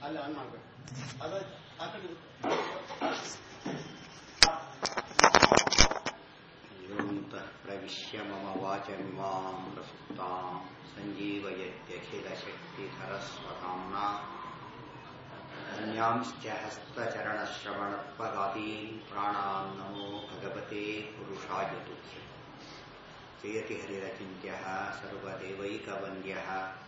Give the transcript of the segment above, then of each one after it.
ಅಲ್ಲಿ ಆನ್ ಮಾಡ್ಬೇಕು ಅದ ಆ ಕಡೆ योऽन्तः प्रविश्य मम वाचमिमां प्रसुप्तां सञ्जीवयत्यखिलशक्तिधरस्वधाम्ना अन्यांश्च हस्तचरणश्रवणत्वगादीन् प्राणान् नमो भगवते पुरुषाय तुभ्यम् जयति हरिरचिन्त्यः सर्वदेवैकवन्द्यः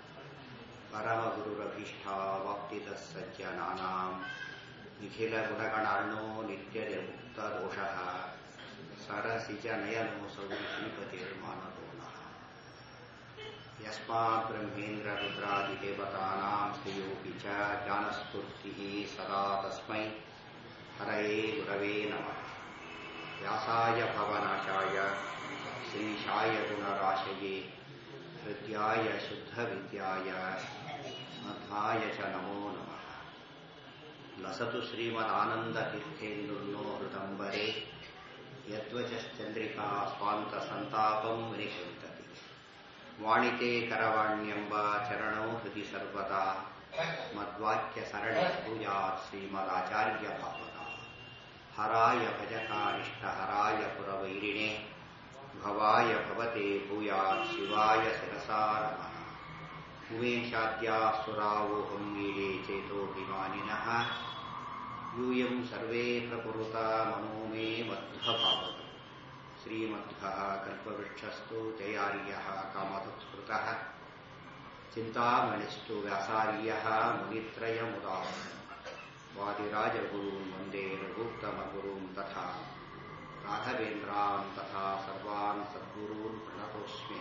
परमगुरुरभीष्टावाप्तितः सज्जनानाम् निखिलगुणगणार्णो नित्यनिर्मुक्तदोषः सरसिजनयनोऽसौ श्रीपतिर्मानतो नः यस्मात् ब्रह्मेन्द्ररुद्रादिदेवतानां श्रेयोऽपि च ज्ञानस्फूर्तिः सदा तस्मै हरये गुरवे नमः व्यासाय भवनाशाय श्रीशाय गुणराशये हृद्याय शुद्धविद्याय मध्वाय च नमो नमः लसतु श्रीमदानन्दतीर्थेन्दुर्नो हृदम्बरे यद्वचश्चन्द्रिका स्वान्तसन्तापम् विनिषन्तति वाणिते करवाण्यम्ब चरणौ हृदि सर्वदा मद्वाक्यसरणि भूयात् श्रीमदाचार्यभावना हराय भजकानिष्टहराय पुरवैरिणे भवाय भवते भूयात् शिवाय शिरसा नमः उमेशाद्याः सुरावोहं मीडे चेतोऽभिमानिनः यूयं सर्वे प्रकुरुता मनो मे मध्वभावतु श्रीमध्वः कल्पवृक्षस्तु जयार्यः कामतत्स्मृतः चिन्तामणिस्तु व्यासार्यः मुनित्रयमुदाः वादिराजगुरून् वन्दे रघुत्तमगुरून् तथा राघवेन्द्रान् तथा सर्वान् सद्गुरून् प्रणतोऽस्मि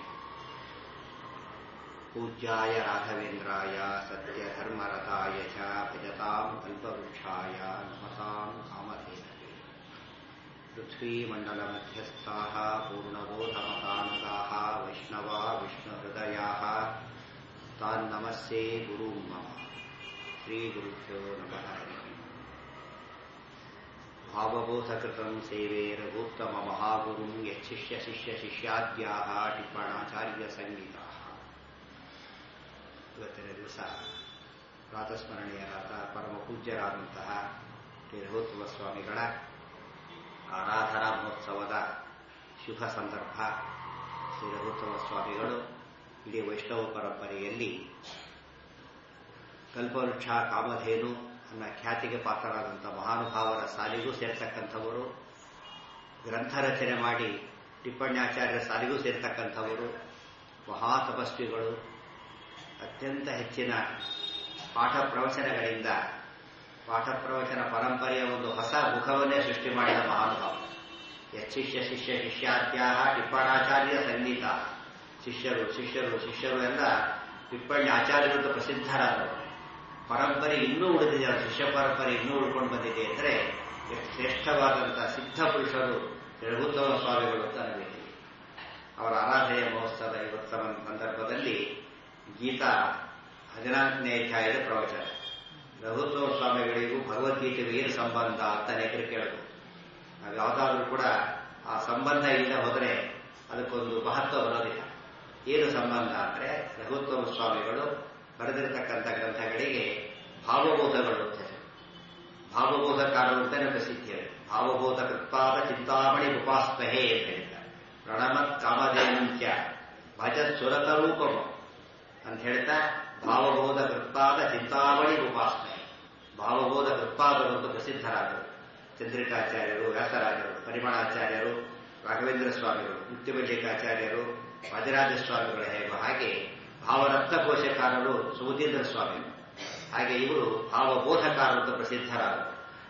पूज्याय राघवेन्द्राय सत्यधर्मरताय च भजताम् अल्पवृक्षाय नमताम् कामधेनवे पृथ्वीमण्डलमध्यस्थाः पूर्णबोधमतानुगाः वैष्णवा विष्णुहृदयाः तान्नमस्ये गुरुं मम श्रीगुरुभ्यो नमः हरिः भावबोधकृतं सेवे रघुत्तममहागुरुं यच्छिष्यशिष्यशिष्याद्याः ಟಿಪ್ಪಣಾಚಾರ್ಯಸಂಗೀತಾः ಇವತ್ತಿನ ದಿವಸ ಪ್ರಾತಸ್ಮರಣೀಯರಾದ ಪರಮ ಪೂಜ್ಯರಾದಂತಹ ಶ್ರೀ ರಘುತ್ವ ಸ್ವಾಮಿಗಳ ಆರಾಧನಾ ಮಹೋತ್ಸವದ ಶುಭ ಸಂದರ್ಭ ಶ್ರೀ ರಘುತ್ವ ಸ್ವಾಮಿಗಳು ಇಡೀ ವೈಷ್ಣವ ಪರಂಪರೆಯಲ್ಲಿ ಕಲ್ಪವೃಕ್ಷ ಕಾಮಧೇನು ಅನ್ನೋ ಖ್ಯಾತಿಗೆ ಪಾತ್ರರಾದಂಥ ಮಹಾನುಭಾವರ ಸಾಲಿಗೂ ಸೇರ್ತಕ್ಕಂಥವರು ಗ್ರಂಥ ರಚನೆ ಮಾಡಿ ಟಿಪ್ಪಣ್ಯಾಚಾರ್ಯರ ಸಾಲಿಗೂ ಸೇರ್ತಕ್ಕಂಥವರು ಮಹಾ ತಪಸ್ವಿಗಳು ಅತ್ಯಂತ ಹೆಚ್ಚಿನ ಪಾಠ ಪ್ರವಚನಗಳಿಂದ ಪಾಠ ಪ್ರವಚನ ಪರಂಪರೆಯ ಒಂದು ಹೊಸ ಮುಖವನ್ನೇ ಸೃಷ್ಟಿ ಮಾಡಿದ ಮಹಾನುಭಾವ ಯಚ್ಚಿಷ್ಯ ಶಿಷ್ಯ ಶಿಷ್ಯಾದ್ಯಾಹ ಟಿಪ್ಪಣಾಚಾರ್ಯ ಸಂಗೀತ ಶಿಷ್ಯರು ಶಿಷ್ಯರು ಶಿಷ್ಯರು ಎಲ್ಲ ಟಿಪ್ಪಣಿ ಆಚಾರ್ಯರು ಪ್ರಸಿದ್ಧರಾದವರು ಪರಂಪರೆ ಇನ್ನೂ ಉಳಿದಿದೆ ಶಿಷ್ಯ ಪರಂಪರೆ ಇನ್ನೂ ಉಳ್ಕೊಂಡು ಬಂದಿದೆ ಅಂದರೆ ಎಷ್ಟು ಶ್ರೇಷ್ಠವಾದಂತಹ ಸಿದ್ಧ ಪುರುಷರು ರಘುತ್ತಮ ಸ್ವಾಮಿಗಳು ಅಂತ ನಮಗೆ ಅವರ ಆರಾಧನೆಯ ಮಹೋತ್ಸವದ ಇವತ್ತ ಸಂದರ್ಭದಲ್ಲಿ ಗೀತಾ ಹದಿನಾಲ್ಕನೇ ಅಧ್ಯಾಯದ ಪ್ರವಚನ ರಘುತ್ವ ಸ್ವಾಮಿಗಳಿಗೂ ಭಗವದ್ಗೀತೆಗೂ ಏನು ಸಂಬಂಧ ಅಂತ ಅನೇಕರು ಕೇಳಬಹುದು ನಾವು ಯಾವುದಾದ್ರೂ ಕೂಡ ಆ ಸಂಬಂಧ ಇಲ್ಲದೆ ಹೋದರೆ ಅದಕ್ಕೊಂದು ಮಹತ್ವ ಬರೋದಿಲ್ಲ ಏನು ಸಂಬಂಧ ಅಂದರೆ ರಘುತ್ವ ಸ್ವಾಮಿಗಳು ಬರೆದಿರತಕ್ಕಂಥ ಗ್ರಂಥಗಳಿಗೆ ಭಾವಬೋಧಗಳು ಅಂತ ಹೆಸರು ಭಾವಬೋಧಕಾರರು ಅಂತಾನೆ ಪ್ರಸಿದ್ಧಿ ಭಾವಬೋಧ ಕೃತ್ಪಾದ ಚಿಂತಾಮಣಿ ಉಪಾಸ್ಮಹೇ ಅಂತ ಹೇಳ್ತಾರೆ ಪ್ರಣಮತ್ ಕಾಮಧೇನಂತ್ಯ ಭಜತ್ ಸುರತ ರೂಪಮ ಅಂತ ಹೇಳ್ತಾ ಭಾವಬೋಧ ಕೃತ್ಪಾದ ಚಿಂತಾಮಣಿ ಉಪಾಸನೆ ಭಾವಬೋಧ ಕೃತ್ಪಾದರು ಅಂತ ಪ್ರಸಿದ್ಧರಾದರು ಚಂದ್ರಿಕಾಚಾರ್ಯರು ವ್ಯಾಸರಾಜರು ಪರಿಮಳಾಚಾರ್ಯರು ರಾಘವೇಂದ್ರ ಸ್ವಾಮಿಗಳು ಮುಕ್ತಿಮಲ್ಲಿಕಾಚಾರ್ಯರು ವಾದಿರಾಜ ಸ್ವಾಮಿಗಳು ಹೇಗೋ ಹಾಗೆ ಭಾವರತ್ನ ಕೋಶಕಾರರು ಸುಬುಧೇಂದ್ರ ಸ್ವಾಮಿಗಳು ಹಾಗೆ ಇವರು ಭಾವಬೋಧಕಾರರು ಅಂತ ಪ್ರಸಿದ್ಧರಾದರು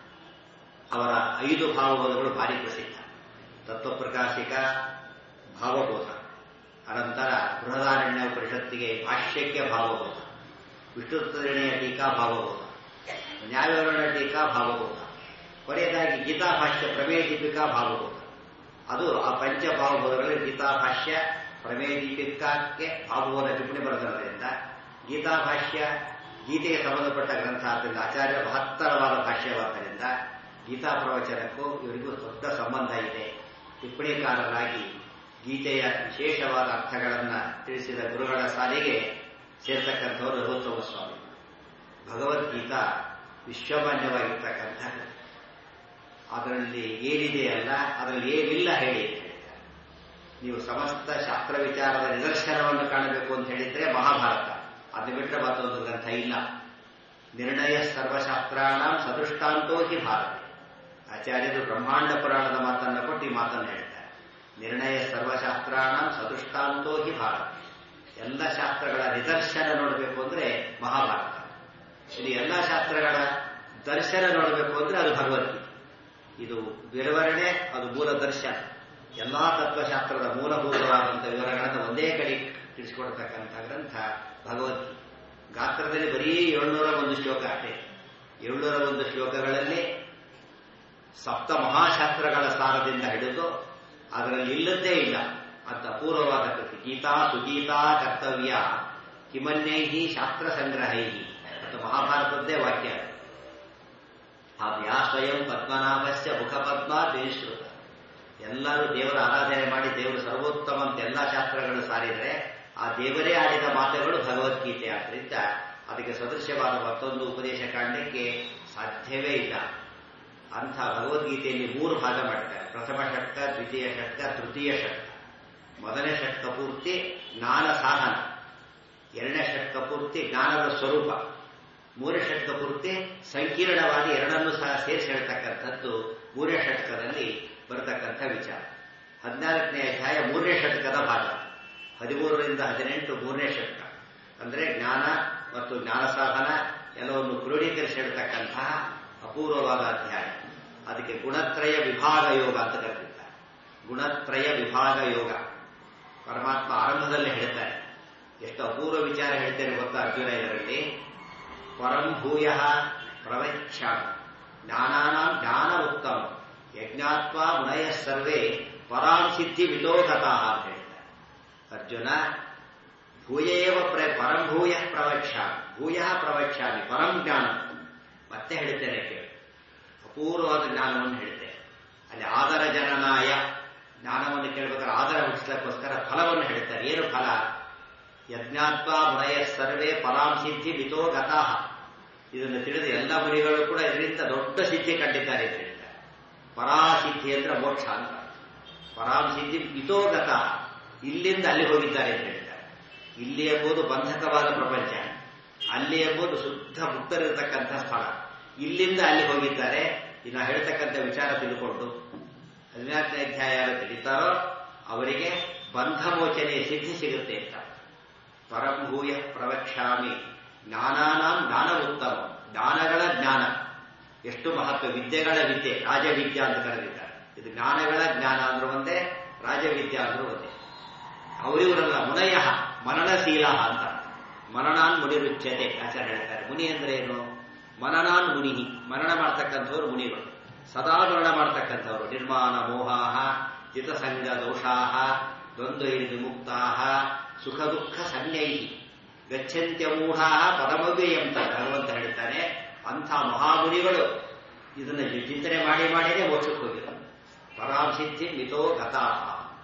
ಅವರ ಐದು ಭಾವಬೋಧಗಳು ಭಾರಿ ಪ್ರಸಿದ್ಧ ತತ್ವಪ್ರಕಾಶಿಕ ಭಾವಬೋಧ ಅನಂತರ ಬೃಹದಾರಣ್ಯ ಪರಿಷತ್ತಿಗೆ ಭಾಷ್ಯಕ್ಕೆ ಭಾವಬೋಧ ವಿಷ್ಣುತ್ವನಿರ್ಣಯ ಟೀಕಾ ಭಾವಬೋಧ ನ್ಯಾಯವಿವರಣ ಟೀಕಾ ಭಾವಬೋಧ ಕೊನೆಯದಾಗಿ ಗೀತಾ ಭಾಷ್ಯ ಪ್ರಮೇಯ ದೀಪಿಕಾ ಭಾವಬೋಧ ಅದು ಆ ಪಂಚ ಭಾವಬೋಧಗಳಲ್ಲಿ ಗೀತಾ ಭಾಷ್ಯ ಪ್ರಮೇಯ ದೀಪಿಕಾಕ್ಕೆ ಭಾವಬೋಧ ಟಿಪ್ಪಣಿ ಬರೆದಿರೋದ್ರಿಂದ ಗೀತಾ ಭಾಷ್ಯ ಗೀತೆಗೆ ಸಂಬಂಧಪಟ್ಟ ಗ್ರಂಥ ಆದ್ದರಿಂದ ಆಚಾರ್ಯ ಮಹತ್ತರವಾದ ಭಾಷ್ಯವಾದ್ದರಿಂದ ಗೀತಾ ಪ್ರವಚನಕ್ಕೂ ಇವರಿಗೂ ದೊಡ್ಡ ಸಂಬಂಧ ಇದೆ ಟಿಪ್ಪಣಿಕಾರರಾಗಿ ಗೀತೆಯ ವಿಶೇಷವಾದ ಅರ್ಥಗಳನ್ನು ತಿಳಿಸಿದ ಗುರುಗಳ ಸಾಲಿಗೆ ಸೇರ್ತಕ್ಕಂಥವರು ರಘುತ್ತಮ ಸ್ವಾಮಿ ಭಗವದ್ಗೀತಾ ವಿಶ್ವಮಾನ್ಯವಾಗಿರ್ತಕ್ಕಂಥ ಅದರಲ್ಲಿ ಏನಿದೆಯಲ್ಲ ಅದರಲ್ಲಿ ಏನಿಲ್ಲ ಹೇಳಿ ಅಂತ ಹೇಳಿದ್ದಾರೆ ನೀವು ಸಮಸ್ತ ಶಾಸ್ತ್ರ ವಿಚಾರದ ನಿದರ್ಶನವನ್ನು ಕಾಣಬೇಕು ಅಂತ ಹೇಳಿದ್ರೆ ಮಹಾಭಾರತ ಅದು ಬಿಟ್ಟರೆ ಮತ್ತೊಂದು ಗ್ರಂಥ ಇಲ್ಲ ನಿರ್ಣಯ ಸರ್ವಶಾಸ್ತ್ರಾಣ ಸದೃಷ್ಟಾಂತೋ ಹಿ ಭಾರತ ಆಚಾರ್ಯರು ಬ್ರಹ್ಮಾಂಡ ಪುರಾಣದ ಮಾತನ್ನು ಕೊಟ್ಟು ಈ ಮಾತನ್ನು ಹೇಳ್ತಾರೆ ನಿರ್ಣಯ ಸರ್ವಶಾಸ್ತ್ರಾಣ ಸದೃಷ್ಟಾಂತೋ ಹಿ ಭಾರತ ಎಲ್ಲ ಶಾಸ್ತ್ರಗಳ ನಿದರ್ಶನ ನೋಡಬೇಕು ಅಂದ್ರೆ ಮಹಾಭಾರತ ಇದು ಎಲ್ಲ ಶಾಸ್ತ್ರಗಳ ದರ್ಶನ ನೋಡಬೇಕು ಅಂದ್ರೆ ಅದು ಭಗವದ್ಗೀತೆ ಇದು ವಿವರಣೆ ಅದು ಮೂಲ ದರ್ಶನ ಎಲ್ಲಾ ತತ್ವಶಾಸ್ತ್ರದ ಮೂಲಭೂತವಾದಂಥ ವಿವರಗಳನ್ನು ಒಂದೇ ಕಡೆ ತಿಳಿಸಿಕೊಡ್ತಕ್ಕಂಥ ಗ್ರಂಥ ಭಗವದ್ಗೀತೆ ಗಾತ್ರದಲ್ಲಿ ಬರೀ ಏಳ್ನೂರ ಒಂದು ಶ್ಲೋಕ ಅಷ್ಟೇ ಏಳ್ನೂರ ಒಂದು ಶ್ಲೋಕಗಳಲ್ಲಿ ಸಪ್ತ ಮಹಾಶಾಸ್ತ್ರಗಳ ಸಾರದಿಂದ ಹಿಡಿದು ಅದರಲ್ಲಿ ಇಲ್ಲದ್ದೇ ಇಲ್ಲ ಅಂತ ಅಪೂರ್ವವಾದ ಕೃತಿ ಗೀತಾ ಸುಗೀತಾ ಕರ್ತವ್ಯ ಕಿಮನ್ಯೈಹಿ ಶಾಸ್ತ್ರ ಸಂಗ್ರಹೈಹಿ ಮತ್ತು ಮಹಾಭಾರತದ್ದೇ ವಾಕ್ಯ ಆ ಸ್ವಯಂ ಪದ್ಮನಾಭಸ್ಯ ಮುಖಪದ್ಮ ದೇಶ್ರುತ ಎಲ್ಲರೂ ದೇವರ ಆರಾಧನೆ ಮಾಡಿ ದೇವರು ಸರ್ವೋತ್ತಮ ಅಂತ ಎಲ್ಲ ಶಾಸ್ತ್ರಗಳು ಸಾರಿದರೆ ಆ ದೇವರೇ ಆಡಿದ ಮಾತುಗಳು ಭಗವದ್ಗೀತೆ ಆದ್ದರಿಂದ ಅದಕ್ಕೆ ಸದೃಶ್ಯವಾದ ಮತ್ತೊಂದು ಉಪದೇಶ ಕಾಣಲಿಕ್ಕೆ ಸಾಧ್ಯವೇ ಇಲ್ಲ ಅಂಥ ಭಗವದ್ಗೀತೆಯಲ್ಲಿ ಮೂರು ಭಾಗ ಮಾಡ್ತಾರೆ ಪ್ರಥಮ ಷಟ್ಕ ದ್ವಿತೀಯ ಷಟ್ಕ ತೃತೀಯ ಷಟ್ಕ ಮೊದಲನೇ ಷಟ್ಕ ಪೂರ್ತಿ ಜ್ಞಾನ ಸಾಧನ ಎರಡನೇ ಷಟ್ಕ ಪೂರ್ತಿ ಜ್ಞಾನದ ಸ್ವರೂಪ ಮೂರನೇ ಷಟ್ಕ ಪೂರ್ತಿ ಸಂಕೀರ್ಣವಾದ ಎರಡನ್ನೂ ಸಹ ಸೇರಿಸಿ ಹೇಳ್ತಕ್ಕಂಥದ್ದು ಮೂರನೇ ಷಟ್ಕದಲ್ಲಿ ಬರತಕ್ಕಂಥ ವಿಚಾರ ಹದಿನಾಲ್ಕನೇ ಅಧ್ಯಾಯ ಮೂರನೇ ಷಟ್ಕದ ಭಾಗ ಹದಿಮೂರರಿಂದ ಹದಿನೆಂಟು ಮೂರನೇ ಷಟ್ಕ ಅಂದ್ರೆ ಜ್ಞಾನ ಮತ್ತು ಜ್ಞಾನ ಸಾಧನ ಎಲ್ಲವನ್ನು ಕ್ರೋಢೀಕರಿಸಿ ಹೇಳ್ತಕ್ಕಂತಹ ಅಪೂರ್ವವಾದ ಅಧ್ಯಾಯ ಅದಕ್ಕೆ ಗುಣತ್ರಯ ವಿಭಾಗ ಯೋಗ ಅಂತ ಕರೆದಿದ್ದಾರೆ ಗುಣತ್ರಯ ವಿಭಾಗ ಯೋಗ ಪರಮಾತ್ಮ ಆರಂಭದಲ್ಲೇ ಹೇಳ್ತಾರೆ ಎಷ್ಟು ಅಪೂರ್ವ ವಿಚಾರ ಹೇಳ್ತೇನೆ ಗೊತ್ತಾ ಅರ್ಜುನ ಇದರಲ್ಲಿ ಪರಂ ಭೂಯ ಪ್ರವಚ್ಛ ಜ್ಞಾನಾನಾಂ ಜ್ಞಾನ ಉತ್ತಮ ಯಜ್ಞಾತ್ವ ಮುನಯ ಸರ್ವೇ ಪರಾಂ ಸಿದ್ಧಿ ವಿಲೋಕತಃ ಅಂತ ಹೇಳ್ತಾರೆ ಅರ್ಜುನ ಭೂಯೇವ ಪ್ರ ಪರಂ ಭೂಯ ಪ್ರವಕ್ಷ ಭೂಯ ಪ್ರವಕ್ಷಾಮಿ ಪರಂ ಜ್ಞಾನ ಮತ್ತೆ ಹೇಳ್ತೇನೆ ಕೇಳಿ ಅಪೂರ್ವವಾದ ಜ್ಞಾನವನ್ನು ಹೇಳ್ತೇನೆ ಅಲ್ಲಿ ಆದರ ಜನನಾಯ ಜ್ಞಾನವನ್ನು ಕೇಳಬೇಕಾದ್ರೆ ಆದರ ಹುಟ್ಟಿಸ್ಲಿಕ್ಕೋಸ್ಕರ ಫಲವನ್ನು ಹೇಳ್ತಾರೆ ಏನು ಫಲ ಯಜ್ಞಾತ್ವ ಮುನಯ ಸರ್ವೇ ಪರಾಂ ಸಿದ್ಧಿ ಮಿತೋ ಗತಃ ಇದನ್ನು ತಿಳಿದು ಎಲ್ಲ ಮುನಿಗಳು ಕೂಡ ಇದರಿಂದ ದೊಡ್ಡ ಸಿದ್ಧಿ ಕಂಡಿದ್ದಾರೆ ಅಂತ ಹೇಳ್ತಾರೆ ಪರಾಸಿದ್ಧಿ ಅಂದ್ರೆ ಮೋಕ್ಷ ಅಂತ ಪರಾಂ ಸಿದ್ಧಿ ಮಿತೋ ಗತಃ ಇಲ್ಲಿಂದ ಅಲ್ಲಿ ಹೋಗಿದ್ದಾರೆ ಅಂತ ಹೇಳ್ತಾರೆ ಇಲ್ಲಿ ಎಂಬುದು ಬಂಧಕವಾದ ಪ್ರಪಂಚ ಅಲ್ಲಿ ಎಂಬುದು ಶುದ್ಧ ಮುಕ್ತರಿರತಕ್ಕಂಥ ಸ್ಥಳ ಇಲ್ಲಿಂದ ಅಲ್ಲಿ ಹೋಗಿದ್ದಾರೆ ಇನ್ನು ಹೇಳ್ತಕ್ಕಂಥ ವಿಚಾರ ತಿಳ್ಕೊಂಡು ಹದಿನಾಲ್ಕನೇ ಅಧ್ಯಾಯ ಯಾರು ತಿಳಿತಾರೋ ಅವರಿಗೆ ಬಂಧ ಮೋಚನೆ ಸಿದ್ಧಿ ಸಿಗುತ್ತೆ ಅಂತ ಪರಂಭೂಯ ಪ್ರವಕ್ಷಾಮಿ ಜ್ಞಾನಾನಾಂ ಜ್ಞಾನ ಉತ್ತಮ ಜ್ಞಾನಗಳ ಜ್ಞಾನ ಎಷ್ಟು ಮಹತ್ವ ವಿದ್ಯೆಗಳ ವಿದ್ಯೆ ರಾಜವಿದ್ಯಾ ಅಂತ ಕರೆದಿದ್ದಾರೆ ಇದು ಜ್ಞಾನಗಳ ಜ್ಞಾನ ಅಂದ್ರೂ ಒಂದೇ ರಾಜವಿದ್ಯಾ ಅಂದ್ರೂ ಒಂದೇ ಅವರಿವರಲ್ಲ ಮುನಯ ಮನನಶೀಲ ಅಂತ ಮನನಾನ್ ಮುನಿರುಚ್ಯತೆ ಆಚಾರ್ಯ ಹೇಳ್ತಾರೆ ಮುನಿ ಅಂದ್ರೆ ಏನು ಮನನಾನ್ ಮುನಿ ಮರಣ ಮಾಡ್ತಕ್ಕಂಥವ್ರು ಮುನಿಗಳು ಸದಾ ಮರಣ ಮಾಡ್ತಕ್ಕಂಥವ್ರು ನಿರ್ಮಾಣ ಮೋಹಾಹ ಜಿತಸಂಗ ದೋಷಾಹ ದ್ವಂದ್ವೈ ವಿಮುಕ್ತಾಹ ಸುಖ ದುಃಖ ಸಂಜ್ಞೈ ಗಚ್ಚಂತ್ಯಮೂಢಾ ಪರಮವ್ಯಯಂತ ಭಗವಂತ ಹೇಳ್ತಾನೆ ಅಂಥ ಮಹಾಮುನಿಗಳು ಇದನ್ನು ಚಿಂತನೆ ಮಾಡಿ ಮಾಡಿನೇ ಮೋಕ್ಷಕ್ಕೆ ಹೋಗಿರೋ ಪರಾಂ ಸಿದ್ಧಿ ಮಿತೋ ಗತಾಹ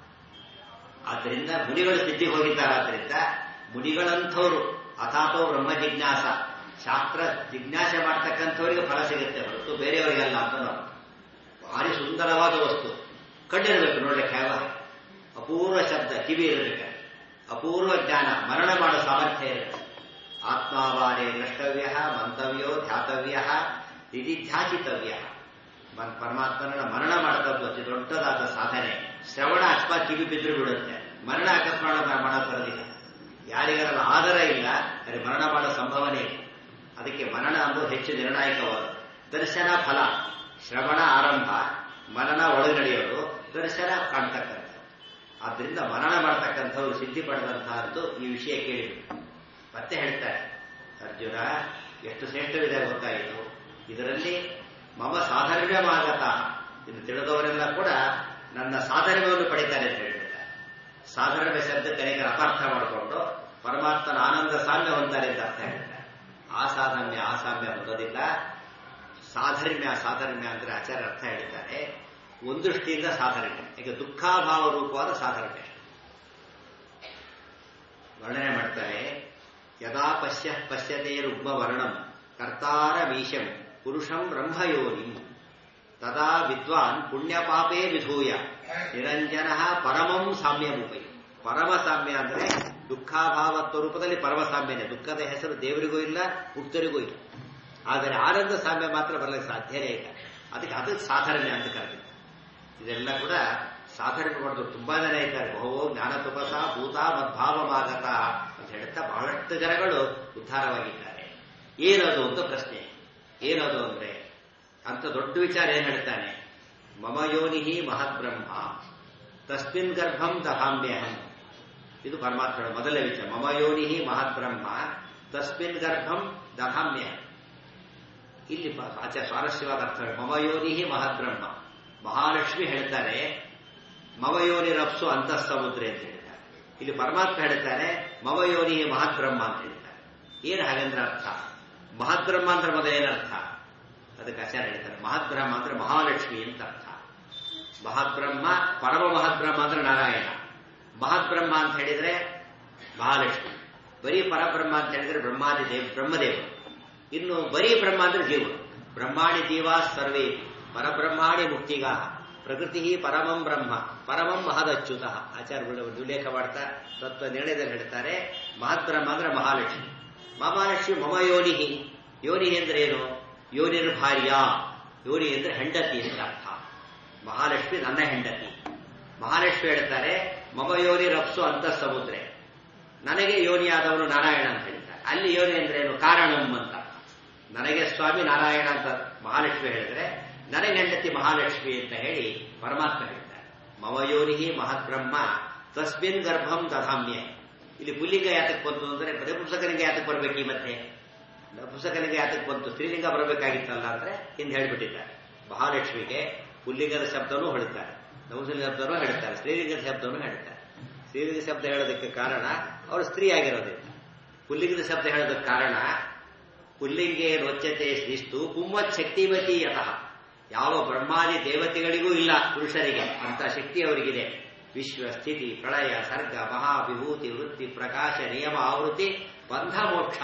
ಆದ್ದರಿಂದ ಮುನಿಗಳು ಸಿದ್ಧಿ ಹೋಗಿದ್ದಾರಾದ್ರಿಂದ ಮುನಿಗಳಂಥವ್ರು ಅಥಾತೋ ಬ್ರಹ್ಮ ಜಿಜ್ಞಾಸ ಶಾಸ್ತ್ರ ಜಿಜ್ಞಾಸೆ ಮಾಡ್ತಕ್ಕಂಥವರಿಗೆ ಫಲ ಸಿಗುತ್ತೆ ಹೊರತು ಬೇರೆಯವರಿಗಲ್ಲ ಅಂತ ನಾವು ಭಾರಿ ಸುಂದರವಾದ ವಸ್ತು ಕಣ್ಣಿರಬೇಕು ನೋಡ್ಲಿಕ್ಕೆ ಯಾವ ಅಪೂರ್ವ ಶಬ್ದ ಕಿವಿ ಇರಬೇಕು ಅಪೂರ್ವ ಜ್ಞಾನ ಮರಣ ಮಾಡೋ ಸಾಮರ್ಥ್ಯ ಇರಬೇಕು ಆತ್ಮಾವಾರೇ ದ್ರಷ್ಟವ್ಯ ಮಂತವ್ಯೋ ಧ್ಯಾತವ್ಯ ಇತಿ ಧ್ಯಾಚಿತವ್ಯ ಪರಮಾತ್ಮನ ಮರಣ ಮಾಡತದ್ದು ಅತಿ ದೊಡ್ಡದಾದ ಸಾಧನೆ ಶ್ರವಣ ಅಕಸ್ಮಾತ್ ಕಿವಿ ಬಿದ್ರು ಬಿಡುತ್ತೆ ಮರಣ ಅಕಸ್ಮಾತ್ ಮಾಡೋ ಬರೋದಿಲ್ಲ ಯಾರಿಗಾರಲ್ಲ ಆದರ ಇಲ್ಲ ಅಲ್ಲಿ ಮರಣ ಮಾಡೋ ಸಂಭವನೆ ಇಲ್ಲ ಅದಕ್ಕೆ ಮರಣ ಅಂಬುದು ಹೆಚ್ಚು ನಿರ್ಣಾಯಕವಾದ ದರ್ಶನ ಫಲ ಶ್ರವಣ ಆರಂಭ ಮನನ ಒಳಗೆ ನಡೆಯೋದು ದರ್ಶನ ಕಾಣ್ತಕ್ಕಂಥ ಆದ್ದರಿಂದ ಮರಣ ಮಾಡ್ತಕ್ಕಂಥವ್ರು ಸಿದ್ಧಿ ಪಡೆದಂತಹದ್ದು ಈ ವಿಷಯ ಕೇಳಿದ್ರು ಮತ್ತೆ ಹೇಳ್ತಾರೆ ಅರ್ಜುನ ಎಷ್ಟು ಶ್ರೇಷ್ಠವಿದೆ ಗೊತ್ತಾಯಿತು ಇದರಲ್ಲಿ ಮಮ ಸಾಧರ್ಮ್ಯವಾಗತ ಇದು ತಿಳಿದವರೆಲ್ಲ ಕೂಡ ನನ್ನ ಸಾಧರ್ಮ್ಯವನ್ನು ಪಡಿತಾರೆ ಅಂತ ಹೇಳ್ತಾರೆ ಸಾಧರ್ಮ್ಯ ಶಬ್ದಕ್ಕೆ ಅನೇಕರ ಅಪಾರ್ಥ ಮಾಡಿಕೊಂಡು ಪರಮಾತ್ಮನ ಆನಂದ ಸಾಮ್ಯ ಹೊಂತಾರೆ ಅಂತ ಅರ್ಥ ಹೇಳ್ತಾರೆ ಆ ಸಾಧರ್ಮ್ಯ ಆ ಸಾಮ್ಯ ಹೊಂದೋದಿಲ್ಲ ಸಾಧರ್ಮ್ಯ ಸಾಧರ್ಮ್ಯ ಅಂದ್ರೆ ಆಚಾರ್ಯ ಅರ್ಥ ಹೇಳ್ತಾರೆ ಒಂದು ದೃಷ್ಟಿಯಿಂದ ಸಾಧರ್ಮ್ಯ ಈಗ ದುಃಖಾಭಾವ ರೂಪವಾದ ಸಾಧರ್ಮ್ಯ ವರ್ಣನೆ ಮಾಡ್ತಾರೆ ಯದಾ ಪಶ್ಯ ಪಶ್ಯತೆ ರುಗ್ಮ ವರ್ಣಂ ಕರ್ತಾರಮೀಶಂ ಪುರುಷಂ ಬ್ರಹ್ಮಯೋನಿ ತದಾ ವಿದ್ವಾನ್ ಪುಣ್ಯಪಾಪೇ ವಿಧೂಯ ನಿರಂಜನ ಪರಮಂ ಸಾಮ್ಯಮುಪೈ ಪರಮ ಸಾಮ್ಯ ಅಂದ್ರೆ ದುಃಖಾಭಾವತ್ವ ರೂಪದಲ್ಲಿ ಪರಮ ಸಾಮ್ಯನೇ ದುಃಖದ ಹೆಸರು ದೇವರಿಗೂ ಇಲ್ಲ ಮುಕ್ತರಿಗೂ ಇಲ್ಲ ಆದರೆ ಆನಂದ ಸಾಮ್ಯ ಮಾತ್ರ ಬರಲಿಕ್ಕೆ ಸಾಧ್ಯನೇ ಇಲ್ಲ ಅದಕ್ಕೆ ಅದಕ್ಕೆ ಸಾಧಾರಣೆ ಅಂತ ಕರೆದಿದೆ ಇದೆಲ್ಲ ಕೂಡ ಸಾಧಾರಣ ಮಾಡಿದ್ರು ತುಂಬಾ ಜನ ಇದ್ದಾರೆ ಬಹು ಜ್ಞಾನ ತುಪಸ ಭೂತ ಮದ್ಭಾವಮಾಗತ ಅಂತ ಹೇಳ್ತಾ ಬಹಳಷ್ಟು ಜನಗಳು ಉದ್ಧಾರವಾಗಿದ್ದಾರೆ ಏನದು ಅಂತ ಪ್ರಶ್ನೆ ಏನದು ಅಂದ್ರೆ ಅಂತ ದೊಡ್ಡ ವಿಚಾರ ಏನ್ ಹೇಳ್ತಾನೆ ಮಮ ಯೋನಿಹಿ ಮಹದ್ಬ್ರಹ್ಮ ತಸ್ಮಿನ್ ಗರ್ಭಂ ದಹಾಮ್ಯಹಂ ಇದು ಪರಮಾತ್ಮ ಮೊದಲ ವಿಚಾರ ಮಮ ಯೋನಿಹಿ ಮಹದ್ಬ್ರಹ್ಮ ತಸ್ಮಿನ್ ಗರ್ಭಂ ದಹಾಮ್ಯಹಂ ಇಲ್ಲಿ ಆಚಾರ ಸ್ವಾರಸ್ಯವಾದ ಅರ್ಥ ಮಮ ಯೋನಿಹಿ ಮಹದ್ಬ್ರಹ್ಮ ಮಹಾಲಕ್ಷ್ಮಿ ಹೇಳ್ತಾರೆ ಮಮ ಯೋನಿ ರಪ್ಸು ಅಂತಃ ಸಮುದ್ರ ಅಂತ ಹೇಳ್ತಾರೆ ಇಲ್ಲಿ ಪರಮಾತ್ಮ ಹೇಳ್ತಾರೆ ಮಮ ಯೋನಿ ಮಹದ್ಬ್ರಹ್ಮ ಅಂತ ಹೇಳ್ತಾರೆ ಏನು ಹಾಗಂದ್ರೆ ಅರ್ಥ ಮಹದ್ಬ್ರಹ್ಮ ಅಂದ್ರೆ ಮೊದಲ ಏನರ್ಥ ಅದಕ್ಕೆ ಆಚಾರ ಹೇಳ್ತಾರೆ ಮಹದ್ಬ್ರಹ್ಮ ಅಂದ್ರೆ ಮಹಾಲಕ್ಷ್ಮಿ ಅಂತ ಅರ್ಥ ಮಹದ್ಬ್ರಹ್ಮ ಪರಮ ಮಹದ್ಬ್ರಹ್ಮ ಅಂದ್ರೆ ನಾರಾಯಣ ಮಹದ್ಬ್ರಹ್ಮ ಅಂತ ಹೇಳಿದ್ರೆ ಮಹಾಲಕ್ಷ್ಮಿ ಬರೀ ಪರಬ್ರಹ್ಮ ಅಂತ ಹೇಳಿದ್ರೆ ಬ್ರಹ್ಮಾದಿ ದೇವ್ ಬ್ರಹ್ಮದೇವರು ಇನ್ನು ಬರೀ ಬ್ರಹ್ಮ ಅಂದ್ರೆ ಜೀವರು ಬ್ರಹ್ಮಾಣಿ ಜೀವ ಸರ್ವೇ ಪರಬ್ರಹ್ಮಾಣಿ ಮುಕ್ತಿಗ ಪ್ರಕೃತಿ ಪರಮಂ ಬ್ರಹ್ಮ ಪರಮಂ ಮಹದಚ್ಯುತ ಆಚಾರ್ಯಗಳು ಉಲ್ಲೇಖ ಮಾಡ್ತಾ ತತ್ವ ನಿರ್ಣಯದಲ್ಲಿ ಹೇಳ್ತಾರೆ ಮಹದ್ಬ್ರಹ್ಮ ಅಂದ್ರೆ ಮಹಾಲಕ್ಷ್ಮಿ ಮಹಾಲಕ್ಷ್ಮಿ ಮಮ ಯೋನಿಹಿ ಯೋನಿ ಅಂದ್ರೆ ಏನು ಯೋನಿರ್ ಭಾರ್ಯ ಯೋನಿ ಅಂದ್ರೆ ಹೆಂಡತಿ ಅಂತ ಅರ್ಥ ಮಹಾಲಕ್ಷ್ಮಿ ನನ್ನ ಹೆಂಡತಿ ಮಹಾಲಕ್ಷ್ಮಿ ಹೇಳ್ತಾರೆ ಮಮ ಯೋನಿ ರಪ್ಸು ಅಂತ ಸಮುದ್ರೆ ನನಗೆ ಯೋನಿಯಾದವನು ನಾರಾಯಣ ಅಂತ ಹೇಳ್ತಾರೆ ಅಲ್ಲಿ ಯೋನಿ ಅಂದ್ರೆ ಏನು ಕಾರಣಂ ಅಂತ ನನಗೆ ಸ್ವಾಮಿ ನಾರಾಯಣ ಅಂತ ಮಹಾಲಕ್ಷ್ಮಿ ಹೇಳಿದ್ರೆ ನನಗೆ ಹೆಂಡತಿ ಮಹಾಲಕ್ಷ್ಮಿ ಅಂತ ಹೇಳಿ ಪರಮಾತ್ಮ ಹೇಳ್ತಾರೆ ಮಮ ಯೋನಿಹಿ ಮಹದ್ಬ್ರಹ್ಮ ತಸ್ಮಿನ್ ಗರ್ಭಂ ದಧಾಮ್ಯ ಇಲ್ಲಿ ಪುಲ್ಲಿಂಗ ಯಾತಕ್ಕೆ ಬಂತು ಅಂದ್ರೆ ನಪುಂಸಕನಿಗೆ ಯಾತಕ್ಕೆ ಬರ್ಬೇಕು ಈ ಮತ್ತೆ ನಪುಂಸಕನಿಗೆ ಯಾತಕ್ಕೆ ಬಂತು ಸ್ತ್ರೀಲಿಂಗ ಬರಬೇಕಾಗಿತ್ತಲ್ಲ ಅಂದ್ರೆ ಹಿಂದೆ ಹೇಳ್ಬಿಟ್ಟಿದ್ದಾರೆ ಮಹಾಲಕ್ಷ್ಮಿಗೆ ಪುಲ್ಲಿಂಗದ ಶಬ್ದನೂ ಹೇಳ್ತಾರೆ ನಪುಂಸಲಿಂಗ ಶಬ್ದನೂ ಹೇಳ್ತಾರೆ ಸ್ತ್ರೀಲಿಂಗದ ಶಬ್ದನೂ ಹೇಳ್ತಾರೆ ಸ್ತ್ರೀಲಿಂಗ ಶಬ್ದ ಹೇಳೋದಕ್ಕೆ ಕಾರಣ ಅವರು ಸ್ತ್ರೀ ಆಗಿರೋದ್ರಿಂದ ಪುಲ್ಲಿಂಗದ ಶಬ್ದ ಹೇಳೋದಕ್ಕೆ ಕಾರಣ ಪುಲ್ಲಿಂಗೆ ರೊಚ್ಚತೆ ಶ್ರೀಸ್ತು ಪುಮ್ಮತ್ ಶಕ್ತಿವತಿ ಯತಃ ಯಾವ ಬ್ರಹ್ಮಾದಿ ದೇವತೆಗಳಿಗೂ ಇಲ್ಲ ಪುರುಷರಿಗೆ ಅಂತ ಶಕ್ತಿ ಅವರಿಗಿದೆ ವಿಶ್ವ ಸ್ಥಿತಿ ಪ್ರಳಯ ಸರ್ಗ ಮಹಾವಿಭೂತಿ ವೃತ್ತಿ ಪ್ರಕಾಶ ನಿಯಮ ಆವೃತ್ತಿ ಬಂಧ ಮೋಕ್ಷ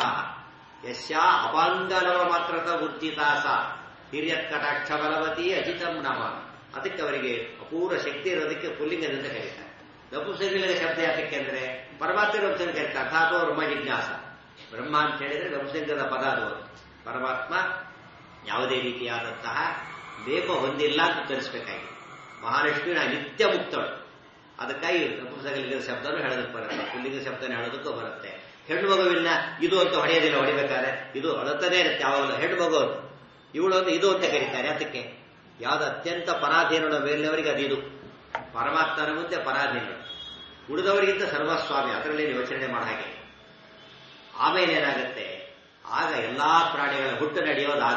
ಯಶ್ಯಾ ಅಪಾಂಗಲವ ಮಾತ್ರತ ಬುದ್ಧಿತಾಸ ಹಿರಿಯತ್ ಕಟಾಕ್ಷ ಬಲವತಿ ಅಜಿತಂ ನಮ ಅದಕ್ಕೆ ಅವರಿಗೆ ಅಪೂರ್ವ ಶಕ್ತಿ ಇರೋದಕ್ಕೆ ಪುಲ್ಲಿಂಗದಿಂದ ಕರೀತಾರೆ ನಪುಂಸಕಲಿಂಗ ಶಬ್ದ ಯಾತಕ್ಕೆ ಅಂದ್ರೆ ಪರಮಾತ್ಮ ನಪುಂಸಕ ಕರೀತಾರೆ ಅಥಾತೋ ಬ್ರಹ್ಮ ಜಿಜ್ಞಾಸ ಬ್ರಹ್ಮ ಅಂತ ಹೇಳಿದ್ರೆ ನಪುಂಸಕದ ಪದ ಅದು ಪರಮಾತ್ಮ ಯಾವುದೇ ರೀತಿಯಾದಂತಹ ಬೇಕು ಹೊಂದಿಲ್ಲ ಅಂತ ತರಿಸಬೇಕಾಗಿದೆ ಮಹಾಲಕ್ಷ್ಮಿ ನಾ ನಿತ್ಯ ಮುಕ್ತಳು ಅದಕ್ಕಾಗಿ ನಪುಂಸಕಲಿಂಗದ ಶಬ್ದನೂ ಹೇಳೋದಕ್ಕೆ ಬರುತ್ತೆ ಪುಲ್ಲಿಂಗ ಶಬ್ದನ ಹೇಳೋದಕ್ಕೂ ಬರುತ್ತೆ ಹೆಣ್ಣು ಮಗುವಿನ ಇದು ಅಂತ ಹೊಡೆಯೋದಿಲ್ಲ ಹೊಡಿಬೇಕಾದ್ರೆ ಇದು ಅಳುತ್ತದೇ ಇರುತ್ತೆ ಯಾವಾಗಲೂ ಹೆಣ್ಣು ಮಗು ಇವಳು ಒಂದು ಇದು ಅಂತ ಕರೀತಾರೆ ಅದಕ್ಕೆ ಯಾವ್ದು ಅತ್ಯಂತ ಪರಾಧೀನದ ಮೇಲಿನವರಿಗೆ ಅದು ಇದು ಪರಮಾತ್ಮನ ಮುಂದೆ ಪರಾಧೀನರು ಉಳಿದವರಿಗಿಂತ ಸರ್ವಸ್ವಾಮಿ ಅದರಲ್ಲಿ ಯೋಚನೆ ಮಾಡ ಹಾಗೆ ಆಮೇಲೆ ಏನಾಗುತ್ತೆ ಆಗ ಎಲ್ಲಾ ಪ್ರಾಣಿಗಳ ಹುಟ್ಟು ನಡೆಯೋದಾಗ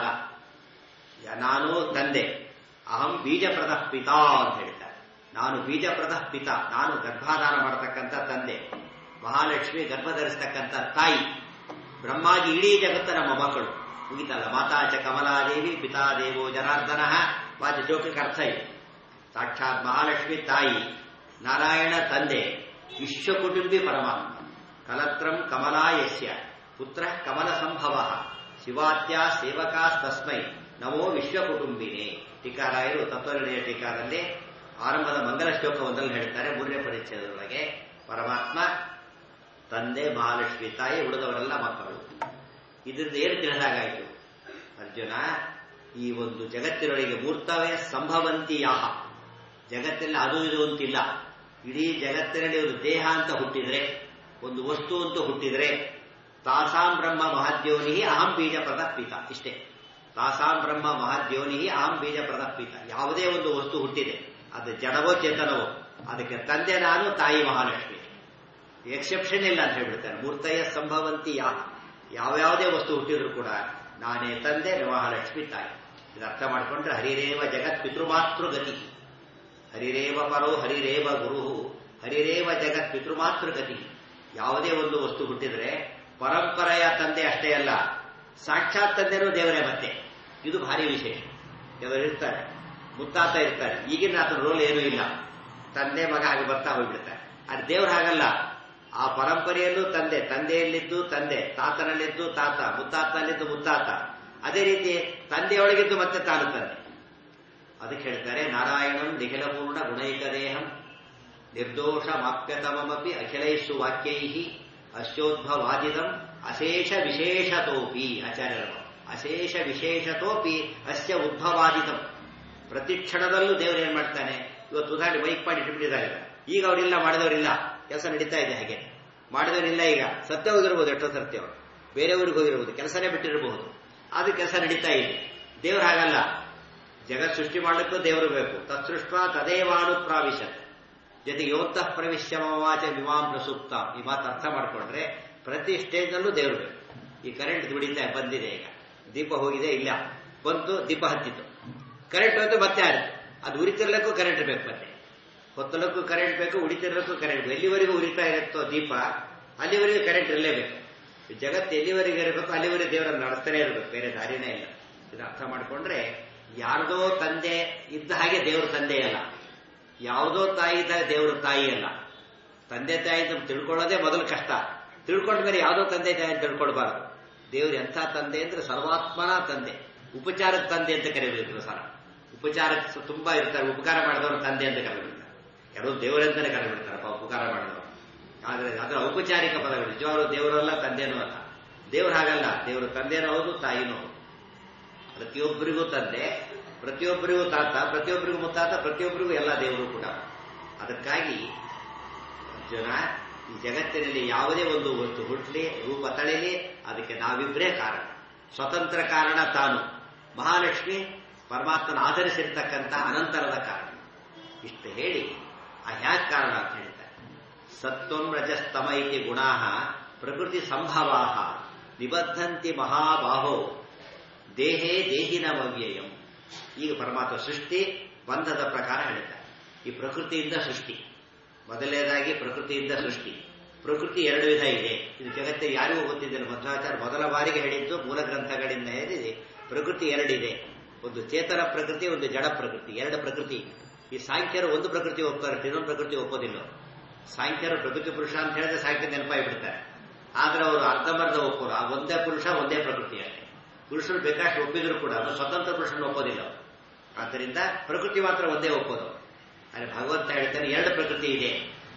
ನಾನು ತಂದೆ ಅಹಂ ಬೀಜಪ್ರದ ಪಿತಾ ಅಂತ ಹೇಳ್ತಾರೆ ನಾನು ಬೀಜಪ್ರದ ಪಿತ ನಾನು ಗರ್ಭಾಧಾನ ಮಾಡತಕ್ಕಂಥ ತಂದೆ ಮಹಾಲಕ್ಷ್ಮಿ ಗರ್ಭ ಧರಿಸ್ತಕ್ಕಂಥ ತಾಯಿ ಬ್ರಹ್ಮಾದಿ ಇಡೀ ಜಗತ್ತ ನಮ್ಮ ಮಕ್ಕಳು ಮುಗಿತಲ್ಲ ಮಾತಾಚ ಕಮಲಾದೇವಿ ಪಿತಾ ದೇವೋ ಜನಾರ್ದನ ವಾಚ ಜೋಕಕ್ಕೆ ಅರ್ಥ ಇದೆ ಸಾಕ್ಷಾತ್ ಮಹಾಲಕ್ಷ್ಮಿ ತಾಯಿ ನಾರಾಯಣ ತಂದೆ ವಿಶ್ವ ಕುಟುಂಬಿ ಪರಮಾತ್ಮ ಕಲತ್ರಂ ಕಮಲಾಯಸ್ಯ ಪುತ್ರ ಕಮಲ ಸಂಭವ ಶಿವಾತ್ಯ ಸೇವಕಾಸ್ತಸ್ಮೈ ನಮೋ ವಿಶ್ವ ಕುಟುಂಬಿನೇ ಟೀಕಾರಾಯರು ತತ್ವನಿರ್ಣಯ ಟೀಕಾದಲ್ಲಿ ಆರಂಭದ ಮಂಗಲ ಶ್ಲೋಕ ಒಂದರಲ್ಲಿ ಹೇಳ್ತಾರೆ ಮೂರನೇ ಪರಿಚ್ಛೇದದೊಳಗೆ ಪರಮಾತ್ಮ ತಂದೆ ಮಹಾಲಕ್ಷ್ಮಿ ತಾಯಿ ಉಳಿದವರೆಲ್ಲ ಮಕ್ಕಳು ಇದರಿಂದ ಏನು ತಿಳಿದಾಗಾಯಿತು ಅರ್ಜುನ ಈ ಒಂದು ಜಗತ್ತಿನೊಳಗೆ ಮೂರ್ತವೇ ಸಂಭವಂತಿಯಾಹ ಜಗತ್ತಿನಲ್ಲಿ ಅದು ಇದು ಅಂತಿಲ್ಲ ಇಡೀ ಜಗತ್ತಿನಲ್ಲಿ ಒಂದು ದೇಹ ಅಂತ ಹುಟ್ಟಿದ್ರೆ ಒಂದು ವಸ್ತು ಅಂತ ಹುಟ್ಟಿದ್ರೆ ತಾಸಾಂ ಬ್ರಹ್ಮ ಮಹಾದ್ಯೋನಿ ಅಹಂ ಬೀಜ ಪ್ರದಪ್ಪಿತ ಇಷ್ಟೇ ತಾಸಾಂ ಬ್ರಹ್ಮ ಮಹಾದ್ಯೋನಿ ಅಹಂ ಬೀಜ ಪ್ರದಪ್ಪಿತ ಯಾವುದೇ ಒಂದು ವಸ್ತು ಹುಟ್ಟಿದೆ ಅದು ಜಡವೋ ಚೇತನವೋ ಅದಕ್ಕೆ ತಂದೆ ನಾನು ತಾಯಿ ಮಹಾಲಕ್ಷ್ಮಿ ಎಕ್ಸೆಪ್ಷನ್ ಇಲ್ಲ ಅಂತ ಹೇಳ್ಬಿಡ್ತಾರೆ ಮೂರ್ತಯ ಸಂಭವಂತಿ ಯಾ ಯಾವ್ಯಾವುದೇ ವಸ್ತು ಹುಟ್ಟಿದ್ರು ಕೂಡ ನಾನೇ ತಂದೆ ಮಹಾಲಕ್ಷ್ಮಿ ತಾಯಿ ಇದು ಅರ್ಥ ಮಾಡಿಕೊಂಡ್ರೆ ಹರಿರೇವ ಜಗತ್ ಪಿತೃಮಾತೃ ಗತಿ ಹರಿರೇವ ಪರೋ ಹರಿರೇವ ಗುರು ಹರಿರೇವ ಜಗತ್ ಪಿತೃಮಾತೃ ಗತಿ ಯಾವುದೇ ಒಂದು ವಸ್ತು ಹುಟ್ಟಿದ್ರೆ ಪರಂಪರೆಯ ತಂದೆ ಅಷ್ಟೇ ಅಲ್ಲ ಸಾಕ್ಷಾತ್ ತಂದೆನೂ ದೇವರೇ ಮತ್ತೆ ಇದು ಭಾರಿ ವಿಶೇಷ ಕೆಲವರು ಇರ್ತಾರೆ ಮುತ್ತಾತ ಇರ್ತಾರೆ ಈಗಿನ ಆತನ ರೋಲ್ ಏನೂ ಇಲ್ಲ ತಂದೆ ಮಗ ಹಾಗೆ ಬರ್ತಾ ಹೋಗ್ಬಿಡ್ತಾರೆ ಅದು ದೇವ್ರು ಹಾಗಲ್ಲ ಆ ಪರಂಪರೆಯಲ್ಲೂ ತಂದೆ ತಂದೆಯಲ್ಲಿದ್ದು ತಂದೆ ತಾತನಲ್ಲಿದ್ದು ತಾತ ಮುತ್ತಾತನಲ್ಲಿದ್ದು ಮುತ್ತಾತ ಅದೇ ರೀತಿ ತಂದೆಯೊಳಗಿದ್ದು ಮತ್ತೆ ತಾನು ತಂದೆ ಅದಕ್ಕೆ ಹೇಳ್ತಾರೆ ನಾರಾಯಣಂ ನಿಖಿಲಪೂರ್ಣ ಗುಣೈಕ ದೇಹಂ ನಿರ್ದೋಷಮಾಪ್ಯತಮಮಪಿ ಅಖಿಲೈಷು ವಾಕ್ಯೈ ಅಶ್ಯೋದ್ಭವಾದಿದಂ ಅಶೇಷ ವಿಶೇಷತೋಪಿ ಆಚಾರ್ಯರು ಅಶೇಷ ವಿಶೇಷತೋಪಿ ಅಸ್ಯ ಉದ್ಭವಾದಿತಂ ಪ್ರತಿ ಕ್ಷಣದಲ್ಲೂ ದೇವರು ಏನ್ ಮಾಡ್ತಾನೆ ಇವತ್ತು ಉದಾಹರಣೆ ಬೈಕ್ ಮಾಡಿ ಇಟ್ಬಿಟ್ಟಿದ್ದಾರೆ ಈಗ ಅವರಿಲ್ಲ ಮಾಡಿದವರಿಲ್ಲ ಕೆಲಸ ನಡೀತಾ ಇದೆ ಹಾಗೆ ಮಾಡಿದವರಿಲ್ಲ ಈಗ ಸತ್ಯ ಹೋಗಿರ್ಬೋದು ಎಷ್ಟೋ ಸತ್ಯ ಅವರು ಬೇರೆ ಊರಿಗೆ ಹೋಗಿರ್ಬೋದು ಕೆಲಸನೇ ಬಿಟ್ಟಿರಬಹುದು ಆದ್ರೂ ಕೆಲಸ ನಡೀತಾ ಇದೆ ದೇವ್ರು ಹಾಗಲ್ಲ ಜಗತ್ ಸೃಷ್ಟಿ ಮಾಡಲಿಕ್ಕೂ ದೇವರು ಬೇಕು ತತ್ಸೃಷ್ಟ ತದೇವಾನು ಪ್ರಾವಿಶತ್ ಜೊತೆಗೆ ಯೋಂತಃ ಪ್ರವಿಶ್ಯಮವಾಚ ವಿಮಾಂ ಪ್ರಸುಪ್ತ ಈ ಮಾತು ಅರ್ಥ ಮಾಡ್ಕೊಂಡ್ರೆ ಪ್ರತಿ ಸ್ಟೇಜ್ನಲ್ಲೂ ದೇವರು ಬೇಕು ಈ ಕರೆಂಟ್ ದುಡಿತಾ ಬಂದಿದೆ ಈಗ ದೀಪ ಹೋಗಿದೆ ಇಲ್ಲ ಬಂತು ದೀಪ ಹತ್ತಿತ್ತು ಕರೆಂಟ್ ಹೋಯ್ತು ಮತ್ತೆ ಆಯ್ತು ಅದು ಉರಿತಿರ್ಲಿಕ್ಕೂ ಕರೆಂಟ್ ಬೇಕು ಮತ್ತೆ ಹೊತ್ತಲಕ್ಕೂ ಕರೆಂಟ್ ಬೇಕು ಉಡಿತಿರ್ಲಿಕ್ಕೂ ಕರೆಂಟ್ ಬೇಕು ಎಲ್ಲಿವರೆಗೂ ಉರಿತಾ ಇರುತ್ತೋ ದೀಪ ಅಲ್ಲಿವರೆಗೂ ಕರೆಂಟ್ ಇರಲೇಬೇಕು ಜಗತ್ತು ಎಲ್ಲಿವರೆಗೆ ಇರಬೇಕು ಅಲ್ಲಿವರೆಗೆ ದೇವರನ್ನು ನಡೆಸ್ತಾನೆ ಇರಬೇಕು ಬೇರೆ ದಾರಿನೇ ಇಲ್ಲ ಇದು ಅರ್ಥ ಮಾಡ್ಕೊಂಡ್ರೆ ಯಾರದೋ ತಂದೆ ಇದ್ದ ಹಾಗೆ ದೇವರು ತಂದೆ ಅಲ್ಲ ಯಾವುದೋ ತಾಯಿ ಇದ್ದಾಗ ದೇವರು ತಾಯಿ ಅಲ್ಲ ತಂದೆ ತಾಯಿ ಅಂತ ತಿಳ್ಕೊಳ್ಳೋದೇ ಮೊದಲು ಕಷ್ಟ ತಿಳ್ಕೊಂಡ ಮೇಲೆ ಯಾವುದೋ ತಂದೆ ತಾಯಿ ಅಂತ ತಿಳ್ಕೊಳ್ಬಾರ್ದು ದೇವರು ಎಂಥ ತಂದೆ ಅಂದ್ರೆ ಸರ್ವಾತ್ಮನ ತಂದೆ ಉಪಚಾರದ ತಂದೆ ಅಂತ ಕರೀಬೇಕು ಸರ ಉಪಚಾರಕ್ಕೆ ತುಂಬಾ ಇರ್ತಾರೆ ಉಪಕಾರ ಮಾಡಿದವರು ತಂದೆ ಅಂತ ಕರೆಬಿಡ್ತಾರೆ ಕೆಲವು ದೇವರಂತಾನೆ ಕರೆಬಿಡ್ತಾರಪ್ಪ ಉಪಕಾರ ಮಾಡಿದವರು ಆದ್ರೆ ಅದರ ಔಪಚಾರಿಕ ಪದಗಳು ನಿಜವಾಗ್ಲೂ ದೇವರಲ್ಲ ತಂದೆನೂ ಅಲ್ಲ ದೇವ್ರು ಹಾಗಲ್ಲ ದೇವರು ತಂದೆನೂ ಹೌದು ತಾಯಿನೂ ಹೌದು ಪ್ರತಿಯೊಬ್ಬರಿಗೂ ತಂದೆ ಪ್ರತಿಯೊಬ್ಬರಿಗೂ ತಾತ ಪ್ರತಿಯೊಬ್ಬರಿಗೂ ಮುತ್ತಾತ ಪ್ರತಿಯೊಬ್ಬರಿಗೂ ಎಲ್ಲ ದೇವರು ಕೂಡ ಅದಕ್ಕಾಗಿ ಜನ ಈ ಜಗತ್ತಿನಲ್ಲಿ ಯಾವುದೇ ಒಂದು ವಸ್ತು ಹುಟ್ಲಿ ರೂಪ ತಳಿಲಿ ಅದಕ್ಕೆ ನಾವಿಬ್ಬರೇ ಕಾರಣ ಸ್ವತಂತ್ರ ಕಾರಣ ತಾನು ಮಹಾಲಕ್ಷ್ಮಿ ಪರಮಾತ್ಮನ ಆಧರಿಸಿರ್ತಕ್ಕಂಥ ಅನಂತರದ ಕಾರಣ ಇಷ್ಟು ಹೇಳಿ ಆ ಹ್ಯಾಕ್ ಕಾರಣ ಅಂತ ಹೇಳ್ತಾರೆ ಸತ್ವಂ ರಜಸ್ತಮ ಇತಿ ಗುಣಾ ಪ್ರಕೃತಿ ಸಂಭವಾ ನಿಬದ್ಧಂತಿ ಮಹಾಬಾಹೋ ದೇಹೇ ದೇಹಿನ ಅವ್ಯಯಂ ಈಗ ಪರಮಾತ್ಮ ಸೃಷ್ಟಿ ಬಂಧದ ಪ್ರಕಾರ ಹೇಳಿದ್ದಾರೆ ಈ ಪ್ರಕೃತಿಯಿಂದ ಸೃಷ್ಟಿ ಮೊದಲನೇದಾಗಿ ಪ್ರಕೃತಿಯಿಂದ ಸೃಷ್ಟಿ ಪ್ರಕೃತಿ ಎರಡು ವಿಧ ಇದೆ ಇದು ಜಗತ್ತಿಗೆ ಯಾರಿಗೂ ಗೊತ್ತಿದ್ದಿಲ್ಲ ಮಧ್ವಾಚಾರ್ಯ ಮೊದಲ ಬಾರಿಗೆ ಹೇಳಿದ್ದು ಮೂಲ ಗ್ರಂಥಗಳಿಂದ ಹೇಳಿದೆ ಪ್ರಕೃತಿ ಎರಡಿದೆ ಒಂದು ಚೇತನ ಪ್ರಕೃತಿ ಒಂದು ಜಡ ಪ್ರಕೃತಿ ಎರಡು ಪ್ರಕೃತಿ ಈ ಸಾಂಖ್ಯರು ಒಂದು ಪ್ರಕೃತಿ ಒಪ್ತಾರೆ ಇನ್ನೊಂದು ಪ್ರಕೃತಿ ಒಪ್ಪೋದಿಲ್ಲ ಸಾಂಖ್ಯರು ಪ್ರಕೃತಿ ಪುರುಷ ಅಂತ ಹೇಳಿದ್ರೆ ಸಾಂಖ್ಯ ನೆನಪಾಗಿ ಬಿಡ್ತಾರೆ ಆದ್ರೆ ಅವರು ಅರ್ಧಮರ್ಧ ಒಪ್ಪೋರು ಆ ಒಂದೇ ಪುರುಷ ಒಂದೇ ಪ್ರಕೃತಿ ಅಷ್ಟೇ ಪುರುಷರು ಬೇಕಾಷ್ಟು ಒಪ್ಪಿದ್ರು ಕೂಡ ಅದು ಸ್ವತಂತ್ರ ಪುರುಷನ ಒಪ್ಪೋದಿಲ್ಲ ಆದ್ದರಿಂದ ಪ್ರಕೃತಿ ಮಾತ್ರ ಒಂದೇ ಒಪ್ಪೋದು ಆದರೆ ಭಗವಂತ ಹೇಳ್ತಾನೆ ಎರಡು ಪ್ರಕೃತಿ ಇದೆ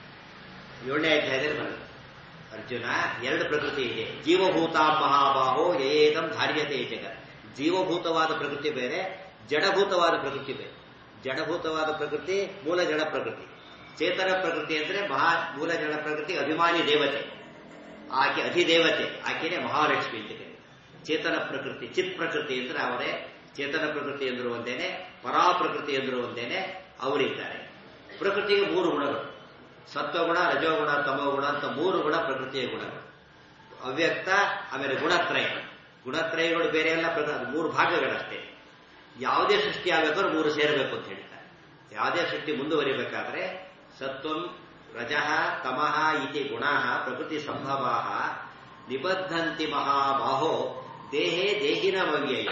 ಏಳನೇ ಅಧ್ಯಾಯದಲ್ಲಿ ಬರುತ್ತೆ ಅರ್ಜುನ ಎರಡು ಪ್ರಕೃತಿ ಇದೆ ಜೀವಭೂತ ಮಹಾಬಾಹೋ ಯೇದಂ ಧಾರ್ಯತೆ ಜಗತ್ ಜೀವಭೂತವಾದ ಪ್ರಕೃತಿ ಬೇರೆ ಜಡಭೂತವಾದ ಪ್ರಕೃತಿ ಬೇರೆ ಜಡಭೂತವಾದ ಪ್ರಕೃತಿ ಮೂಲ ಜಡ ಪ್ರಕೃತಿ ಚೇತನ ಪ್ರಕೃತಿ ಅಂದ್ರೆ ಮಹಾ ಮೂಲ ಜಡ ಪ್ರಕೃತಿ ಅಭಿಮಾನಿ ದೇವತೆ ಆಕೆ ಅಧಿದೇವತೆ ಆಕೆನೇ ಮಹಾಲಕ್ಷ್ಮಿ ಅಂತ ಕರೀತಾರೆ ಚೇತನ ಪ್ರಕೃತಿ ಚಿತ್ ಪ್ರಕೃತಿ ಅಂದ್ರೆ ಅವರೇ ಚೇತನ ಪ್ರಕೃತಿ ಎಂದರು ಒಂದೇನೆ ಪರಾ ಪ್ರಕೃತಿ ಎಂದರು ಒಂದೇನೆ ಅವರಿದ್ದಾರೆ ಪ್ರಕೃತಿಗೆ ಮೂರು ಗುಣಗಳು ಸತ್ವಗುಣ ರಜೋಗುಣ ತಮೋಗುಣ ಅಂತ ಮೂರು ಗುಣ ಪ್ರಕೃತಿಯ ಗುಣಗಳು ಅವ್ಯಕ್ತ ಆಮೇಲೆ ಗುಣತ್ರಯ ಗುಣತ್ರಯಗಳು ಬೇರೆ ಎಲ್ಲ ಪ್ರಕೃತಿ ಮೂರು ಭಾಗಗಳಷ್ಟೇ ಯಾವುದೇ ಸೃಷ್ಟಿ ಆಗಬೇಕಾದ್ರೂ ಮೂರು ಸೇರಬೇಕು ಅಂತ ಹೇಳ್ತಾರೆ ಯಾವುದೇ ಸೃಷ್ಟಿ ಮುಂದುವರಿಬೇಕಾದ್ರೆ ಸತ್ವಂ ರಜಃ ತಮಃ ಇತಿ ಗುಣ ಪ್ರಕೃತಿ ಸಂಭವಾ ನಿಬದ್ಧಂತಿ ಮಹಾಬಾಹೋ ದೇಹೇ ದೇಹಿನ ವ್ಯಯ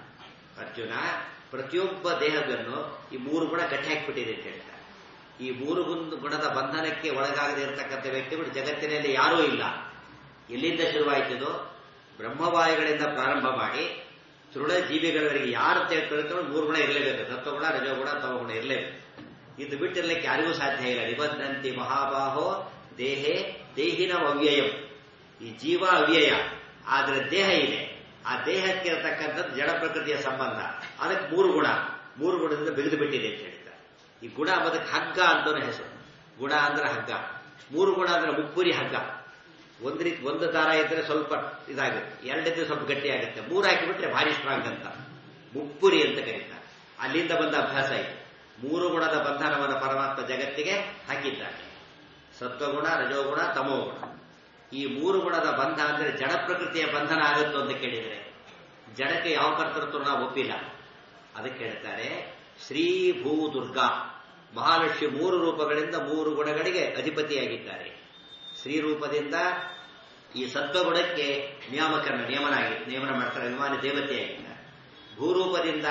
ಅರ್ಜುನ ಪ್ರತಿಯೊಬ್ಬ ದೇಹವನ್ನು ಈ ಮೂರು ಗುಣ ಗಟ್ಟಿ ಹಾಕಿಬಿಟ್ಟಿದೆ ಅಂತ ಹೇಳ್ತಾರೆ ಈ ಮೂರು ಗುಣದ ಬಂಧನಕ್ಕೆ ಒಳಗಾಗದೇ ಇರತಕ್ಕಂಥ ವ್ಯಕ್ತಿಗಳು ಜಗತ್ತಿನಲ್ಲಿ ಯಾರೂ ಇಲ್ಲ ಎಲ್ಲಿಂದ ಶುರುವಾಯಿತು ಬ್ರಹ್ಮವಾಯುಗಳಿಂದ ಪ್ರಾರಂಭ ಮಾಡಿ ತೃಣ ಜೀವಿಗಳವರೆಗೆ ಯಾರು ತಿಳ್ಕೊಂಡು ಮೂರು ಗುಣ ಇರಲೇಬೇಕು ಸತ್ವಗುಣ ರಜೋಗುಣ ತಮಗುಣ ಇರಲೇಬೇಕು ಇದು ಬಿಟ್ಟಿರ್ಲಿಕ್ಕೆ ಯಾರಿಗೂ ಸಾಧ್ಯ ಇಲ್ಲ ನಿಬದ್ಧಂತಿ ಮಹಾಬಾಹೋ ದೇಹೇ ದೇಹಿನ ಅವ್ಯಯಂ ಈ ಜೀವ ಅವ್ಯಯ ಆದ್ರೆ ದೇಹ ಇದೆ ಆ ದೇಹಕ್ಕೆ ಇರತಕ್ಕಂಥದ್ದು ಜಡ ಪ್ರಕೃತಿಯ ಸಂಬಂಧ ಅದಕ್ಕೆ ಮೂರು ಗುಣ ಮೂರು ಗುಣದಿಂದ ಬಿಗಿದು ಬಿಟ್ಟಿದೆ ಅಂತ ಹೇಳ್ತಾರೆ ಈ ಗುಣ ಅದಕ್ಕೆ ಹಗ್ಗ ಅಂತಾನೆ ಹೆಸರು ಗುಣ ಅಂದ್ರೆ ಹಗ್ಗ ಮೂರು ಗುಣ ಅಂದ್ರೆ ಮುಪ್ಪುರಿ ಹಗ್ಗ ಒಂದು ರೀತಿ ಒಂದು ದಾರ ಇದ್ರೆ ಸ್ವಲ್ಪ ಇದಾಗುತ್ತೆ ಎರಡಿದ್ರೆ ಸ್ವಲ್ಪ ಗಟ್ಟಿ ಆಗುತ್ತೆ ಮೂರು ಹಾಕಿಬಿಟ್ರೆ ಭಾರಿ ಸ್ಟ್ರಾಂಗ್ ಅಂತ ಮುಪ್ಪುರಿ ಅಂತ ಕರೀತಾರೆ ಅಲ್ಲಿಂದ ಬಂದ ಅಭ್ಯಾಸ ಇದೆ ಮೂರು ಗುಣದ ಬಂಧನವನ್ನು ಪರಮಾತ್ಮ ಜಗತ್ತಿಗೆ ಹಾಕಿದ್ದಾನೆ ಸತ್ವಗುಣ ರಜೋಗುಣ ತಮೋಗುಣ ಈ ಮೂರು ಗುಣದ ಬಂಧ ಅಂದ್ರೆ ಜಡ ಪ್ರಕೃತಿಯ ಬಂಧನ ಆಗುತ್ತೋ ಅಂತ ಕೇಳಿದರೆ ಜಡಕ್ಕೆ ಯಾವ ಕರ್ತೃತ್ವ ನಾವು ಒಪ್ಪಿಲ್ಲ ಅದಕ್ಕೆ ಹೇಳ್ತಾರೆ ಶ್ರೀ ಭೂ ದುರ್ಗಾ ಮಹಾಲಕ್ಷ್ಮಿ ಮೂರು ರೂಪಗಳಿಂದ ಮೂರು ಗುಣಗಳಿಗೆ ಅಧಿಪತಿಯಾಗಿದ್ದಾರೆ ಶ್ರೀ ರೂಪದಿಂದ ಈ ಸತ್ವಗುಣಕ್ಕೆ ನಿಯಾಮಕರನ್ನ ನಿಯಮನ ಆಗಿ ನಿಯಮನ ಮಾಡ್ತಾರೆ ಅಭಿಮಾನಿ ದೇವತೆಯಾಗಿದ್ದಾರೆ ಭೂರೂಪದಿಂದ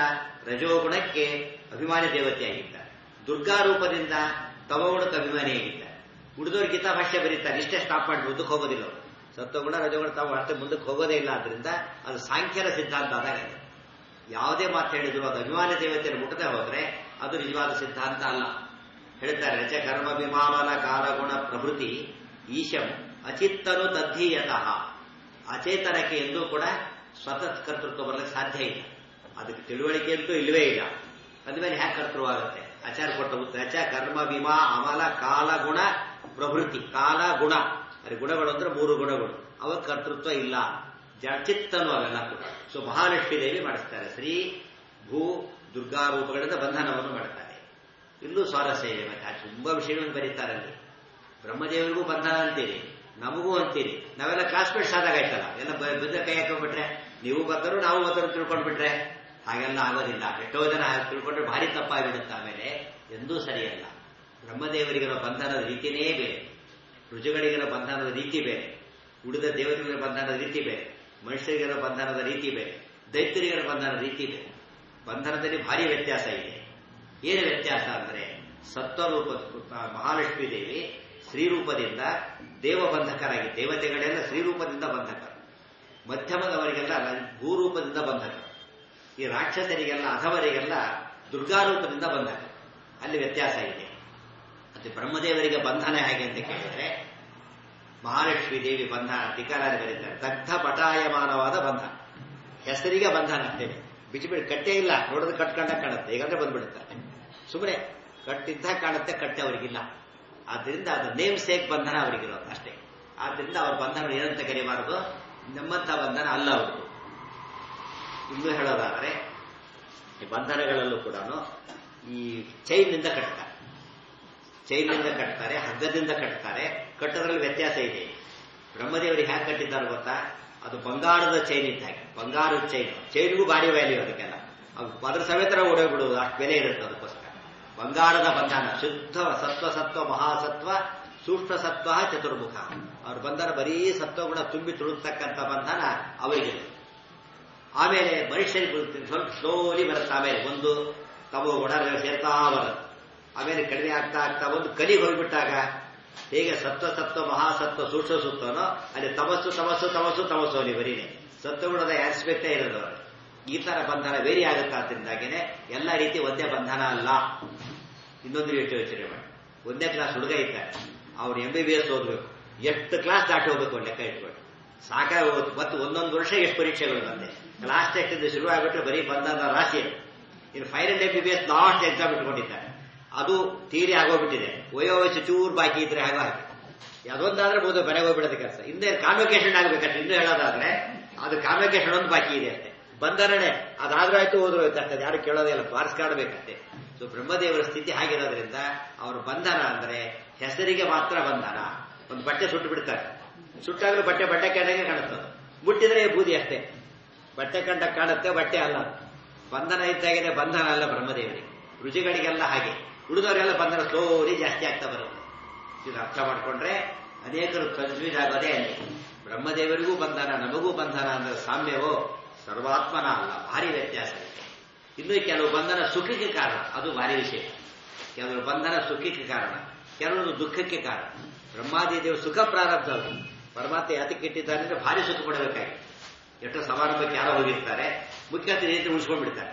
ರಜೋಗುಣಕ್ಕೆ ಅಭಿಮಾನಿ ದೇವತೆಯಾಗಿದ್ದಾರೆ ದುರ್ಗಾ ರೂಪದಿಂದ ತಮಗುಣಕ್ಕೆ ಅಭಿಮಾನಿಯಾಗಿದ್ದಾರೆ ಉಳಿದವ್ರು ಗೀತಾ ಭಾಷೆ ಬರೀತಾರೆ ಇಷ್ಟೇ ಸ್ಟಾಪ್ ಮಾಡಿ ಮುಂದಕ್ಕೆ ಹೋಗೋದಿಲ್ಲ ಅವರು ಸತ್ವಗುಣ ರಜಗುಣ ತಾವು ಅಷ್ಟೇ ಮುಂದಕ್ಕೆ ಹೋಗೋದೇ ಇಲ್ಲ ಆದ್ರಿಂದ ಅದು ಸಾಂಖ್ಯರ ಸಿದ್ಧಾಂತ ಆದಾಗ ಯಾವುದೇ ಮಾತು ಹೇಳಿದ್ರು ಅದು ಅಭಿಮಾನಿ ದೇವತೆಯನ್ನು ಮುಟ್ಟದೆ ಹೋದ್ರೆ ಅದು ನಿಜವಾದ ಸಿದ್ಧಾಂತ ಅಲ್ಲ ಹೇಳ್ತಾರೆ ರಚ ಕರ್ಮ ವಿಮಾನನ ಕಾಲಗುಣ ಪ್ರಭೃತಿ ಈಶಂ ಅಚಿತ್ತನು ತದ್ಧೀಯತಃ ಅಚೇತನಕ್ಕೆ ಎಂದೂ ಕೂಡ ಸ್ವತಃ ಕರ್ತೃತ್ವ ಬರಲಿಕ್ಕೆ ಸಾಧ್ಯ ಇಲ್ಲ ಅದಕ್ಕೆ ತಿಳುವಳಿಕೆ ಅಂತೂ ಇಲ್ಲವೇ ಇಲ್ಲ ಅಂದಮೇಲೆ ಹ್ಯಾಕ್ ಕರ್ತೃವಾಗುತ್ತೆ ಆಚಾರ ಕೊಟ್ಟ ಉತ್ತರ ಅಚ ಕರ್ಮ ವಿಮಾ ಅಮಲ ಕಾಲ ಗುಣ ಪ್ರಭೃತಿ ಕಾಲ ಗುಣ ಅದೇ ಗುಣಗಳು ಅಂದ್ರೆ ಮೂರು ಗುಣಗಳು ಅವ ಕರ್ತೃತ್ವ ಇಲ್ಲ ಜಚಿತ್ತನು ಅವೆಲ್ಲ ಕೂಡ ಸೊ ಮಹಾಲಕ್ಷ್ಮೀ ದೇವಿ ಮಾಡಿಸ್ತಾರೆ ಶ್ರೀ ಭೂ ದುರ್ಗಾ ರೂಪಗಳಿಂದ ಬಂಧನವನ್ನು ಮಾಡ್ತಾರೆ ಇಲ್ಲೂ ಸ್ವಾರಸ್ಯ ಇದೆ ಮತ್ತೆ ಆ ತುಂಬಾ ವಿಷಯಗಳನ್ನು ಬರೀತಾರೆ ಅಲ್ಲಿ ಬ್ರಹ್ಮದೇವರಿಗೂ ಬಂಧನ ಅಂತೀರಿ ನಮಗೂ ಅಂತೀರಿ ನಾವೆಲ್ಲ ಕ್ಲಾಸ್ಮೇಟ್ಸ್ ಆದಾಗ ಆಯ್ತಲ್ಲ ಎಲ್ಲ ಬಿದ್ದ ಕೈ ಹಾಕೊಂಡ್ಬಿಟ್ರೆ ನೀವು ಬಂದರು ನಾವು ಬಂದರು ತಿಳ್ಕೊಂಡ್ಬಿಟ್ರೆ ಹಾಗೆಲ್ಲ ಆಗೋದಿಲ್ಲ ಎಷ್ಟೋ ಜನ ಹಾಗೆ ತಿಳ್ಕೊಂಡ್ರೆ ಭಾರಿ ತಪ್ಪಾಗಿಬಿಡುತ್ತೆ ಆಮೇಲೆ ಎಂದೂ ಸರಿಯಲ್ಲ ಬ್ರಹ್ಮದೇವರಿಗಿರೋ ಬಂಧನದ ರೀತಿಯೇ ಬೇರೆ ರುಜುಗಳಿಗಿರೋ ಬಂಧನದ ರೀತಿ ಬೇರೆ ಉಳಿದ ದೇವತೆಗಳ ಬಂಧನದ ರೀತಿ ಬೇರೆ ಮನುಷ್ಯರಿಗಿರೋ ಬಂಧನದ ರೀತಿ ಬೇರೆ ದೈತ್ಯರಿಗಿರೋ ಬಂಧನದ ರೀತಿ ಬೇರೆ ಬಂಧನದಲ್ಲಿ ಭಾರಿ ವ್ಯತ್ಯಾಸ ಇದೆ ಏನು ವ್ಯತ್ಯಾಸ ಅಂದರೆ ಸತ್ವರೂಪ ಮಹಾಲಕ್ಷ್ಮೀ ದೇವಿ ಶ್ರೀರೂಪದಿಂದ ದೇವಬಂಧಕರಾಗಿ ದೇವತೆಗಳೆಲ್ಲ ಶ್ರೀರೂಪದಿಂದ ಬಂಧಕರು ಮಧ್ಯಮದವರಿಗೆಲ್ಲ ಭೂರೂಪದಿಂದ ಬಂಧಕರು ಈ ರಾಕ್ಷಸರಿಗೆಲ್ಲ ಅಧವರಿಗೆಲ್ಲ ದುರ್ಗಾರೂಪದಿಂದ ಬಂಧಕ ಅಲ್ಲಿ ವ್ಯತ್ಯಾಸ ಇದೆ ಮತ್ತೆ ಬ್ರಹ್ಮದೇವರಿಗೆ ಬಂಧನ ಹೇಗೆ ಅಂತ ಕೇಳಿದ್ರೆ ಮಹಾಲಕ್ಷ್ಮೀ ದೇವಿ ಬಂಧನ ಧಿಕಾರಾರಿ ಬರೀತಾರೆ ದಗ್ಧ ಪಟಾಯಮಾನವಾದ ಬಂಧ ಹೆಸರಿಗೆ ಬಂಧನ ಅಷ್ಟೇ ಬಿಚ್ಚಿ ಬಿಡಿ ಕಟ್ಟೆ ಇಲ್ಲ ನೋಡಿದ್ರೆ ಕಟ್ಕೊಂಡ ಕಾಣುತ್ತೆ ಈಗಂದ್ರೆ ಬಂದ್ಬಿಡುತ್ತೆ ಸುಮ್ಮನೆ ಕಟ್ಟಿದ್ದ ಕಾಣುತ್ತೆ ಕಟ್ಟೆ ಅವರಿಗಿಲ್ಲ ಆದ್ರಿಂದ ಅದು ನೇಮ್ ಸೇಕ್ ಬಂಧನ ಅವರಿಗಿರೋದು ಅಷ್ಟೇ ಆದ್ರಿಂದ ಅವ್ರ ಬಂಧನ ಏನಂತ ಕರಿಬಾರದು ನಮ್ಮಂಥ ಬಂಧನ ಅಲ್ಲ ಅವ್ರದ್ದು ಇನ್ನೂ ಹೇಳೋದಾದರೆ ಈ ಬಂಧನಗಳಲ್ಲೂ ಕೂಡ ಈ ಚೈನ್ನಿಂದ ಕಟ್ತಾರೆ ಚೈನ್ನಿಂದ ಕಟ್ತಾರೆ ಹಗ್ಗದಿಂದ ಕಟ್ತಾರೆ ಕಟ್ಟೋದ್ರಲ್ಲಿ ವ್ಯತ್ಯಾಸ ಇದೆ ಬ್ರಹ್ಮದೇವರಿಗೆ ಹ್ಯಾಕೆ ಕಟ್ಟಿದ್ದಾರೆ ಗೊತ್ತಾ ಅದು ಬಂಗಾರದ ಚೈನ್ ಇದ್ದ ಹಾಗೆ ಬಂಗಾರದ ಚೈನ್ ಚೈನ್ಗೂ ಭಾರಿ ವ್ಯಾಲ್ಯೂ ಅದಕ್ಕೆಲ್ಲ ಅದು ಅದ್ರ ಸಮೇತ ಓಡೋಗ್ಬಿಡುವುದು ಅಷ್ಟು ಬೆಲೆ ಇರುತ್ತೆ ಅದಕ್ಕೋಸ್ಕರ ಬಂಗಾರದ ಬಂಧನ ಶುದ್ಧ ಸತ್ವ ಸತ್ವ ಮಹಾಸತ್ವ ಸೂಕ್ಷ್ಮ ಸತ್ವ ಚತುರ್ಮುಖ ಅವ್ರ ಬಂಧನ ಬರೀ ಸತ್ವಗುಣ ತುಂಬಿ ತುಳುಕ್ತಕ್ಕಂಥ ಬಂಧನ ಅವರಿಗೆ ಆಮೇಲೆ ಮನುಷ್ಯರಿಗೆ ಸ್ವಲ್ಪ ಸ್ಲೋಲಿ ಬರುತ್ತೆ ಆಮೇಲೆ ಒಂದು ತಮೋ ಗುಣ ಸೇರ್ತಾ ಬರುತ್ತೆ ಆಮೇಲೆ ಕಡಿಮೆ ಆಗ್ತಾ ಆಗ್ತಾ ಒಂದು ಕಲಿಗೆ ಹೋಗ್ಬಿಟ್ಟಾಗ ಹೇಗೆ ಸತ್ವ ಸತ್ವ ಮಹಾಸತ್ವ ಸೂಕ್ಷ್ಮ ಸೂಕ್ತನೋ ಅಲ್ಲಿ ತಮಸ್ಸು ತಮಸ್ಸು ತಮಸ್ಸು ತಮಸ್ಸು ಅಲ್ಲಿ ಬರೀನೆ ಸತ್ವಗುಣದ ಆಸ್ಪೆಕ್ಟೇ ಇರೋದು ಅವರು ಈ ತರ ಬಂಧನ ವೇರಿ ಆಗುತ್ತೆ ಆದ್ರಿಂದಾಗೇನೆ ಎಲ್ಲ ರೀತಿ ಒಂದೇ ಬಂಧನ ಅಲ್ಲ ಇನ್ನೊಂದು ರೀತಿ ಯೋಚನೆ ಮಾಡಿ ಒಂದೇ ಕ್ಲಾಸ್ ಹುಡುಗ ಇದ್ದಾರೆ ಅವ್ರು ಎಂ ಬಿ ಬಿ ಎಸ್ ಓದ್ಬೇಕು ಎಷ್ಟು ಕ್ಲಾಸ್ ದಾಟಿ ಹೋಗ್ಬೇಕು ಲೆಕ್ಕ ಇಟ್ಕೊಂಡು ಸಾಕಾಗಿ ಹೋಗುತ್ತೆ ಮತ್ತು ಒಂದೊಂದು ವರ್ಷ ಎಷ್ಟು ಪರೀಕ್ಷೆಗಳು ಬಂದೆ ಕ್ಲಾಸ್ ಟೆಸ್ಟ್ ಶುರು ಆಗ್ಬಿಟ್ರೆ ಬರೀ ಬಂಧನ ರಾಶಿ ಇನ್ನು final M B B S last exam ಇಟ್ಕೊಂಡಿದ್ದಾರೆ ಅದು ತೀರಿ ಆಗೋಗ್ಬಿಟ್ಟಿದೆ ವಯೋ ವಯಸ್ಸು ಚೂರು ಬಾಕಿ ಇದ್ರೆ ಹಾಗೋ ಹಾಗೆ ಅದೊಂದಾದ್ರೆ ಬೋದು ಬೆಳಗ್ಗೆ ಹೋಗ್ಬಿಡೋದು ಕೆಲಸ ಹಿಂದೆ ಕಾನ್ವೊಕೇಶನ್ ಆಗ್ಬೇಕಷ್ಟೆ ಇನ್ನೂ ಹೇಳೋದಾದ್ರೆ ಅದು ಕಾನ್ವೊಕೇಶನ್ ಒಂದು ಬಾಕಿ ಇದೆ ಅಷ್ಟೇ ಬಂಧನನೆ ಅದಾದ್ರೂ ಆಯ್ತು ಹೋದ್ರು ಆಯ್ತು ಅಷ್ಟೇ ಯಾರು ಕೇಳೋದೇ ಇಲ್ಲ ಬಾರಿಸ್ಕಾಡ್ಬೇಕಷ್ಟೇ ಸೊ ಬ್ರಹ್ಮದೇವರ ಸ್ಥಿತಿ ಹಾಗಿರೋದ್ರಿಂದ ಅವ್ರ ಬಂಧನ ಅಂದ್ರೆ ಹೆಸರಿಗೆ ಮಾತ್ರ ಬಂಧನ ಒಂದು ಬಟ್ಟೆ ಸುಟ್ಟು ಬಿಡ್ತಾರೆ ಸುಟ್ಟಾಗ್ಲೂ ಬಟ್ಟೆ ಬಟ್ಟೆ ಕಂಡಂಗೆ ಕಾಣುತ್ತೆ ಮುಟ್ಟಿದ್ರೆ ಬೂದಿ ಅಷ್ಟೇ ಬಟ್ಟೆ ಕಂಡ ಕಾಣುತ್ತೆ ಬಟ್ಟೆ ಅಲ್ಲ ಬಂಧನ ಇದ್ದಾಗೇನೆ ಬಂಧನ ಅಲ್ಲ ಬ್ರಹ್ಮದೇವರಿಗೆ ರುಚಿಗಳಿಗೆಲ್ಲ ಹಾಗೆ ಉಳಿದವರೆಲ್ಲ ಬಂಧನ ಸ್ಲೋಲಿ ಜಾಸ್ತಿ ಆಗ್ತಾ ಬರುತ್ತೆ ಇದು ಅರ್ಥ ಮಾಡ್ಕೊಂಡ್ರೆ ಅನೇಕರು ಕನ್ಫ್ಯೂಸ್ ಆಗೋದೇ ಅಲ್ಲಿ ಬ್ರಹ್ಮದೇವರಿಗೂ ಬಂಧನ ನಮಗೂ ಬಂಧನ ಅಂದ್ರೆ ಸಾಮ್ಯವೋ ಸರ್ವಾತ್ಮನ ಅಲ್ಲ ಭಾರಿ ವ್ಯತ್ಯಾಸ ಇದೆ ಇನ್ನು ಕೆಲವು ಬಂಧನ ಸುಖಕ್ಕೆ ಕಾರಣ ಅದು ಭಾರಿ ವಿಷಯ ಕೆಲವರು ಬಂಧನ ಸುಖಕ್ಕೆ ಕಾರಣ ಕೆಲವರು ದುಃಖಕ್ಕೆ ಕಾರಣ ಬ್ರಹ್ಮಾದಿ ದೇವರು ಸುಖ ಪ್ರಾರಬ್ಧ ಅದು ಪರಮಾತ್ಮ ಯಾತಕ್ಕೆ ಇಟ್ಟಿದ್ದಾರೆ ಅಂದ್ರೆ ಭಾರಿ ಸುಖ ಪಡಬೇಕಾಗಿ ಎಷ್ಟೋ ಸಮಾರಂಭಕ್ಕೆ ಯಾರೋ ಹೋಗಿರ್ತಾರೆ ಮುಖ್ಯಮಂತ್ರಿ ರೀತಿ ಉಳಿಸ್ಕೊಂಡ್ಬಿಡ್ತಾರೆ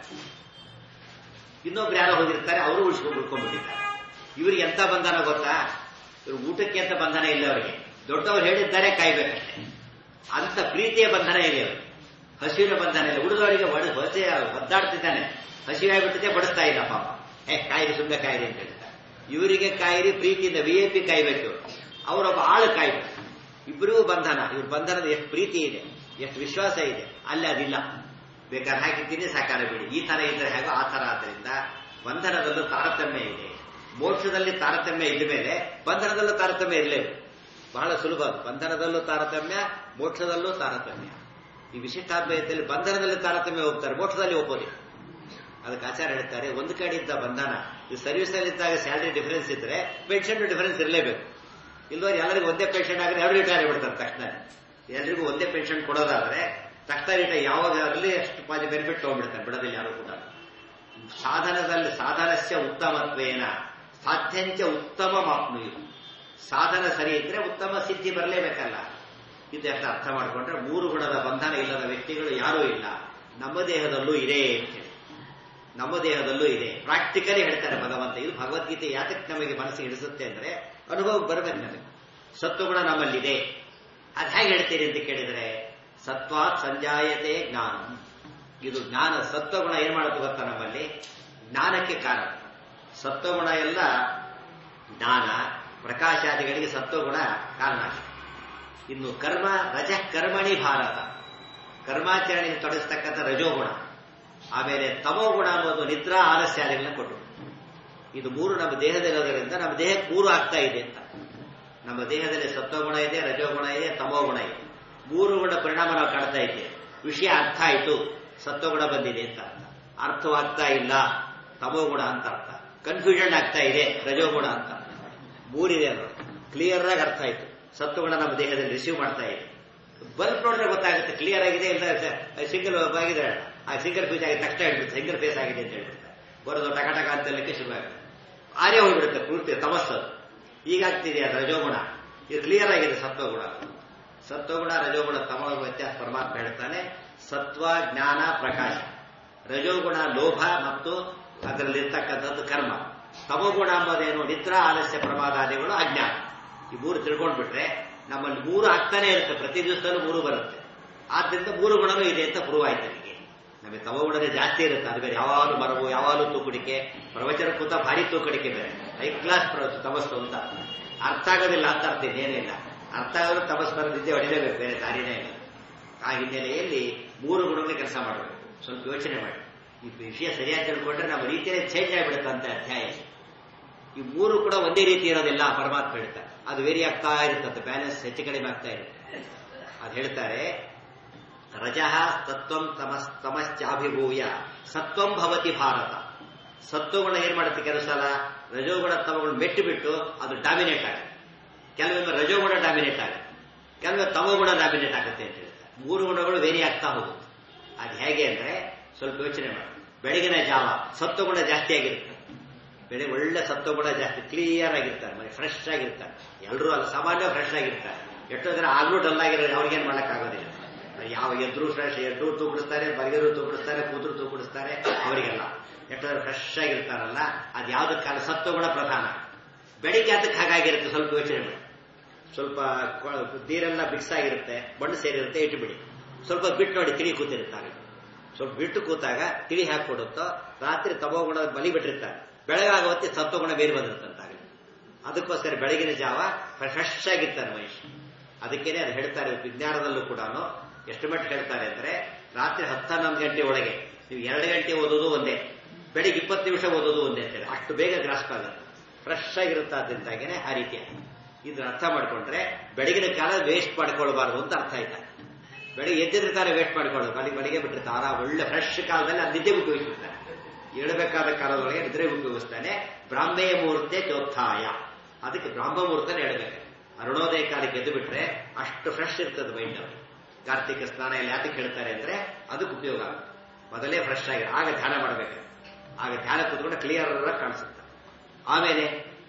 ಇನ್ನೊಬ್ರು ಯಾರೋ ಹೋಗಿರ್ತಾರೆ ಅವರು ಉಳಿಸ್ಕೊಂಡು ಉಳ್ಕೊಂಡ್ಬಿಟ್ಟಿದ್ದಾರೆ ಇವ್ರಿಗೆ ಎಂತ ಬಂಧನ ಗೊತ್ತಾ ಇವ್ರು ಊಟಕ್ಕೆ ಅಂತ ಬಂಧನ ಇಲ್ಲ ಅವರಿಗೆ ದೊಡ್ಡವರು ಹೇಳಿದ್ದಾರೆ ಕಾಯ್ಬೇಕಷ್ಟೇ ಅಂತ ಪ್ರೀತಿಯ ಬಂಧನ ಇದೆ ಅವರು ಹಸಿವಿನ ಬಂಧನ ಇಲ್ಲ ಉಳಿದವರಿಗೆ ಒಡ ಹೊಸೆ ಒದ್ದಾಡ್ತಿದ್ದಾನೆ ಹಸಿವಾಗ್ಬಿಟ್ಟಿದೆ ಬಡಿಸ್ತಾ ಇಲ್ಲ ಪಾಪ ಏ ಕಾಯಿರಿ ಸುಮ್ಮನೆ ಕಾಯಿರಿ ಅಂತ ಹೇಳ್ತಾರೆ ಇವರಿಗೆ ಕಾಯಿರಿ ಪ್ರೀತಿಯಿಂದ ವಿ ಎ ಪಿ ಕಾಯ್ಬೇಕು ಅವರೊಬ್ಬ ಆಳು ಕಾಯ್ಬೇಕು ಇಬ್ಬರಿಗೂ ಬಂಧನ ಇವ್ರ ಬಂಧನದ ಎಷ್ಟು ಪ್ರೀತಿ ಇದೆ ಎಷ್ಟು ವಿಶ್ವಾಸ ಇದೆ ಅಲ್ಲಿ ಅದಿಲ್ಲ ಬೇಕಾದ್ರೆ ಹಾಕಿದ್ದೀನಿ ಸಾಕಾರ ಬಿಡಿ ಈ ತರ ಇದ್ರೆ ಹೇಗೋ ಆ ತರ ಆದ್ರಿಂದ ಬಂಧನದಲ್ಲೂ ತಾರತಮ್ಯ ಇದೆ ಮೋಕ್ಷದಲ್ಲಿ ತಾರತಮ್ಯ ಇದ್ದ ಮೇಲೆ ಬಂಧನದಲ್ಲೂ ತಾರತಮ್ಯ ಇರಲೇಬೇಕು ಬಹಳ ಸುಲಭ ಅದು ಬಂಧನದಲ್ಲೂ ತಾರತಮ್ಯ ಮೋಕ್ಷದಲ್ಲೂ ತಾರತಮ್ಯ ಈ ವಿಶಿಷ್ಟಾದ್ವಯದಲ್ಲಿ ಬಂಧನದಲ್ಲಿ ತಾರತಮ್ಯ ಹೋಗ್ತಾರೆ ಮೋಕ್ಷದಲ್ಲಿ ಒಪ್ಪೋದಿ ಅದಕ್ಕೆ ಆಚಾರ ಹೇಳ್ತಾರೆ ಒಂದು ಕಡೆ ಇದ್ದ ಬಂಧನ ಈ ಸರ್ವಿಸ್ ಅಲ್ಲಿ ಇದ್ದಾಗ ಸ್ಯಾಲರಿ ಡಿಫರೆನ್ಸ್ ಇದ್ರೆ ಪೆನ್ಷನ್ ಡಿಫರೆನ್ಸ್ ಇರಲೇಬೇಕು ಇಲ್ಲವರು ಎಲ್ಲರಿಗೂ ಒಂದೇ ಪೆನ್ಷನ್ ಆದ್ರೆ ಎರಡು ರಿಟೈರ್ ಬಿಡ್ತಾರೆ ತಕ್ಷಣ ಎಲ್ರಿಗೂ ಒಂದೇ ಪೆನ್ಷನ್ ಕೊಡೋದಾದ್ರೆ ತಕ್ಷಣ ರಿಟೈರ್ ಯಾವಾಗ ಅಲ್ಲಿ ಅಷ್ಟು ಪಾದಿ ಬೆನಿಫಿಟ್ ತಗೊಂಡ್ಬಿಡ್ತಾರೆ ಬಿಡೋದಿಲ್ಲ ಯಾರು ಕೂಡ ಸಾಧನದಲ್ಲಿ ಸಾಧನಸ್ಯ ಉತ್ತಮತ್ವೇನ ಸಾಧ್ಯಂಚ ಉತ್ತಮ ಮಾಪ್ನುಯು ಸಾಧನ ಸರಿ ಇದ್ರೆ ಉತ್ತಮ ಸಿದ್ಧಿ ಬರಲೇಬೇಕಲ್ಲ ಇದೆಲ್ಲ ಅರ್ಥ ಮಾಡಿಕೊಂಡ್ರೆ ಮೂರು ಗುಣದ ಬಂಧನ ಇಲ್ಲದ ವ್ಯಕ್ತಿಗಳು ಯಾರೂ ಇಲ್ಲ ನಮ್ಮ ದೇಹದಲ್ಲೂ ಇದೆ ಅಂತೇಳಿ ನಮ್ಮ ದೇಹದಲ್ಲೂ ಇದೆ ಪ್ರಾಕ್ಟಿಕಲಿ ಹೇಳ್ತಾರೆ ಭಗವಂತ ಇದು ಭಗವದ್ಗೀತೆ ಯಾತಕ್ಕೆ ನಮಗೆ ಮನಸ್ಸಿಗೆ ಹಿಡಿಸುತ್ತೆ ಅಂದ್ರೆ ಅನುಭವ ಬರಬೇಕು ನಮಗೆ ಸತ್ವಗುಣ ನಮ್ಮಲ್ಲಿದೆ ಅದು ಹೇಗೆ ಹೇಳ್ತೀರಿ ಅಂತ ಕೇಳಿದರೆ ಸತ್ವಾತ್ ಸಂಜಾಯತೆ ಜ್ಞಾನ ಇದು ಜ್ಞಾನ ಸತ್ವಗುಣ ಏನ್ ಮಾಡುತ್ತೆ ಗೊತ್ತಾ ನಮ್ಮಲ್ಲಿ ಜ್ಞಾನಕ್ಕೆ ಕಾರಣ ಸತ್ವಗುಣ ಎಲ್ಲ ಜ್ಞಾನ ಪ್ರಕಾಶಾದಿಗಳಿಗೆ ಸತ್ವಗುಣ ಕಾರಣ ಇನ್ನು ಕರ್ಮ ರಜ ಕರ್ಮಣಿ ಭಾರತ ಕರ್ಮಾಚರಣೆ ತೊಡಗಿಸ್ತಕ್ಕಂಥ ರಜೋಗುಣ ಆಮೇಲೆ ತಮೋಗುಣ ಅನ್ನೋದು ನಿದ್ರಾ ಆಲಸ್ಯಾದಿಗಳನ್ನ ಕೊಟ್ಟು ಇದು ಮೂರು ನಮ್ಮ ದೇಹದಲ್ಲಿರೋದ್ರಿಂದ ನಮ್ಮ ದೇಹಕ್ಕೆ ಮೂರು ಆಗ್ತಾ ಇದೆ ಅಂತ ನಮ್ಮ ದೇಹದಲ್ಲಿ ಸತ್ವಗುಣ ಇದೆ ರಜೋಗುಣ ಇದೆ ತಮೋಗುಣ ಇದೆ ಮೂರು ಗುಣ ಪರಿಣಾಮ ನಾವು ಕಾಣ್ತಾ ಇದ್ದೇವೆ ವಿಷಯ ಅರ್ಥ ಆಯಿತು ಸತ್ವಗುಣ ಬಂದಿದೆ ಅಂತ ಅರ್ಥ ಅರ್ಥವಾಗ್ತಾ ಇಲ್ಲ ತಮೋಗುಣ ಅಂತ ಅರ್ಥ ಕನ್ಫ್ಯೂಷನ್ ಆಗ್ತಾ ಇದೆ ರಜೋಗುಣ ಅಂತ ಮೂರಿದೆ ಅದು ಕ್ಲಿಯರ್ ಆಗಿ ಅರ್ಥ ಆಯ್ತು ಸತ್ವಗುಣ ನಮ್ಮ ದೇಹದಲ್ಲಿ ರಿಸೀವ್ ಮಾಡ್ತಾ ಇದೆ ಬಲ್ಬ್ ನೋಡಿದ್ರೆ ಗೊತ್ತಾಗುತ್ತೆ ಕ್ಲಿಯರ್ ಆಗಿದೆ ಇಲ್ಲ ಸಿಂಗಲ್ ಆಗಿದೆ ಆ ಸಿಂಗಲ್ ಫೇಸ್ ಆಗಿದೆ ತಕ್ಷಣ ಹೇಳ್ಬಿಡುತ್ತೆ ಸಿಂಗಲ್ ಫೇಸ್ ಆಗಿದೆ ಅಂತ ಹೇಳ್ಬಿಡುತ್ತೆ ಬರೋದು ಟಕ ಟಕ ಅಂತಲಿಕ್ಕೆ ಶುರುವಾಗುತ್ತೆ ಆರೇ ಹೋಗ್ಬಿಡುತ್ತೆ ಪೂರ್ತಿ ತಮಸ್ಸದು ಈಗಾಗ್ತಿದೆ ಅದು ರಜೋಗುಣ ಇದು ಕ್ಲಿಯರ್ ಆಗಿದೆ ಸತ್ವಗುಣ ಸತ್ವಗುಣ ರಜೋಗುಣ ತಮ ವ್ಯತ್ಯಾಸ ಪರಮಾತ್ಮ ಹೇಳ್ತಾನೆ ಸತ್ವ ಜ್ಞಾನ ಪ್ರಕಾಶ ರಜೋಗುಣ ಲೋಭ ಮತ್ತು ಅದರಲ್ಲಿರ್ತಕ್ಕಂಥದ್ದು ಕರ್ಮ ತಮೋಗುಣ ಎಂಬುದೇನು ನಿದ್ರಾ ಆಲಸ್ಯ ಪ್ರಮಾದಾದಿಗಳು ಅಜ್ಞಾನ ಈ ಮೂರು ತಿಳ್ಕೊಂಡ್ಬಿಟ್ರೆ ನಮ್ಮಲ್ಲಿ ಮೂರು ಆಗ್ತಾನೆ ಇರುತ್ತೆ ಪ್ರತಿ ದಿವಸದಲ್ಲೂ ಮೂರು ಬರುತ್ತೆ ಆದ್ರಿಂದ ಮೂರು ಗುಣನೂ ಇದೆ ಅಂತ ಪ್ರೂವ್ ಆಯ್ತು ನನಗೆ ನಮಗೆ ತಮೋಗುಣನೇ ಜಾಸ್ತಿ ಇರುತ್ತೆ ಅದು ಬೇರೆ ಯಾವಾಗಲೂ ಮರವು ಯಾವಾಗಲೂ ತೂಕಡಿಕೆ ಪ್ರವಚನ ಕೂತ ಭಾರಿ ತೂಕಡಿಕೆ ಬೇರೆ ಹೈ ಕ್ಲಾಸ್ ತಮಸ್ಸು ಅಂತ ಅರ್ಥ ಆಗೋದಿಲ್ಲ ಅಂತ ಅರ್ಥ ಏನಿಲ್ಲ ಅರ್ಥ ಆಗೋದು ತಮಸ್ ಬರೋದಿದ್ದೆ ಹೊಡಿಲೇಬೇಕು ಬೇರೆ ದಾರಿನೇ ಇಲ್ಲ ಆ ಹಿನ್ನೆಲೆಯಲ್ಲಿ ಮೂರು ಗುಣಗಳೇ ಕೆಲಸ ಮಾಡಬೇಕು ಸ್ವಲ್ಪ ಯೋಚನೆ ಮಾಡಿ ಈ ವಿಷಯ ಸರಿಯಾಗಿ ತಿಳ್ಕೊಂಡ್ರೆ ನಮ್ಮ ರೀತಿಯೇ ಚೇಂಜ್ ಆಗಿಬಿಡುತ್ತೆ ಅಂತ ಅಧ್ಯಾಯ ಈ ಮೂರು ಕೂಡ ಒಂದೇ ರೀತಿ ಇರೋದಿಲ್ಲ ಪರಮಾತ್ಮ ಹೇಳ್ತಾರೆ ಅದು ವೇರಿ ಆಗ್ತಾ ಇರುತ್ತಂತೆ ಬ್ಯಾಲೆನ್ಸ್ ಹೆಚ್ಚು ಕಡಿಮೆ ಆಗ್ತಾ ಇರುತ್ತೆ ಅದು ಹೇಳ್ತಾರೆ ರಜಃ ತತ್ವಂ ತಮಸ್ ತಮಶ್ಚಾಭಿಭೂಯ ಸತ್ವಂ ಭವತಿ ಭಾರತ ಸತ್ವಗುಣ ಏನ್ ಮಾಡುತ್ತೆ ಕೆಲವು ಸಲ ರಜೋಗುಣ ತಮಗುಣ ಮೆಟ್ಟು ಬಿಟ್ಟು ಅದು ಡಾಮಿನೇಟ್ ಆಗುತ್ತೆ ಕೆಲವೊಮ್ಮೆ ರಜೋಗುಣ ಡಾಮಿನೇಟ್ ಆಗುತ್ತೆ ಕೆಲವೊಮ್ಮೆ ತಮಗುಣ ಡಾಮಿನೇಟ್ ಆಗುತ್ತೆ ಅಂತ ಹೇಳ್ತಾರೆ ಮೂರು ಗುಣಗಳು ವೇರಿ ಆಗ್ತಾ ಹೋಗುತ್ತೆ ಅದು ಹೇಗೆ ಅಂದ್ರೆ ಸ್ವಲ್ಪ ಯೋಚನೆ ಮಾಡಿ ಬೆಳಗಿನ ಜಾವ ಸತ್ವಗುಣ ಜಾಸ್ತಿ ಆಗಿರುತ್ತೆ ಬೆಳಿಗ್ಗೆ ಒಳ್ಳೆ ಸತ್ವಗುಣ ಜಾಸ್ತಿ ಕ್ಲಿಯರ್ ಆಗಿರ್ತಾರೆ ಮನೆ ಫ್ರೆಶ್ ಆಗಿರ್ತಾರೆ ಎಲ್ಲರೂ ಅಲ್ಲ ಸಾಮಾನ್ಯ ಫ್ರೆಶ್ ಆಗಿರ್ತಾರೆ ಎಷ್ಟೋ ಜನ ಆಗ್ಲೂ ಡಲ್ ಆಗಿರೋದು ಅವ್ರಿಗೇನು ಮಾಡೋಕ್ಕಾಗೋದಿಲ್ಲ ಯಾವ ಎದ್ರು ಫ್ರೆಶ್ ಎದ್ರು ತೂಗಿಡಿಸ್ತಾರೆ ಬರಿಗರು ತೂಗಿಡಿಸ್ತಾರೆ ಕೂతుರು ತೂಗಿಡಿಸ್ತಾರೆ ಅವರಿಗೆಲ್ಲ ಎಷ್ಟೋ ಫ್ರೆಶ್ ಆಗಿರ್ತಾರಲ್ಲ ಅದು ಯಾವ್ದಕ್ಕೆ ಕಾಲ ಸತ್ವಗುಣ ಪ್ರಧಾನ ಬೆಳಿಗ್ಗೆ ಅದಕ್ಕೆ ಹಾಗಾಗಿರುತ್ತೆ ಸ್ವಲ್ಪ ಯೋಚನೆ ಮಾಡಿ ಸ್ವಲ್ಪ ನೀರೆಲ್ಲ ಮಿಕ್ಸ್ ಆಗಿರುತ್ತೆ ಮಣ್ಣು ಸೇರಿರುತ್ತೆ ಇಟ್ಟು ಬಿಡಿ ಸ್ವಲ್ಪ ಬಿಟ್ಟು ನೋಡಿ ತಿಳಿ ಕೂತಿರ್ತಾರೆ ಸ್ವಲ್ಪ ಬಿಟ್ಟು ಕೂತಾಗ ತಿಳಿ ಹಾಕೊಡುತ್ತೋ ರಾತ್ರಿ ತಮೋಗುಣ ಬಲಿ ಬಿಟ್ಟಿರ್ತಾರೆ ಬೆಳಗಾಗುವತ್ತೆ ಸತ್ವಗುಣ ಬೇರೆ ಬಂದಿರುತ್ತಂತಾಗಲಿ ಅದಕ್ಕೋಸ್ಕರ ಬೆಳಗಿನ ಜಾವ ಫ್ರೆಶ್ ಆಗಿರ್ತಾರೆ ಮನುಷ್ಯ ಅದಕ್ಕೇನೆ ಅದು ಹೇಳ್ತಾರೆ ವಿಜ್ಞಾನದಲ್ಲೂ ಕೂಡ ಎಷ್ಟು ಮಟ್ಟಿಗೆ ಹೇಳ್ತಾರೆ ಅಂದ್ರೆ ರಾತ್ರಿ ಹತ್ತನ್ನೊಂದು ಗಂಟೆ ಒಳಗೆ ನೀವು ಎರಡು ಗಂಟೆ ಓದೋದು ಒಂದೇ ಬೆಳಿಗ್ಗೆ ಇಪ್ಪತ್ತು ನಿಮಿಷ ಓದೋದು ಒಂದೇ ಅಂತೇಳಿ ಅಷ್ಟು ಬೇಗ ಗ್ರಾಸ್ಪ್ ಆಗುತ್ತೆ ಫ್ರೆಶ್ ಆಗಿರುತ್ತೆ ಅದರಿಂದಾಗೇನೆ ಆ ರೀತಿಯ ಇದನ್ನ ಅರ್ಥ ಮಾಡ್ಕೊಂಡ್ರೆ ಬೆಳಗಿನ ಕಾಲ ವೇಸ್ಟ್ ಮಾಡ್ಕೊಳ್ಬಾರ್ದು ಅಂತ ಅರ್ಥ ಆಯ್ತಾ ಬೆಳಿಗ್ಗೆ ಎದ್ದಿದ್ರೆ ಕಾಲ ವೇಸ್ಟ್ ಮಾಡ್ಕೊಳ್ಳೋದು ಬೆಳಿಗ್ಗೆ ಬೆಳಿಗ್ಗೆ ಬಿಟ್ಟಿರ್ತಾರೆ ಆ ಒಳ್ಳೆ ಫ್ರೆಶ್ ಕಾಲದಲ್ಲಿ ಅದು ನಿದ್ದೆ ಉಪಯೋಗಿಸ್ಬಿಡ್ತಾರೆ ಏಳಬೇಕಾದ ಕಾಲದೊಳಗೆ ನಿದ್ರೆ ಉಪಯೋಗಿಸ್ತಾನೆ ಬ್ರಾಹ್ಮೆಯ ಮುಹೂರ್ತೆ ಚೋತ್ಥಾಯ ಅದಕ್ಕೆ ಬ್ರಾಹ್ಮ ಮುಹೂರ್ತನೇ ಹೇಳ್ಬೇಕು ಅರುಣೋದಯ ಕಾಲಕ್ಕೆ ಎದ್ದು ಬಿಟ್ರೆ ಅಷ್ಟು ಫ್ರೆಶ್ ಇರ್ತದೆ ಮೈಂಡ್ ಅವರು ಕಾರ್ತಿಕ ಸ್ನಾನ ಎಲ್ಲ ಯಾತಕ್ಕೆ ಹೇಳ್ತಾರೆ ಅಂದ್ರೆ ಅದಕ್ಕೆ ಉಪಯೋಗ ಆಗುತ್ತೆ ಮೊದಲೇ ಫ್ರೆಶ್ ಆಗಿ ಆಗ ಧ್ಯಾನ ಮಾಡಬೇಕು ಆಗ ಧ್ಯಾನ ಕೂತ್ಕೊಂಡು ಕ್ಲಿಯರ್ ಕಾಣಿಸುತ್ತೆ ಆಮೇಲೆ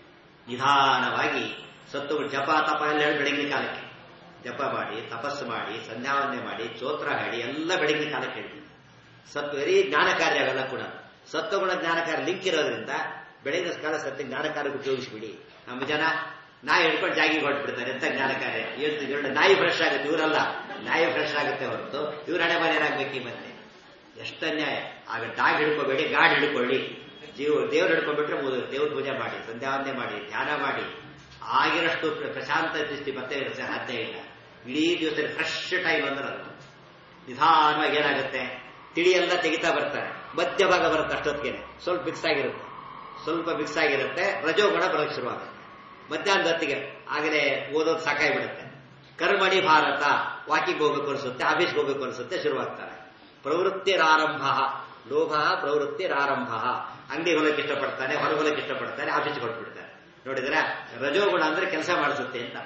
ನಿಧಾನವಾಗಿ ಸತ್ತು ಜಪ ತಪ ಎಲ್ಲ ಹೇಳಿ ಬೆಳಗಿನ ಕಾಲಕ್ಕೆ ಜಪ ಮಾಡಿ ತಪಸ್ಸು ಮಾಡಿ ಸಂಧ್ಯಾವಂದನೆ ಮಾಡಿ ಚೋತ್ರ ಹಾಡಿ ಎಲ್ಲ ಬೆಳಗಿನ ಕಾಲಕ್ಕೆ ಹೇಳ್ತೀವಿ ಸತ್ವ ಬರೀ ಜ್ಞಾನ ಕಾರ್ಯ ಅವೆಲ್ಲ ಕೂಡ ಸತ್ವಗುಣ ಜ್ಞಾನ ಕಾರ್ಯ ಲಿಂಕ್ ಇರೋದ್ರಿಂದ ಬೆಳಗಿನ ಕಾಲ ಸತ್ಯ ಜ್ಞಾನ ಕಾರ್ಯಕ್ಕೆ ಉಪಯೋಗಿಸ್ಬಿಡಿ ನಮ್ಮ ಜನ ನಾಯಿ ಹಿಡ್ಕೊಂಡು ಜಾಗಿಗೆ ಹೊರಟ್ಬಿಡ್ತಾರೆ ಎಂತ ಜ್ಞಾನ ಕಾರ್ಯ ಇವತ್ತು ಎರಡು ನಾಯಿ ಫ್ರೆಶ್ ಆಗುತ್ತೆ ಇವರಲ್ಲ ನಾಯಿ ಫ್ರೆಶ್ ಆಗುತ್ತೆ ಹೊರತು ಇವ್ರ ಹಣೆ ಮನೆ ಏನಾಗ್ಬೇಕು ಮತ್ತೆ ಎಷ್ಟು ಅನ್ಯಾಯ ಆಗ ಡಾಗ್ ಹಿಡ್ಕೋಬೇಡಿ ಗಾಡ್ ಹಿಡ್ಕೊಳ್ಳಿ ಜೀವ ದೇವ್ರು ಹಿಡ್ಕೊಂಡ್ಬಿಟ್ರೆ ಮುಗಿದು ದೇವ್ರ ಪೂಜೆ ಮಾಡಿ ಸಂಧ್ಯಾವಂದನೆ ಮಾಡಿ ಧ್ಯಾನ ಮಾಡಿ ಆಗಿರಷ್ಟು ಪ್ರಶಾಂತ ದೃಷ್ಟಿ ಮತ್ತೆ ಇರುತ್ತೆ ಸಾಧ್ಯ ಇಲ್ಲ ಇಡೀ ದಿವಸದಲ್ಲಿ ಫ್ರೆಶ್ ಟೈಮ್ ಅಂದ್ರೆ ಅದು ನಿಧಾನವಾಗಿ ಏನಾಗುತ್ತೆ ತಿಳಿ ಎಲ್ಲ ತೆಗಿತಾ ಬರ್ತಾರೆ ಮಧ್ಯ ಭಾಗ ಬರುತ್ತೆ ಅಷ್ಟೊತ್ತಿಗೆ ಸ್ವಲ್ಪ ಮಿಕ್ಸ್ ಆಗಿರುತ್ತೆ ಸ್ವಲ್ಪ ಮಿಕ್ಸ್ ಆಗಿರುತ್ತೆ ರಜೋಗುಣ ಬರೋಕ್ಕೆ ಶುರುವಾಗುತ್ತೆ ಮಧ್ಯಾಹ್ನದ ಹೊತ್ತಿಗೆ ಆಗಲೇ ಓದೋದು ಸಾಕಾಗಿಬಿಡುತ್ತೆ ಕರ್ಮಣಿ ಭಾರತ ವಾಕಿಂಗ್ ಹೋಗ್ಬೇಕು ಅನಿಸುತ್ತೆ ಆಫೀಸ್ಗೆ ಹೋಗ್ಬೇಕು ಅನಿಸುತ್ತೆ ಶುರುವಾಗ್ತಾರೆ ಪ್ರವೃತ್ತಿರಾರಂಭ ಲೋಭ ಪ್ರವೃತ್ತಿರಾರಂಭ ಅಂಗಡಿ ಹೊಲಕ್ಕೆ ಇಷ್ಟಪಡ್ತಾನೆ ಹೊರಗೊಲಕ್ಕೆ ಇಷ್ಟಪಡ್ತಾನೆ ಆಫೀಸ್ಗೆ ಹೊರಟ್ಬಿಡ್ತಾನೆ ನೋಡಿದ್ರೆ ರಜೋಗುಣ ಅಂದ್ರೆ ಕೆಲಸ ಮಾಡಿಸುತ್ತೆ ಅಂತ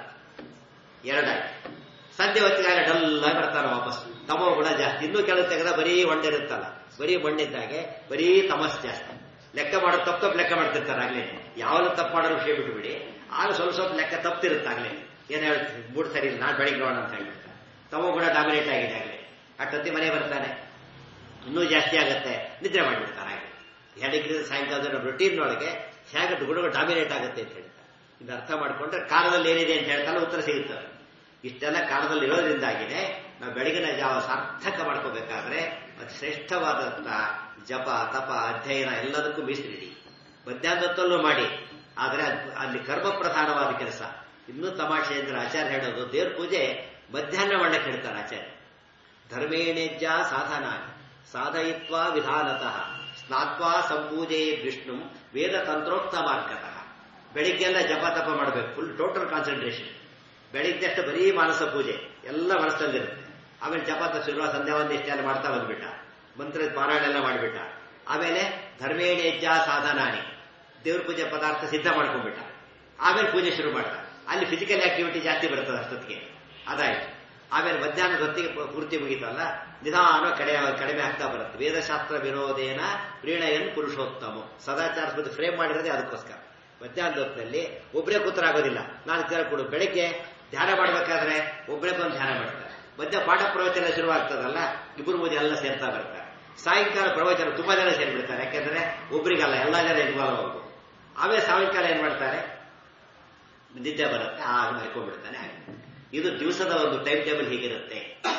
ಎರಡಾಗಿ ಸಂಜೆ ಹೊತ್ತಿಗಾಗ ಡಲ್ ಆಗಿ ಬರ್ತಾನೆ ವಾಪಸ್ ತಮೋ ಗುಣ ಜಾಸ್ತಿ ಇನ್ನೂ ಕೆಲವು ತೆಗೆದ ಬರೀ ಒಂಡಿರುತ್ತಲ್ಲ ಬರೀ ಮಣ್ಣಿದ್ದಾಗೆ ಬರೀ ತಮಸ್ ಜಾಸ್ತಿ ಲೆಕ್ಕ ಮಾಡೋ ತಪ್ಪು ತಪ್ಪು ಲೆಕ್ಕ ಮಾಡ್ತಿರ್ತಾರೆ ಆಗ್ಲೇ ಯಾವಾಗ ತಪ್ಪು ಮಾಡೋ ವಿಷಯ ಬಿಟ್ಬಿಡಿ ಆಗ ಸ್ವಲ್ಪ ಸ್ವಲ್ಪ ಲೆಕ್ಕ ತಪ್ತಿರುತ್ತಾಗಲೇ ಏನು ಹೇಳ್ತೀವಿ ಮೂಡ್ ಸರಿ ಇಲ್ಲ ನಾಳೆ ಬೆಳಿಗ್ಗೆ ನೋಡೋಣ ಅಂತ ಹೇಳ್ಬಿಡ್ತಾರೆ ತಮೋ ಗುಣ ಡಾಮಿನೇಟ್ ಆಗಿದೆ ಆಗಲೇ ಅಷ್ಟೊತ್ತಿ ಮನೆ ಬರ್ತಾನೆ ಇನ್ನೂ ಜಾಸ್ತಿ ಆಗುತ್ತೆ ನಿದ್ರೆ ಮಾಡಿಬಿಡ್ತಾನೆ ಹಾಗೆ ಹೇಳಿದ್ರೆ ಸಾಯಂಕಾಲದ ರೊಟೀನ್ನೊಳಗೆ ಹೇಗೆ ಗುಣಗಳು ಡಾಮಿನೇಟ್ ಆಗುತ್ತೆ ಅಂತ ಹೇಳ್ತಾರೆ ಇದು ಅರ್ಥ ಮಾಡಿಕೊಂಡ್ರೆ ಕಾಲದಲ್ಲಿ ಏನಿದೆ ಅಂತ ಹೇಳ್ತಾನೆ ಉತ್ತರ ಸಿಗುತ್ತದೆ ಇಷ್ಟೆಲ್ಲ ಕಾಲದಲ್ಲಿ ಇರೋದ್ರಿಂದಾಗಿನೇ ನಾವು ಬೆಳಗಿನ ಜಾವ ಸಾರ್ಥಕ ಮಾಡ್ಕೋಬೇಕಾದ್ರೆ ಅತಿ ಶ್ರೇಷ್ಠವಾದಂತಹ ಜಪ ತಪ ಅಧ್ಯಯನ ಎಲ್ಲದಕ್ಕೂ ಮೀಸಲಿಡಿ ಮಧ್ಯಾಹ್ನದೊತ್ತಲ್ಲೂ ಮಾಡಿ ಆದರೆ ಅದ್- ಅಲ್ಲಿ ಕರ್ಮ ಪ್ರಧಾನವಾದ ಕೆಲಸ ಇನ್ನೂ ತಮಾಷೆ ಅಂದ್ರೆ ಆಚಾರ್ಯ ಹೇಳೋದು ದೇವ್ರ ಪೂಜೆ ಮಧ್ಯಾಹ್ನ ಮಾಡಕ್ಕೆ ಹೇಳ್ತಾರೆ ಆಚಾರ್ಯ ಧರ್ಮೇಣೇಜ್ಜ ಸಾಧನ ಸಾಧಯಿತ್ವ ವಿಧಾನತಃ ಸ್ನಾತ್ವಾ ಸಂಪೂಜೆ ವಿಷ್ಣು ವೇದ ತಂತ್ರೋಕ್ತ ಮಾರ್ಗತಃ ಬೆಳಿಗ್ಗೆಲ್ಲ ಜಪ ತಪ ಮಾಡಬೇಕು ಫುಲ್ ಟೋಟಲ್ ಕಾನ್ಸಂಟ್ರೇಷನ್ ಬೆಳಿಗ್ಗೆ ಅಷ್ಟು ಬರೀ ಮಾನಸ ಪೂಜೆ ಎಲ್ಲ ಮನಸ್ಸಲ್ಲಿರುತ್ತೆ ಆಮೇಲೆ ಜಪ ಶುರು ಸಂಧ್ಯಾ ಒಂದು ಇಷ್ಟೆಲ್ಲ ಮಾಡ್ತಾ ಬಂದ್ಬಿಟ್ಟ ಮಂತ್ರದ ಪಾರಾಯಣ ಎಲ್ಲ ಮಾಡಿಬಿಟ್ಟ ಆಮೇಲೆ ಧರ್ಮೇಣೇಜ್ಜ ಸಾಧನಾನಿ ದೇವ್ರ ಪೂಜೆ ಪದಾರ್ಥ ಸಿದ್ಧ ಮಾಡ್ಕೊಂಡ್ಬಿಟ್ಟ ಆಮೇಲೆ ಪೂಜೆ ಶುರು ಮಾಡ್ದ ಅಲ್ಲಿ ಫಿಸಿಕಲ್ ಆಕ್ಟಿವಿಟಿ ಜಾಸ್ತಿ ಬರ್ತದೆ ಅಷ್ಟೊತ್ತಿಗೆ ಅದಾಯ್ತು ಆಮೇಲೆ ಮಧ್ಯಾಹ್ನದ ಹೊತ್ತಿಗೆ ಪೂ- ಪೂರ್ತಿ ಮುಗೀತಲ್ಲ ನಿಧಾನ ಕಡೆ ಕಡಿಮೆ ಆಗ್ತಾ ಬರುತ್ತೆ ವೇದಶಾಸ್ತ್ರ ವಿರೋಧೇನ ಪ್ರೀಣಯನ್ ಪುರುಷೋತ್ತಮ ಸದಾಚಾರ ಸ್ಮೃತಿ ಫ್ರೇಮ್ ಮಾಡಿರೋದೇ ಅದಕ್ಕೋಸ್ಕರ ಮಧ್ಯಾಹ್ನದ ಹೊತ್ತಿನಲ್ಲಿ ಒಬ್ಬರೇ ಕೂತರಾಗೋದಿಲ್ಲ ನಾನು ಕೇಳ್ಕೊಡು ಬೆಳಿಗ್ಗೆ ಧ್ಯಾನ ಮಾಡಬೇಕಾದ್ರೆ ಒಬ್ಬರೇ ಬಂದು ಧ್ಯಾನ ಮಾಡ್ತಾರೆ ಮಧ್ಯ ಪಾಠ ಪ್ರವಚನ ಶುರುವಾಗ್ತದಲ್ಲ ಇಬ್ಬರು ಮೂರು ಎಲ್ಲ ಸೇರ್ತಾ ಬರ್ತಾರೆ ಸಾಯಂಕಾಲ ಪ್ರವಚನ ತುಂಬಾ ಜನ ಸೇರಿಬಿಡ್ತಾರೆ ಯಾಕೆಂದ್ರೆ ಒಬ್ರಿಗಲ್ಲ ಎಲ್ಲ ಜನ ಇನ್ವಾಲ್ವ್ ಆಗ್ಬೋದು ಆಮೇಲೆ ಸಾಯಂಕಾಲ ಏನ್ ಮಾಡ್ತಾರೆ ನಿದ್ದೆ ಬರುತ್ತೆ ಆಗ ಮಲ್ಕೊಂಡ್ಬಿಡ್ತಾನೆ ಹಾಗೆ. ಇದು ದಿವಸದ ಒಂದು ಟೈಮ್ ಟೇಬಲ್ ಹೀಗಿರುತ್ತೆ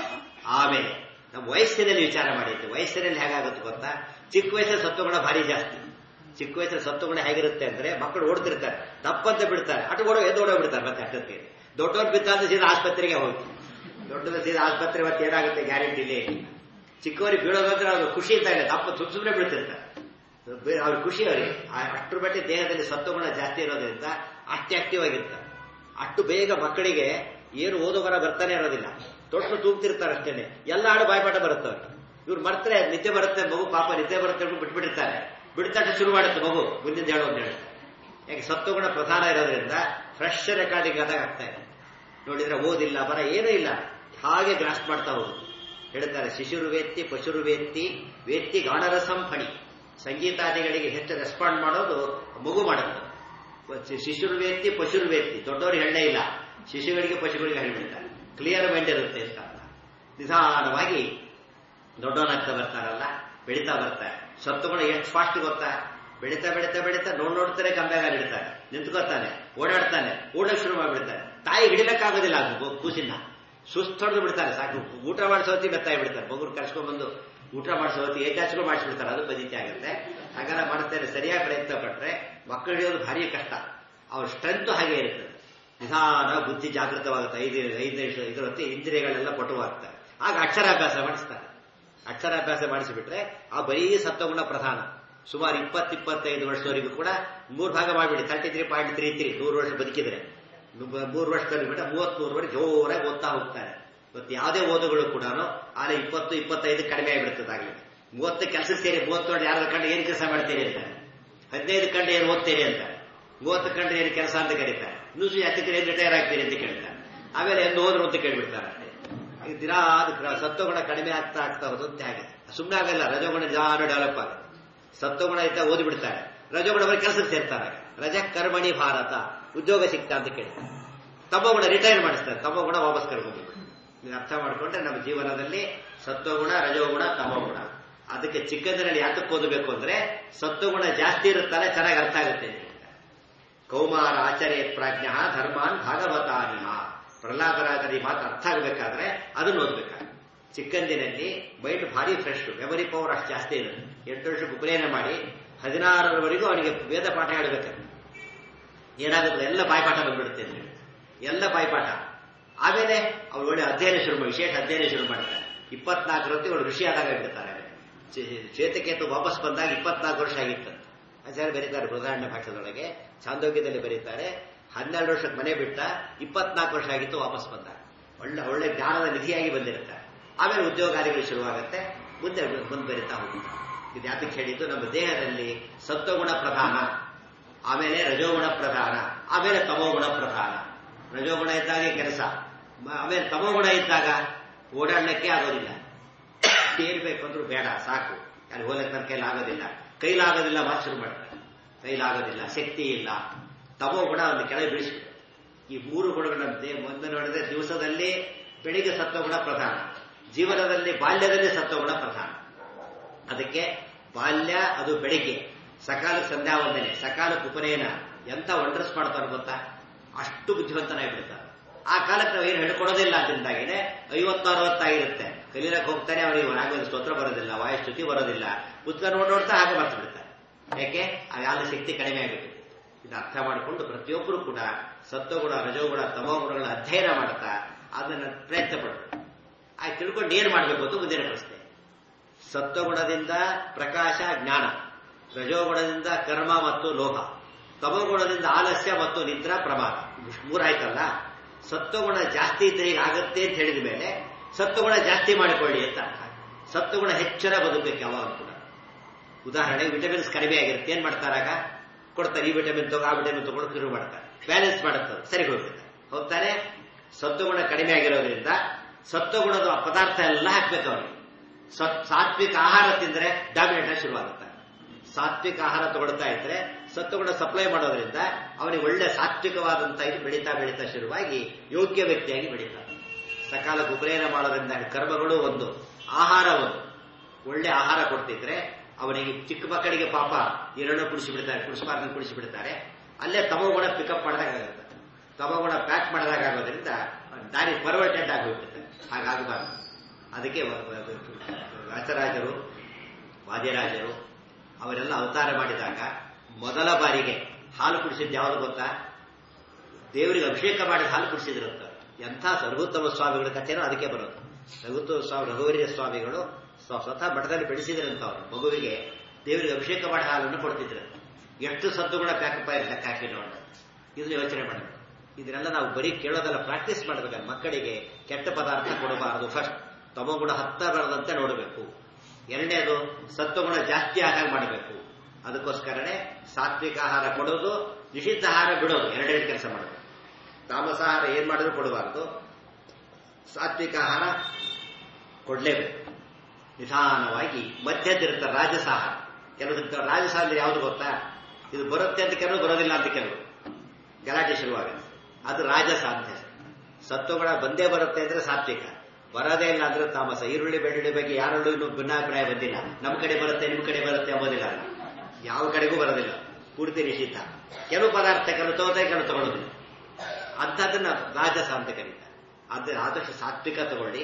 ಆಮೇಲೆ ನಮ್ಮ ವಯಸ್ಸಿನಲ್ಲಿ ವಿಚಾರ ಮಾಡಿದ್ದೆ ವಯಸ್ಸಿನಲ್ಲಿ ಹೇಗಾಗುತ್ತೆ ಗೊತ್ತಾ ಚಿಕ್ಕ ವಯಸ್ಸಲ್ಲಿ ಸತ್ವಗುಣ ಭಾರಿ ಜಾಸ್ತಿ ಚಿಕ್ಕ ವಯಸ್ಸಲ್ಲಿ ಸತ್ವಗುಣ ಹೇಗಿರುತ್ತೆ ಅಂದ್ರೆ ಮಕ್ಕಳು ಓಡ್ತಿರ್ತಾರೆ ತಪ್ಪಂತ ಬಿಡ್ತಾರೆ ಅటు ಓಡೋ ಎದ್ದು ಓಡೋ ಬಿಡ್ತಾರೆ ಮತ್ತೆ ಅಷ್ಟೊತ್ತಿಗೆ ದೊಡ್ಡವ್ರು ಬಿದ್ದಾದ್ರೆ ಸೀದಾ ಆಸ್ಪತ್ರೆಗೆ ಹೋಗ್ತೀವಿ ದೊಡ್ಡದ ಸೀದಾ ಆಸ್ಪತ್ರೆ ಮತ್ತೆ ಏನಾಗುತ್ತೆ ಗ್ಯಾರಂಟಿ ಇಲ್ಲ ಚಿಕ್ಕವರಿಗೆ ಬೀಳೋದಂದ್ರೆ ಅವ್ರು ಖುಷಿ ಇದ್ದಾಗ ತಪ್ಪ ಸುಮ್ ಸುಮ್ಮನೆ ಬಿಡ್ತಿರ್ತಾರೆ ಬೇ- ಅವ್ರ ಖುಷಿ ಅವರಿಗೆ ಅಷ್ಟರ ಮಟ್ಟಿಗೆ ದೇಹದಲ್ಲಿ ಸತ್ವಗುಣ ಜಾಸ್ತಿ ಇರೋದ್ರಿಂದ ಅಷ್ಟು ಆಕ್ಟಿವ್ ಆಗಿರ್ತಾರೆ ಅಷ್ಟು ಬೇಗ ಮಕ್ಕಳಿಗೆ ಏನು ಓದುಗರ ಬರ್ತಾನೆ ಇರೋದಿಲ್ಲ ದೊಡ್ಡ ತೂಗ್ತಿರ್ತಾರೆ ಅಷ್ಟೇನೆ ಎಲ್ಲ ಹಾಡು ಬಾಯ್ಪಾಠ ಬರುತ್ತೆ ಅವ್ರಿಗೆ ಇವ್ರು ಮರ್ತ್ರೆ ನಿದ್ದೆ ಬರುತ್ತೆ ಮಗು ಪಾಪ ನಿದ್ದೆ ಬರುತ್ತೆ ಅಂತ ಬಿಟ್ಬಿಟ್ಟಿರ್ತಾರೆ ಬಿಡ್ತಾಟ ಶುರು ಮಾಡುತ್ತೆ ಮಗು ಮುಂದಿನ ಹೇಳು ಅಂತ ಹೇಳ್ತಾರೆ ಯಾಕೆ ಸತ್ವಗುಣ ಪ್ರಧಾನ ಇರೋದ್ರಿಂದ ಫ್ರೆಶ್ ರೆಕಾರ್ಡಿಂಗ್ ಆದಾಗ ಆಗ್ತಾ ಇದೆ ನೋಡಿದ್ರೆ ಓದಿಲ್ಲ ಬರ ಏನೂ ಇಲ್ಲ ಹಾಗೆ ಗ್ರಾಸ್ ಮಾಡ್ತಾ ಹೋಗುದು ಹೇಳ್ತಾರೆ ಶಿಶುರು ವೇತ್ತಿ ಪಶುರು ವೇತ್ತಿ ವೇತ್ತಿ ಗಾಣರಸಂ ಫಣಿ ಸಂಗೀತಾದಿಗಳಿಗೆ ಹೆಚ್ಚು ರೆಸ್ಪಾಂಡ್ ಮಾಡೋದು ಮಗು ಮಾಡುತ್ತೆ ಶಿಶುರು ವೇತ್ತಿ ಪಶುರು ವೇತ್ತಿ ದೊಡ್ಡವರು ಹೇಳಲೇ ಇಲ್ಲ ಶಿಶುಗಳಿಗೆ ಪಶುಗಳಿಗೆ ಹೇಳ್ಬಿಡ್ತಾರೆ ಕ್ಲಿಯರ್ ಮೈಂಡ್ ಇರುತ್ತೆ ಅಂತ ಅರ್ಥ. ನಿಧಾನವಾಗಿ ದೊಡ್ಡವನಾಗ್ತಾ ಬರ್ತಾರಲ್ಲ ಬೆಳೀತಾ ಬರ್ತಾರೆ ಸತ್ತುಗುಣ ಎಷ್ಟು ಫಾಸ್ಟ್ ಗೊತ್ತಾ ಬೆಳೀತಾ ಬೆಳೀತಾ ಬೆಳೀತಾ ನೋಡ್ ನೋಡ್ತಾರೆ ಕಂಬೆಗಾಲ ಇಡ್ತಾರೆ ನಿಂತ್ಕೋತಾನೆ ಓಡಾಡ್ತಾನೆ ಓಡಕ್ ಶುರು ಮಾಡ್ಬಿಡ್ತಾನೆ ತಾಯಿ ಹಿಡಿಲಕ್ಕಾಗೋದಿಲ್ಲ ಅದು ಕೂಸಿನ ಸುಸ್ತೊಡೆದು ಬಿಡ್ತಾರೆ ಸಾಕು ಊಟ ಮಾಡಿಸೋತಿ ಬೆತ್ತಾಗಿ ಬಿಡ್ತಾರೆ ಮಗುರು ಕರ್ಸ್ಕೊಂಡ್ಬಂದು ಊಟ ಮಾಡಿಸೋತಿ ಏಕಾಚಿಗೂ ಮಾಡಿಸ್ಬಿಡ್ತಾರೆ ಅದು ಪದ್ಧತಿ ಆಗುತ್ತೆ ಹಾಗೆಲ್ಲ ಮಾಡ್ತಾರೆ ಸರಿಯಾಗಿ ಪ್ರಯತ್ನ ಪಟ್ರೆ ಮಕ್ಕಳು ಹಿಡಿಯೋದು ಭಾರಿ ಕಷ್ಟ ಅವ್ರ ಸ್ಟ್ರೆಂತ್ ಹಾಗೆ ಇರ್ತದೆ ನಿಧಾನ ಬುದ್ಧಿ ಜಾಗೃತವಾಗುತ್ತೆ ಐದು ಐದು ನಿಮಿಷ ಇದ್ರ ಹೊತ್ತಿಗೆ ಇಂದ್ರಿಯಗಳೆಲ್ಲ ಪಟುವಾಗ್ತವೆ ಆಗ ಅಕ್ಷರಾಭ್ಯಾಸ ಮಾಡಿಸ್ತಾರೆ ಅಕ್ಷರಾಭ್ಯಾಸ ಮಾಡಿಸಿಬಿಟ್ರೆ ಆ ಬರೀ ಸತ್ವಗುಣ ಪ್ರಧಾನ ಸುಮಾರು ಇಪ್ಪತ್ತು ಇಪ್ಪತ್ತೈದು ವರ್ಷದವರೆಗೂ ಕೂಡ ಮೂರು ಭಾಗ ಮಾಡಿಬಿಡಿ thirty three point three three ನೂರು ವರ್ಷ ಬದುಕಿದ್ರೆ ಮೂರು ವರ್ಷದಲ್ಲಿ ಬಿಟ್ಟ ಮೂವತ್ಮೂರುವರೆಗೆ ಜೋರಾಗಿ ಓದ್ತಾ ಹೋಗ್ತಾರೆ ಇವತ್ತು ಯಾವುದೇ ಓದುಗಳು ಕೂಡ ಆಲೆ ಇಪ್ಪತ್ತು ಇಪ್ಪತ್ತೈದು ಕಡಿಮೆ ಆಗಿಬಿಡ್ತದೆ ಆಗಲಿ ಮೂವತ್ತು ಕೆಲಸ ಸೇರಿ ಮೂವತ್ತೊಂದು ಯಾರು ಕಂಡು ಏನು ಕೆಲಸ ಮಾಡ್ತೀರಿ ಅಂತಾರೆ ಹದಿನೈದು ಕಂಡು ಏನು ಓದ್ತೀರಿ ಅಂತಾರೆ ಮೂವತ್ತು ಕಂಡು ಏನು ಕೆಲಸ ಅಂತ ಕರೀತಾರೆ ಇನ್ನೂ ಹತ್ತಕ್ಕೆ ಏನು ರಿಟೈರ್ ಆಗ್ತೀರಿ ಅಂತ ಕೇಳ್ತಾರೆ ಆಮೇಲೆ ಎಂದು ಹೋದ್ರು ಅಂತ ಕೇಳ್ಬಿಡ್ತಾರೆ ಅಷ್ಟೇ ಹಾಗೆ ದಿನ ಅದು ಕ್ರ- ಸತ್ವಗುಣ ಕಡಿಮೆ ಆಗ್ತಾ ಆಗ್ತಾ ಹೋದಂತೆ ಹಾಗೆ ಸುಮ್ಮನೆ ಆಗಲ್ಲ ರಜಗುಣ ನಿಧಾನ ಡೆವಲಪ್ ಆಗುತ್ತೆ ಸತ್ವಗುಣ ಇದ್ದ ಓದಿ ಬಿಡ್ತಾರೆ ರಜಗುಣ ಬರೀ ಕೆಲಸಕ್ಕೆ ಸೇರ್ತಾರೆ ರಜ ಕರ್ಮಣಿ ಭಾರತ ಉದ್ಯೋಗ ಸಿಗ್ತಾ ಅಂತ ಕೇಳ್ತಾರೆ ತಮಗುಣ ರಿಟೈರ್ ಮಾಡಿಸ್ತಾರೆ ತಮಗುಣ ವಾಪಸ್ ಕರ್ಕೊಂಡ್ಬಿಟ್ಟು ನೀವು ಅರ್ಥ ಮಾಡ್ಕೊಂಡ್ರೆ ನಮ್ಮ ಜೀವನದಲ್ಲಿ ಸತ್ವಗುಣ ರಜೋಗುಣ ತಮಗುಣ ಅದಕ್ಕೆ ಚಿಕ್ಕಂದಿನಲ್ಲಿ ಯಾತಕ್ಕೆ ಓದಬೇಕು ಅಂದ್ರೆ ಸತ್ವಗುಣ ಜಾಸ್ತಿ ಇರುತ್ತಲ್ಲ ಚೆನ್ನಾಗಿ ಅರ್ಥ ಆಗುತ್ತೆ ಅಂತ ಹೇಳ್ತಾರೆ. ಕೌಮಾರ ಆಚಾರ್ಯ ಪ್ರಾಜ್ಞ ಧರ್ಮಾನ್ ಭಾಗವತಾನಿಹ ಪ್ರಹ್ಲಾದರಾಜರ ಈ ಮಾತು ಅರ್ಥ ಆಗಬೇಕಾದ್ರೆ ಅದನ್ನು ಓದ್ಬೇಕಾದ್ರೆ ಚಿಕ್ಕಂದಿನಲ್ಲಿ ಮೈಂಡ್ ಭಾರಿ ಫ್ರೆಶ್ ಮೆಮರಿ ಪವರ್ ಅಷ್ಟು ಜಾಸ್ತಿ ಇರುತ್ತೆ ಎಂಟು ವರ್ಷಕ್ಕೆ ಉಪನಯನ ಮಾಡಿ ಹದಿನಾರರವರೆಗೂ ಅವನಿಗೆ ವೇದ ಪಾಠ ಹೇಳಬೇಕಾದ್ರೆ ಏನಾಗುತ್ತೆ ಎಲ್ಲ ಬಾಯ್ಪಾಠ ಬಂದ್ಬಿಡುತ್ತೆ ಅಂತ ಹೇಳಿ. ಎಲ್ಲ ಬಾಯ್ಪಾಠ ಆಮೇಲೆ ಅವ್ರು ಒಳ್ಳೆ ಅಧ್ಯಯನ ಶುರು ಮಾಡಿ ವಿಶೇಷ ಅಧ್ಯಯನ ಶುರು ಮಾಡ್ತಾರೆ ಇಪ್ಪತ್ನಾಲ್ಕು ಹೊತ್ತಿಗೆ ಅವ್ರು ಋಷಿ ಆದಾಗ ಬಿಡ್ತಾರೆ ಶ್ವೇತಕೇತು ವಾಪಸ್ ಬಂದಾಗ ಇಪ್ಪತ್ನಾಲ್ಕು ವರ್ಷ ಆಗಿತ್ತು ಆಚಾರ್ಯ ಬರೀತಾರೆ ಬೃಹದಾರಣ್ಯ ಭಾಷೆದೊಳಗೆ ಚಾಂದೋಗ್ಯದಲ್ಲಿ ಬರೀತಾರೆ ಹನ್ನೆರಡು ವರ್ಷಕ್ಕೆ ಮನೆ ಬಿಟ್ಟ ಇಪ್ಪತ್ನಾಲ್ಕು ವರ್ಷ ಆಗಿತ್ತು ವಾಪಸ್ ಬಂದಾಗ ಒಳ್ಳೆ ಒಳ್ಳೆ ಜ್ಞಾನದ ನಿಧಿಯಾಗಿ ಬಂದಿರ್ತಾರೆ ಆಮೇಲೆ ಉದ್ಯೋಗಾದಿಗಳು ಶುರುವಾಗುತ್ತೆ ಮುಂದೆ ಮುಂದೆ ಬರೀತಾ ಹೋಗುತ್ತೆ ಇದು ಯಾತಕ್ಕೆ ಹೇಳಿದ್ದು ನಮ್ಮ ದೇಹದಲ್ಲಿ ಸತ್ವಗುಣ ಪ್ರಧಾನ ಆಮೇಲೆ ರಜೋಗುಣ ಪ್ರಧಾನ ಆಮೇಲೆ ತಮೋಗುಣ ಪ್ರಧಾನ ರಜೋಗುಣ ಇದ್ದಾಗ ಕೆಲಸ ಮ- ಆಮೇಲೆ ತಮೋಗುಣ ಇದ್ದಾಗ ಓಡಾಡಲಿಕ್ಕೆ ಆಗೋದಿಲ್ಲ ಏರ್ಬೇಕು ಅಂದ್ರೂ ಬೇಡ ಸಾಕು ಅಲ್ಲಿ ಹೋಲಕ್ಕೆ ನನ್ನ ಕೈಲಿ ಆಗೋದಿಲ್ಲ ಕೈಲಾಗೋದಿಲ್ಲ ಮಾತು ಶುರು ಮಾಡ್ತಾರೆ ಕೈಲಾಗೋದಿಲ್ಲ ಶಕ್ತಿ ಇಲ್ಲ ತಮೋ ಗುಣ ಒಂದು ಕೆಳಗೆ ಬೀಳಿಸ್ಬಿಡುತ್ತೆ ಈ ಮೂರು ಗುಣಗಳಂತೆ ಮುಂದೆ ನೋಡಿದ್ರೆ ದಿವಸದಲ್ಲಿ ಬೆಳಿಗ್ಗೆ ಸತ್ವಗುಣ ಪ್ರಧಾನ ಜೀವನದಲ್ಲಿ ಬಾಲ್ಯದಲ್ಲಿ ಸತ್ವಗುಣ ಪ್ರಧಾನ ಅದಕ್ಕೆ ಬಾಲ್ಯ ಅದು ಬೆಳಿಗ್ಗೆ ಸಕಾಲ ಸಂಧ್ಯಾ ವಂದನೆ ಸಕಾಲಕ್ಕೆ ಉಪನಯನ ಎಂತ ವಂಡರ್ಸ್ ಮಾಡ್ತಾರೆ ಗೊತ್ತಾ ಅಷ್ಟು ಬುದ್ಧಿವಂತನಾಗಿಬಿಡ್ತಾರೆ ಆ ಕಾಲಕ್ಕೆ ನಾವು ಏನು ಹೇಳ್ಕೊಡೋದಿಲ್ಲ ಅದರಿಂದಾಗಿದೆ ಐವತ್ತು ಅರವತ್ತಾಗಿರುತ್ತೆ ಕಲೀಲಕ್ಕೆ ಹೋಗ್ತಾನೆ ಅವನಿಗೆ ಆಗೋದು ಸ್ತೋತ್ರ ಬರೋದಿಲ್ಲ ವಾಯುಸ್ತುತಿ ಬರೋದಿಲ್ಲ ಪುಸ್ತಕ ನೋಡಿ ನೋಡ್ತಾ ಹಾಗೆ ಬರ್ತು ಬಿಡ್ತಾರೆ ಯಾಕೆ ಆಗ ಶಕ್ತಿ ಕಡಿಮೆ ಆಗಿಬಿಟ್ಟಿದೆ ಇದು ಅರ್ಥ ಮಾಡಿಕೊಂಡು ಪ್ರತಿಯೊಬ್ಬರು ಕೂಡ ಸತ್ವಗುಣ ರಜೋಗುಣ ತಮೋಗುಣಗಳ ಅಧ್ಯಯನ ಮಾಡ್ತಾ ಅದನ್ನು ಪ್ರಯತ್ನ ಪಡಬೇಕು ಆಗ ತಿಳ್ಕೊಂಡು ಏನ್ ಮಾಡಬೇಕು ಅಂತ ಮುಂದಿನ ಪ್ರಶ್ನೆ ಸತ್ವಗುಣದಿಂದ ಪ್ರಕಾಶ ಜ್ಞಾನ ರಜೋಗುಣದಿಂದ ಕರ್ಮ ಮತ್ತು ಲೋಹ ತಮೋಗುಣದಿಂದ ಆಲಸ್ಯ ಮತ್ತು ನಿದ್ರಾ ಪ್ರಮಾದ ಮೂರಾಯ್ತಲ್ಲ ಸತ್ವಗುಣ ಜಾಸ್ತಿ ಇದ್ರೆ ಈಗ ಆಗತ್ತೆ ಅಂತ ಹೇಳಿದ ಮೇಲೆ ಸತ್ವಗುಣ ಜಾಸ್ತಿ ಮಾಡಿಕೊಳ್ಳಿ ಅಂತ ಅರ್ಥ ಸತ್ವಗುಣ ಹೆಚ್ಚರ ಬದುಕಬೇಕು ಯಾವಾಗ ಕೂಡ ಉದಾಹರಣೆಗೆ ವಿಟಮಿನ್ಸ್ ಕಡಿಮೆ ಆಗಿರುತ್ತೆ ಏನ್ ಮಾಡ್ತಾರಾಗ ಕೊಡ್ತಾರೆ ಈ ವಿಟಮಿನ್ ತಗೋ ಆ ವಿಟಮಿನ್ ತಗೊಂಡು ಶುರು ಮಾಡ್ತಾರೆ ಬ್ಯಾಲೆನ್ಸ್ ಮಾಡುತ್ತದೆ ಸರಿ ಹೋಗ್ಬಿಡ್ತಾರೆ ಹೋಗ್ತಾರೆ ಸತ್ವಗುಣ ಕಡಿಮೆ ಆಗಿರೋದ್ರಿಂದ ಸತ್ವಗುಣದ ಪದಾರ್ಥ ಎಲ್ಲ ಹಾಕ್ಬೇಕು ಅವನಿಗೆ ಸಾತ್ವಿಕ ಆಹಾರ ತಿಂದ್ರೆ ಡಾಮಿನೇಟ್ ಶುರುವಾಗುತ್ತೆ ಸಾತ್ವಿಕ ಆಹಾರ ತಗೊಳ್ತಾ ಇದ್ರೆ ಸತ್ವಗುಣ ಸಪ್ಲೈ ಮಾಡೋದ್ರಿಂದ ಅವನಿಗೆ ಒಳ್ಳೆ ಸಾತ್ವಿಕವಾದಂತ ಇದು ಬೆಳೀತಾ ಬೆಳೀತಾ ಶುರುವಾಗಿ ಯೋಗ್ಯ ವ್ಯಕ್ತಿಯಾಗಿ ಬೆಳೀತಾನೆ ಸಕಾಲ ಉಪನಯನ ಮಾಡೋದ್ರಿಂದ ಕರ್ಮಗಳು ಒಂದು ಆಹಾರ ಒಂದು ಒಳ್ಳೆ ಆಹಾರ ಕೊಡ್ತಿದ್ರೆ ಅವನಿಗೆ ಚಿಕ್ಕ ಮಕ್ಕಳಿಗೆ ಪಾಪ ಎರಡನ್ನೂ ಕುಡಿಸಿ ಬಿಡ್ತಾರೆ ಕುಡಿಸಬಾರ್ದು ಕುಡಿಸಿ ಬಿಡ್ತಾರೆ ಅಲ್ಲೇ ತಮೋಗುಣ ಪಿಕಪ್ ಮಾಡಿದಾಗುತ್ತೆ ತಮೋಗುಣ ಪ್ಯಾಕ್ ಮಾಡಿದಾಗೋದ್ರಿಂದ ದಾರಿ ಪರ್ವರ್ಟೆಡ್ ಆಗಿ ಹೋಗ್ಬಿಡುತ್ತೆ ಹಾಗಾಗಬಾರ್ದು ಅದಕ್ಕೆ ವ್ಯಾಸರಾಜರು ವಾದ್ಯರಾಜರು ಅವರೆಲ್ಲ ಅವತಾರ ಮಾಡಿದಾಗ ಮೊದಲ ಬಾರಿಗೆ ಹಾಲು ಕುಡಿಸಿದ್ದು ಯಾವುದು ಗೊತ್ತಾ ದೇವರಿಗೆ ಅಭಿಷೇಕ ಮಾಡಿ ಹಾಲು ಕುಡಿಸಿದ್ರಂತ ಎಂಥ ರಘುತ್ತಮ ಸ್ವಾಮಿಗಳ ಕಥೆನೋ ಅದಕ್ಕೆ ಬರೋದು ರಘುತ್ತಮ ಸ್ವಾಮಿ ರಘುವರಿಯ ಸ್ವಾಮಿಗಳು ಸ್ವತಃ ಮಠದಲ್ಲಿ ಬೆಳೆಸಿದ್ರಂತ ಅವರು ಮಗುವಿಗೆ ದೇವರಿಗೆ ಅಭಿಷೇಕ ಮಾಡಿ ಹಾಲನ್ನು ಕೊಡ್ತಿದ್ರು ಎಷ್ಟು ಸತ್ತುಗುಣ ಪ್ಯಾಕಪ್ಪ ಲೆಕ್ಕ ಹಾಕಿ ನೋಡ ಇದನ್ನ ಯೋಚನೆ ಮಾಡಬೇಕು ಇದನ್ನೆಲ್ಲ ನಾವು ಬರೀ ಕೇಳೋದಲ್ಲ ಪ್ರಾಕ್ಟೀಸ್ ಮಾಡಬೇಕು ಮಕ್ಕಳಿಗೆ ಕೆಟ್ಟ ಪದಾರ್ಥ ಕೊಡಬಾರದು ಫಸ್ಟ್ ತಮಗುಣ ಹತ್ತ ಬರದಂತೆ ನೋಡಬೇಕು ಎರಡನೇದು ಸತ್ವಗುಣ ಜಾಸ್ತಿ ಆಹಾರ ಮಾಡಬೇಕು ಅದಕ್ಕೋಸ್ಕರನೇ ಸಾತ್ವಿಕ ಆಹಾರ ಕೊಡೋದು ನಿಷಿದ್ಧ ಆಹಾರ ಬಿಡೋದು ಎರಡೆರಡು ಕೆಲಸ ಮಾಡಬೇಕು ತಾಮಸಾಹಾರ ಏನ್ ಮಾಡಿದ್ರು ಕೊಡಬಾರದು ಸಾತ್ವಿಕ ಆಹಾರ ಕೊಡಲೇಬೇಕು ನಿಧಾನವಾಗಿ ಮಧ್ಯದಿರುತ್ತೆ ರಾಜಸಾಹಾರ ಕೆಲವು ರಾಜಸ ಅಂದ್ರೆ ಯಾವುದು ಗೊತ್ತಾ ಇದು ಬರುತ್ತೆ ಅಂತ ಕೆಲವು ಬರೋದಿಲ್ಲ ಅಂತ ಕೆಲವು ಗಲಾಟೆ ಶುರುವಾಗುತ್ತೆ ಅದು ರಾಜಸ ಅಂತ ಸತ್ವಗುಣ ಬಂದೇ ಬರುತ್ತೆ ಅಂದ್ರೆ ಸಾತ್ವಿಕ ಬರೋದೇ ಇಲ್ಲ ಅಂದ್ರೆ ತಾಮಸ ಈರುಳ್ಳಿ ಬೆಳ್ಳುಳ್ಳಿ ಬಗ್ಗೆ ಯಾರಲ್ಲೂ ಇನ್ನೂ ಭಿನ್ನಾಭಿಪ್ರಾಯ ಬಂದಿಲ್ಲ ನಮ್ಮ ಕಡೆ ಬರುತ್ತೆ ನಿಮ್ಮ ಕಡೆ ಬರುತ್ತೆ ಎಂಬುದಿಲ್ಲ ಯಾವ ಕಡೆಗೂ ಬರೋದಿಲ್ಲ ಪೂರ್ತಿ ನಿಷಿದ್ಧ ಕೆಲವು ಪದಾರ್ಥ ಕೆಲವು ತಗೋತಾರೆ ಕೆಲವು ತಗೊಳ್ಳೋದಿಲ್ಲ ಅಂಥದ್ದನ್ನ ರಾಜಸ ಅಂತ ಕರೀತಾರೆ ಅದ್ರ ಆದಷ್ಟು ಸಾತ್ವಿಕ ತಗೊಳ್ಳಿ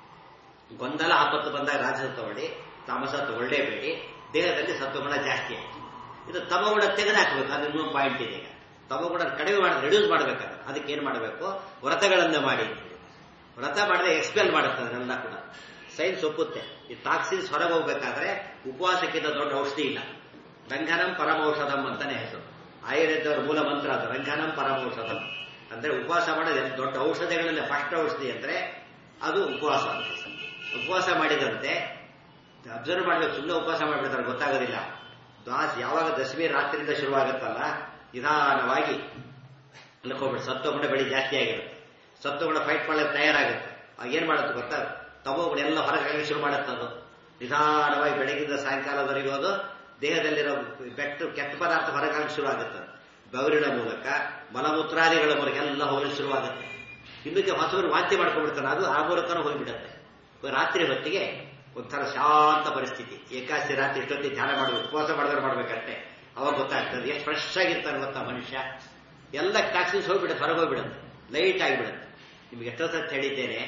ಗೊಂದಲ ಆಪತ್ತು ಬಂದಾಗ ರಾಜಸ ತಗೊಳ್ಳಿ ತಾಮಸ ತಗೊಳ್ಳೇಬೇಡಿ ದೇಹದಲ್ಲಿ ಸತ್ವಗುಣ ಜಾಸ್ತಿ ಆಯ್ತು ಇದು ತಮಗುಣ ತೆಗೆದುಹಾಕಬೇಕು ಅದು ಇನ್ನೊಂದು ಪಾಯಿಂಟ್ ಇದೆ ಈಗ ತಮಗುಣ ಕಡಿಮೆ ಮಾಡಿ ರೆಡ್ಯೂಸ್ ಮಾಡಬೇಕಾದ್ರೆ ಅದಕ್ಕೆ ಏನ್ ಮಾಡಬೇಕು ವ್ರತಗಳನ್ನು ಮಾಡಿ ವ್ರತ ಮಾಡಿದ್ರೆ ಎಕ್ಸ್ಪೆಲ್ ಮಾಡುತ್ತೆ ಅದನ್ನೆಲ್ಲ ಕೂಡ ಸೈನ್ಸ್ ಒಪ್ಪುತ್ತೆ ಈ ಟಾಕ್ಸಿನ್ಸ್ ಹೊರಗೆ ಹೋಗ್ಬೇಕಾದ್ರೆ ಉಪವಾಸಕ್ಕಿಂತ ದೊಡ್ಡ ಔಷಧಿ ಇಲ್ಲ ರಂಗನಂ ಪರಮೌಷಧಂ ಅಂತಾನೆ ಹೆಸರು ಆಯುರ್ವೇದವರ ಮೂಲ ಮಂತ್ರ ಅದು ರಂಗನಂ ಪರಮೌಷಧಂ ಅಂದ್ರೆ ಉಪವಾಸ ಮಾಡೋದು ದೊಡ್ಡ ಔಷಧಿಗಳಲ್ಲಿ ಫಸ್ಟ್ ಔಷಧಿ ಅಂದ್ರೆ ಅದು ಉಪವಾಸ ಅಂತ ಉಪವಾಸ ಮಾಡಿದಂತೆ ಅಬ್ಸರ್ವ್ ಮಾಡ್ಬೇಕು ಸುಮ್ಮನೆ ಉಪವಾಸ ಮಾಡಿಬಿಡ್ತಾರೆ ಗೊತ್ತಾಗೋದಿಲ್ಲ ದ್ವಾಸ್ ಯಾವಾಗ ದಶಮಿ ರಾತ್ರಿಯಿಂದ ಶುರುವಾಗುತ್ತಲ್ಲ ನಿಧಾನವಾಗಿ ಅನ್ಕೋಬಿಟ್ಟು ಸತ್ವಗುಣ ಬೆಳಿ ಜಾಸ್ತಿ ಆಗಿರುತ್ತೆ ಸತ್ವಗುಣ ಫೈಟ್ ಮಾಡಲಿಕ್ಕೆ ತಯಾರಾಗುತ್ತೆ ಆಗ ಏನ್ ಮಾಡುತ್ತೆ ಗೊತ್ತಾ ತಗೋಗುಣ ಎಲ್ಲ ಹೊರಗೆ ಶುರು ಮಾಡುತ್ತೆ ಅದು ನಿಧಾನವಾಗಿ ಬೆಳಗಿಂದ ಸಾಯಂಕಾಲದವರೆಗೂ ಅದು ದೇಹದಲ್ಲಿರೋ ಬೆಟ್ಟು ಕೆಟ್ಟ ಪದಾರ್ಥ ಹೊರಗಾಗಿ ಶುರು ಆಗುತ್ತೆ ಬೆವರಿನ ಮೂಲಕ ಮಲಮೂತ್ರಾದಿಗಳ ಮೂಲಕ ಎಲ್ಲ ಹೋಗಲು ಶುರುವಾಗುತ್ತೆ ಇನ್ನಕ್ಕೆ ಹೊಸವರು ವಾಂತಿ ಮಾಡ್ಕೊಂಡ್ಬಿಡ್ತಾನೆ ಅದು ಆ ಮೂಲಕನೂ ಹೋಗಿಬಿಡುತ್ತೆ ರಾತ್ರಿ ಹೊತ್ತಿಗೆ ಒಂಥರ ಶಾಂತ ಪರಿಸ್ಥಿತಿ ಏಕಾಸಿ ರಾತ್ರಿ ಇಷ್ಟೊತ್ತಿಗೆ ಧ್ಯಾನ ಮಾಡಬೇಕು ಉಪವಾಸ ಮಾಡಿದ್ರೆ ಮಾಡ್ಬೇಕಷ್ಟೇ ಅವಾಗ ಗೊತ್ತಾಗ್ತದೆ ಎಷ್ಟು ಫ್ರೆಶ್ ಆಗಿರ್ತಾನೆ ಗೊತ್ತಾ ಮನುಷ್ಯ ಎಲ್ಲ ಟಾಕ್ಸಿನ್ಸ್ ಹೋಗ್ಬಿಡುತ್ತೆ ಹೊರಗೆ ಹೋಗ್ಬಿಡುತ್ತೆ ಲೈಟ್ ಆಗಿಬಿಡುತ್ತೆ ನಿಮ್ಗೆ ಎಷ್ಟೋ ಸತ್ ಹೇಳಿದ್ದೇನೆ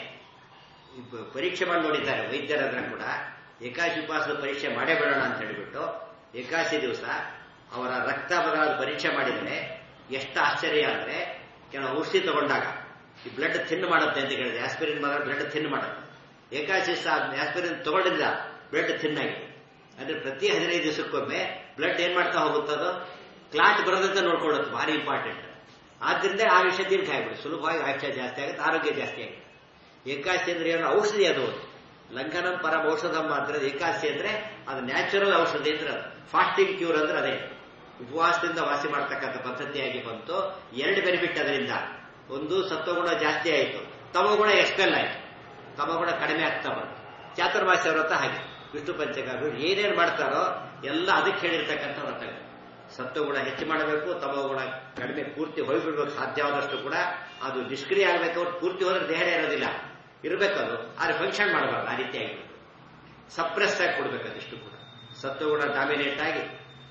ಪರೀಕ್ಷೆ ಮಾಡಿ ನೋಡಿದ್ದಾರೆ ವೈದ್ಯರಾದ್ರೆ ಕೂಡ ಏಕಾಶಿ ಉಪವಾಸದ ಪರೀಕ್ಷೆ ಮಾಡೇ ಬಿಡೋಣ ಅಂತ ಹೇಳಿಬಿಟ್ಟು ಏಕಾಶಿ ದಿವಸ ಅವರ ರಕ್ತ ಬದಲಾದ ಪರೀಕ್ಷೆ ಮಾಡಿದರೆ ಎಷ್ಟು ಆಶ್ಚರ್ಯ ಅಂದ್ರೆ ಕೆಲವು ಔಷಧಿ ತಗೊಂಡಾಗ ಈ ಬ್ಲಡ್ ಥಿನ್ ಮಾಡುತ್ತೆ ಅಂತ ಹೇಳಿದೆ ಆಸ್ಪಿರಿನ್ ಮಾತ್ರ ಬ್ಲಡ್ ಥಿನ್ ಮಾಡುತ್ತೆ ಏಕಾಶಿ ಆಸ್ಪಿರಿನ್ ತಗೊಂಡಿಲ್ಲ ಬ್ಲಡ್ ಥಿನ್ ಆಗಿದೆ ಅಂದ್ರೆ ಪ್ರತಿ ಹದಿನೈದು ದಿವಸಕ್ಕೊಮ್ಮೆ ಬ್ಲಡ್ ಏನ್ ಮಾಡ್ತಾ ಹೋಗುತ್ತದೋ ಕ್ಲಾಟ್ ಬರೋದಂತ ನೋಡ್ಕೊಳ್ಳುತ್ತೆ ಭಾರಿ ಇಂಪಾರ್ಟೆಂಟ್ ಆದ್ರಿಂದ ಆ ವಿಷಯ ದೀರ್ಘ ಆಗ್ಬಿಡುತ್ತೆ ಸುಲಭವಾಗಿ ಆಯುಷ್ಯ ಜಾಸ್ತಿ ಆಗುತ್ತೆ ಆರೋಗ್ಯ ಜಾಸ್ತಿ ಆಗುತ್ತೆ ಏಕಾಶಿ ಅಂದ್ರೆ ಏನು ಔಷಧಿ ಅದು ಲಂಘನಂ ಪರಮ ಔಷಧಂ ಮಾತ್ರ ಏಕಾಶಿ ಅಂದ್ರೆ ಅದು ನ್ಯಾಚುರಲ್ ಔಷಧಿ ಅಂದ್ರೆ ಫಾಸ್ಟಿಂಗ್ ಕ್ಯೂರ್ ಅಂದ್ರೆ ಅದೇ ಉಪವಾಸದಿಂದ ವಾಸಿ ಮಾಡ್ತಕ್ಕಂಥ ಪದ್ಧತಿಯಾಗಿ ಬಂತು ಎರಡು ಬೆನಿಫಿಟ್ ಅದರಿಂದ ಒಂದು ಸತ್ವಗುಣ ಜಾಸ್ತಿ ಆಯಿತು ತಮಗುಣ ಎಕ್ಸ್ಪೆಲ್ ಆಯಿತು ತಮಗುಣ ಕಡಿಮೆ ಆಗ್ತಾ ಬಂತು ಚಾತುರ್ಮಾಸ್ಯ ವ್ರತ ಹಾಗೆ ವಿಷ್ಣು ಪಂಚಕ ಏನೇನು ಮಾಡ್ತಾರೋ ಎಲ್ಲ ಅದಕ್ಕೆ ಹೇಳಿರ್ತಕ್ಕಂಥ ವ್ರತಗಳು ಸತ್ವಗುಣ ಹೆಚ್ಚು ಮಾಡಬೇಕು ತಮೋಗುಣ ಕಡಿಮೆ ಪೂರ್ತಿ ಹೋಗ್ಬಿಡ್ಬೇಕು ಸಾಧ್ಯವಾದಷ್ಟು ಕೂಡ ಅದು ನಿಷ್ಕ್ರಿಯ ಆಗಬೇಕು ಅವ್ರು ಪೂರ್ತಿ ಹೋದ್ರೆ ದೇಹನೇ ಇರೋದಿಲ್ಲ ಇರಬೇಕು ಅದು ಆದ್ರೆ ಫಂಕ್ಷನ್ ಮಾಡಬಾರ್ದು ಆ ರೀತಿಯಾಗಿ ಸಪ್ರೆಸ್ ಆಗಿ ಕೊಡ್ಬೇಕು ಅದಿಷ್ಟು ಕೂಡ ಸತ್ವಗುಣ ಡಾಮಿನೇಟ್ ಆಗಿ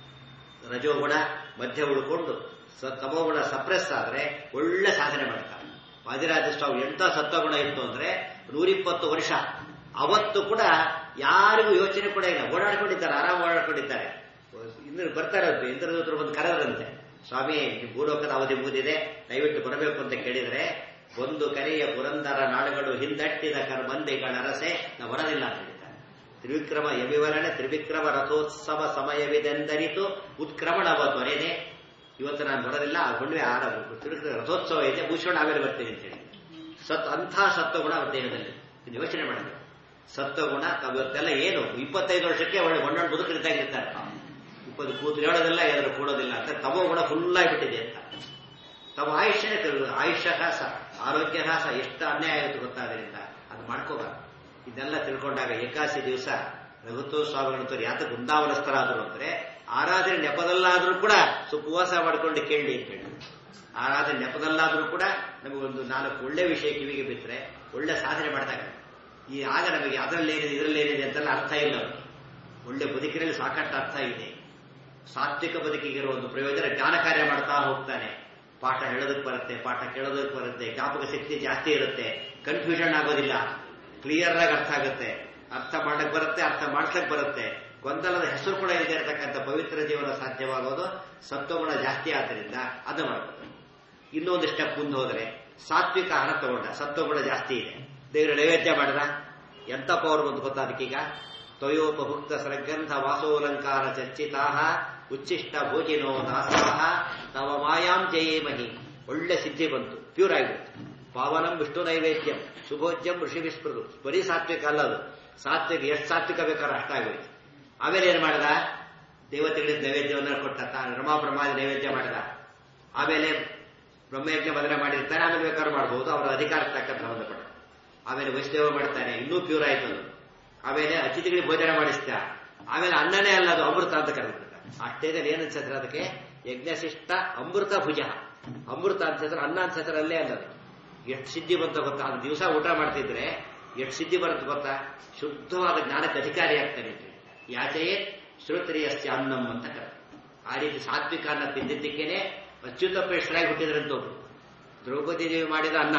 ರಜೋಗುಣ ಮಧ್ಯ ಉಳ್ಕೊಂಡು ಸ ತಮೋಗುಣ ಸಪ್ರೆಸ್ ಆದ್ರೆ ಒಳ್ಳೆ ಸಾಧನೆ ಮಾಡ್ತಾರೆ ವಾದಿರಾಜಸ್ವಾಮಿ ಎಂತ ಸತ್ವಗುಣ ಇತ್ತು ಅಂದ್ರೆ ನೂರಿಪ್ಪತ್ತು ವರ್ಷ ಅವತ್ತು ಕೂಡ ಯಾರಿಗೂ ಯೋಚನೆ ಕೂಡ ಇಲ್ಲ ಓಡಾಡ್ಕೊಂಡಿದ್ದಾರೆ ಆರಾಮ ಓಡಾಡ್ಕೊಂಡಿದ್ದಾರೆ ಇನ್ನು ಬರ್ತಾರೆ ಅಂತ ಇಂದ್ರದೂತರು ಬಂದು ಕರೆದ್ರಂತೆ ಸ್ವಾಮಿ ನಿಮ್ಮ ಭೂಲೋಕದ ಅವಧಿ ಮುಗಿದಿದೆ ದಯವಿಟ್ಟು ಬರಬೇಕು ಅಂತ ಕೇಳಿದರೆ ಒಂದು ಕರೆಯ ಪುರಂದರ ನಾಡುಗಳು ಹಿಂದಟ್ಟಿದ ಕರ್ಮಂದಿಗಳ ರಸೆ ನಾವು ಬರೋದಿಲ್ಲ ಅಂತ ಹೇಳಿದ್ದಾರೆ ತ್ರಿವಿಕ್ರಮ ಯವಿವರಣೆ ತ್ರಿವಿಕ್ರಮ ರಥೋತ್ಸವ ಸಮಯವಿದೆಂದರಿತು ಉತ್ಕ್ರಮಣವ ದೊರೆದೆ ಇವತ್ತು ನಾನು ಬರೋದಿಲ್ಲ ಆ ಹುಣ್ಣಿಮೆ ಆರ ತ್ರಿವಿಕ್ರಮ ರಥೋತ್ಸವ ಇದೆ ಭೂಷಣ ಆಮೇಲೆ ಬರ್ತೀನಿ ಅಂತೇಳಿ ಸತ್ ಅಂಥ ಸತ್ವಗುಣ ಅವ್ರ ದೇಹದಲ್ಲಿ ಇದು ಯೋಚನೆ ಮಾಡಬೇಕು ಸತ್ವಗುಣ ತಾವು ಇವತ್ತೆಲ್ಲ ಏನು ಇಪ್ಪತ್ತೈದು ವರ್ಷಕ್ಕೆ ಒಳ್ಳೆ ಮಣ್ಣು ಬದುಕಿರ್ತಾಗಿರ್ತಾರೆ ಇಪ್ಪತ್ತು ಕೂತು ಹೇಳೋದಿಲ್ಲ ಎದುರು ಕೂಡೋದಿಲ್ಲ ಅಂತ ತಮೋ ಗುಣ ಫುಲ್ ಆಗಿಬಿಟ್ಟಿದೆ ಅಂತ ತಮ್ಮ ಆಯುಷ್ಯನೇ ತಿರುగు ಆಯುಷ್ಯ ಹ್ರಾಸ ಆರೋಗ್ಯ ಹ್ರಾಸ ಎಷ್ಟು ಅನ್ಯಾಯ ಆಗುತ್ತೆ ಗೊತ್ತಾದ್ರಿಂದ ಅದು ಮಾಡ್ಕೋಬಾರ್ದು ಇದೆಲ್ಲ ತಿಳ್ಕೊಂಡಾಗ ಏಕಾಸಿ ದಿವಸ ರಘುತ್ವ ಸ್ವಾಮಿಗಳಂತವ್ರು ಯಾತ ಬೃಂದಾವನಸ್ಥರಾದರು ಅಂದ್ರೆ ಆರಾಧನೆ ನೆಪದಲ್ಲಾದ್ರೂ ಕೂಡ ಸುಪವಾಸ ಮಾಡ್ಕೊಂಡು ಕೇಳಿ ಅಂತ ಹೇಳಿ ಆರಾಧನೆ ನೆಪದಲ್ಲಾದ್ರೂ ಕೂಡ ನಮಗೊಂದು ನಾಲ್ಕು ಒಳ್ಳೆ ವಿಷಯ ಕಿವಿಗೆ ಬಿದ್ದರೆ ಒಳ್ಳೆ ಸಾಧನೆ ಮಾಡಿದಾಗ ಈ ಆಗ ನಮಗೆ ಅದರಲ್ಲೇನಿದೆ ಇದರಲ್ಲೇನಿದೆ ಅಂತೆಲ್ಲ ಅರ್ಥ ಇಲ್ಲ ಅವ್ರಿಗೆ. ಒಳ್ಳೆ ಬದುಕಿನಲ್ಲಿ ಸಾಕಷ್ಟು ಅರ್ಥ ಇದೆ ಸಾತ್ವಿಕ ಬದುಕಿಗಿರೋ ಒಂದು ಪ್ರಯೋಜನ ಜ್ಞಾನ ಕಾರ್ಯ ಮಾಡ್ತಾ ಹೋಗ್ತಾನೆ ಪಾಠ ಹೇಳೋದಕ್ಕೆ ಬರುತ್ತೆ ಪಾಠ ಕೇಳೋದಕ್ಕೆ ಬರುತ್ತೆ ಜ್ಞಾಪಕ ಶಕ್ತಿ ಜಾಸ್ತಿ ಇರುತ್ತೆ ಕನ್ಫ್ಯೂಷನ್ ಆಗೋದಿಲ್ಲ ಕ್ಲಿಯರ್ ಆಗಿ ಅರ್ಥ ಆಗುತ್ತೆ ಅರ್ಥ ಮಾಡಕ್ ಬರುತ್ತೆ ಅರ್ಥ ಮಾಡ್ಸಕ್ ಬರುತ್ತೆ ಗೊಂದಲದ ಹೆಸರು ಕೂಡ ಇದೆ ಇರತಕ್ಕಂಥ ಪವಿತ್ರ ಜೀವನ ಸಾಧ್ಯವಾಗೋದು ಸತ್ವಗುಣ ಜಾಸ್ತಿ ಆದ್ದರಿಂದ ಅದು ಮಾಡ್ಬೋದು ಇನ್ನೊಂದು ಸ್ಟೆಪ್ ಮುಂದೆ ಹೋದ್ರೆ ಸಾತ್ವಿಕ ಆಹಾರ ತಗೊಂಡ ಸತ್ವಗುಣ ಜಾಸ್ತಿ ಇದೆ ದೇವರ ನೈವೇದ್ಯ ಮಾಡಿದ ಎಂತ ಪವರ್ ಬಂದು ಗೊತ್ತಾ ಅದಕ್ಕೀಗ ತ್ವಯೋಪಭುಕ್ತ ಸರಗಂಧ ವಾಸೋಲಂಕಾರ ಚರ್ಚಿತಾ ಉಚ್ಚಿಷ್ಟ ಭೋಜಿನೋ ದಾಸಾಹ ತವ ಮಾಯಾಂ ಜಯೇಮಹಿ ಒಳ್ಳೆ ಸಿದ್ಧಿ ಬಂತು ಪ್ಯೂರ್ ಆಗಿಬಿಡ್ತು ಪಾವನಂ ವಿಷ್ಣು ನೈವೇದ್ಯಂ ಸುಭೋಜ್ಯಂ ಋಷಿ ವಿಸ್ಮೃತು ಬರೀ ಸಾತ್ವಿಕ ಅಲ್ಲ ಅದು ಸಾತ್ವಿಕ ಎಷ್ಟು ಸಾತ್ವಿಕ ಬೇಕಾದ್ರೆ ಅಷ್ಟಾಗೋಯ್ತು ಆಮೇಲೆ ಏನ್ ಮಾಡಿದ ದೇವತೆಗಳಿಗೆ ನೈವೇದ್ಯವನ್ನು ಕೊಟ್ಟ ತಾನು ರಮಾ ಬ್ರಹ್ಮಾದಿ ನೈವೇದ್ಯ ಮಾಡಿದ ಆಮೇಲೆ ಬ್ರಹ್ಮಯಜ್ಞ ಬದನೆ ಮಾಡಿರ್ತಾರೆ ಆಮೇಲೆ ಬೇಕಾದ್ರೂ ಮಾಡಬಹುದು ಅವರ ಅಧಿಕಾರಕ್ಕೆ ತಕ್ಕಂತ ಸಂಬಂಧಪಟ್ಟ ಆಮೇಲೆ ವೈಷ್ಣವ ಮಾಡ್ತಾನೆ ಇನ್ನೂ ಪ್ಯೂರ್ ಆಯ್ತು ಅದು ಆಮೇಲೆ ಅತಿಥಿಗಳಿಗೆ ಭೋಜನ ಮಾಡಿಸ್ತ ಆಮೇಲೆ ಅನ್ನನೇ ಅಲ್ಲ ಅದು ಅಮೃತ ಅಂತ ಕರೆದ್ಬಿಡ್ತಾರೆ ಅಷ್ಟೇದಲ್ಲಿ ಏನು ಅನ್ಸತ್ರ ಅದಕ್ಕೆ ಯಜ್ಞಶಿಷ್ಟ ಅಮೃತ ಭುಜ ಅಮೃತ ಅನ್ಸಿದ್ರೆ ಅನ್ನ ಅನ್ಸತ್ರ ಅಲ್ಲೇ ಅಲ್ಲ ಅದು ಎಷ್ಟು ಸಿದ್ಧಿ ಬಂತ ಗೊತ್ತಾ ಅದು ದಿವಸ ಊಟ ಮಾಡ್ತಿದ್ರೆ ಎಷ್ಟು ಸಿದ್ಧಿ ಬರುತ್ತೆ ಗೊತ್ತಾ ಶುದ್ಧವಾದ ಜ್ಞಾನಕ್ಕೆ ಅಧಿಕಾರಿ ಆಗ್ತಾನೆ ಅಂತ ಹೇಳಿ. ಯಾಚೆಯೇ ಶ್ರೋತ್ರಿಯಸ್ಯ ಅನ್ನಂ ಅಂತ ಕರೆ ಆ ರೀತಿ ಸಾತ್ವಿಕ ಅನ್ನ ತಿಂದಿದ್ದಕ್ಕೇನೆ ಅಚ್ಯುತ ಪ್ರೇಷ್ಠರಾಗಿ ಹುಟ್ಟಿದ್ರಂತ ಒಬ್ರು ದ್ರೌಪದಿ ದೇವಿ ಮಾಡಿದ ಅನ್ನ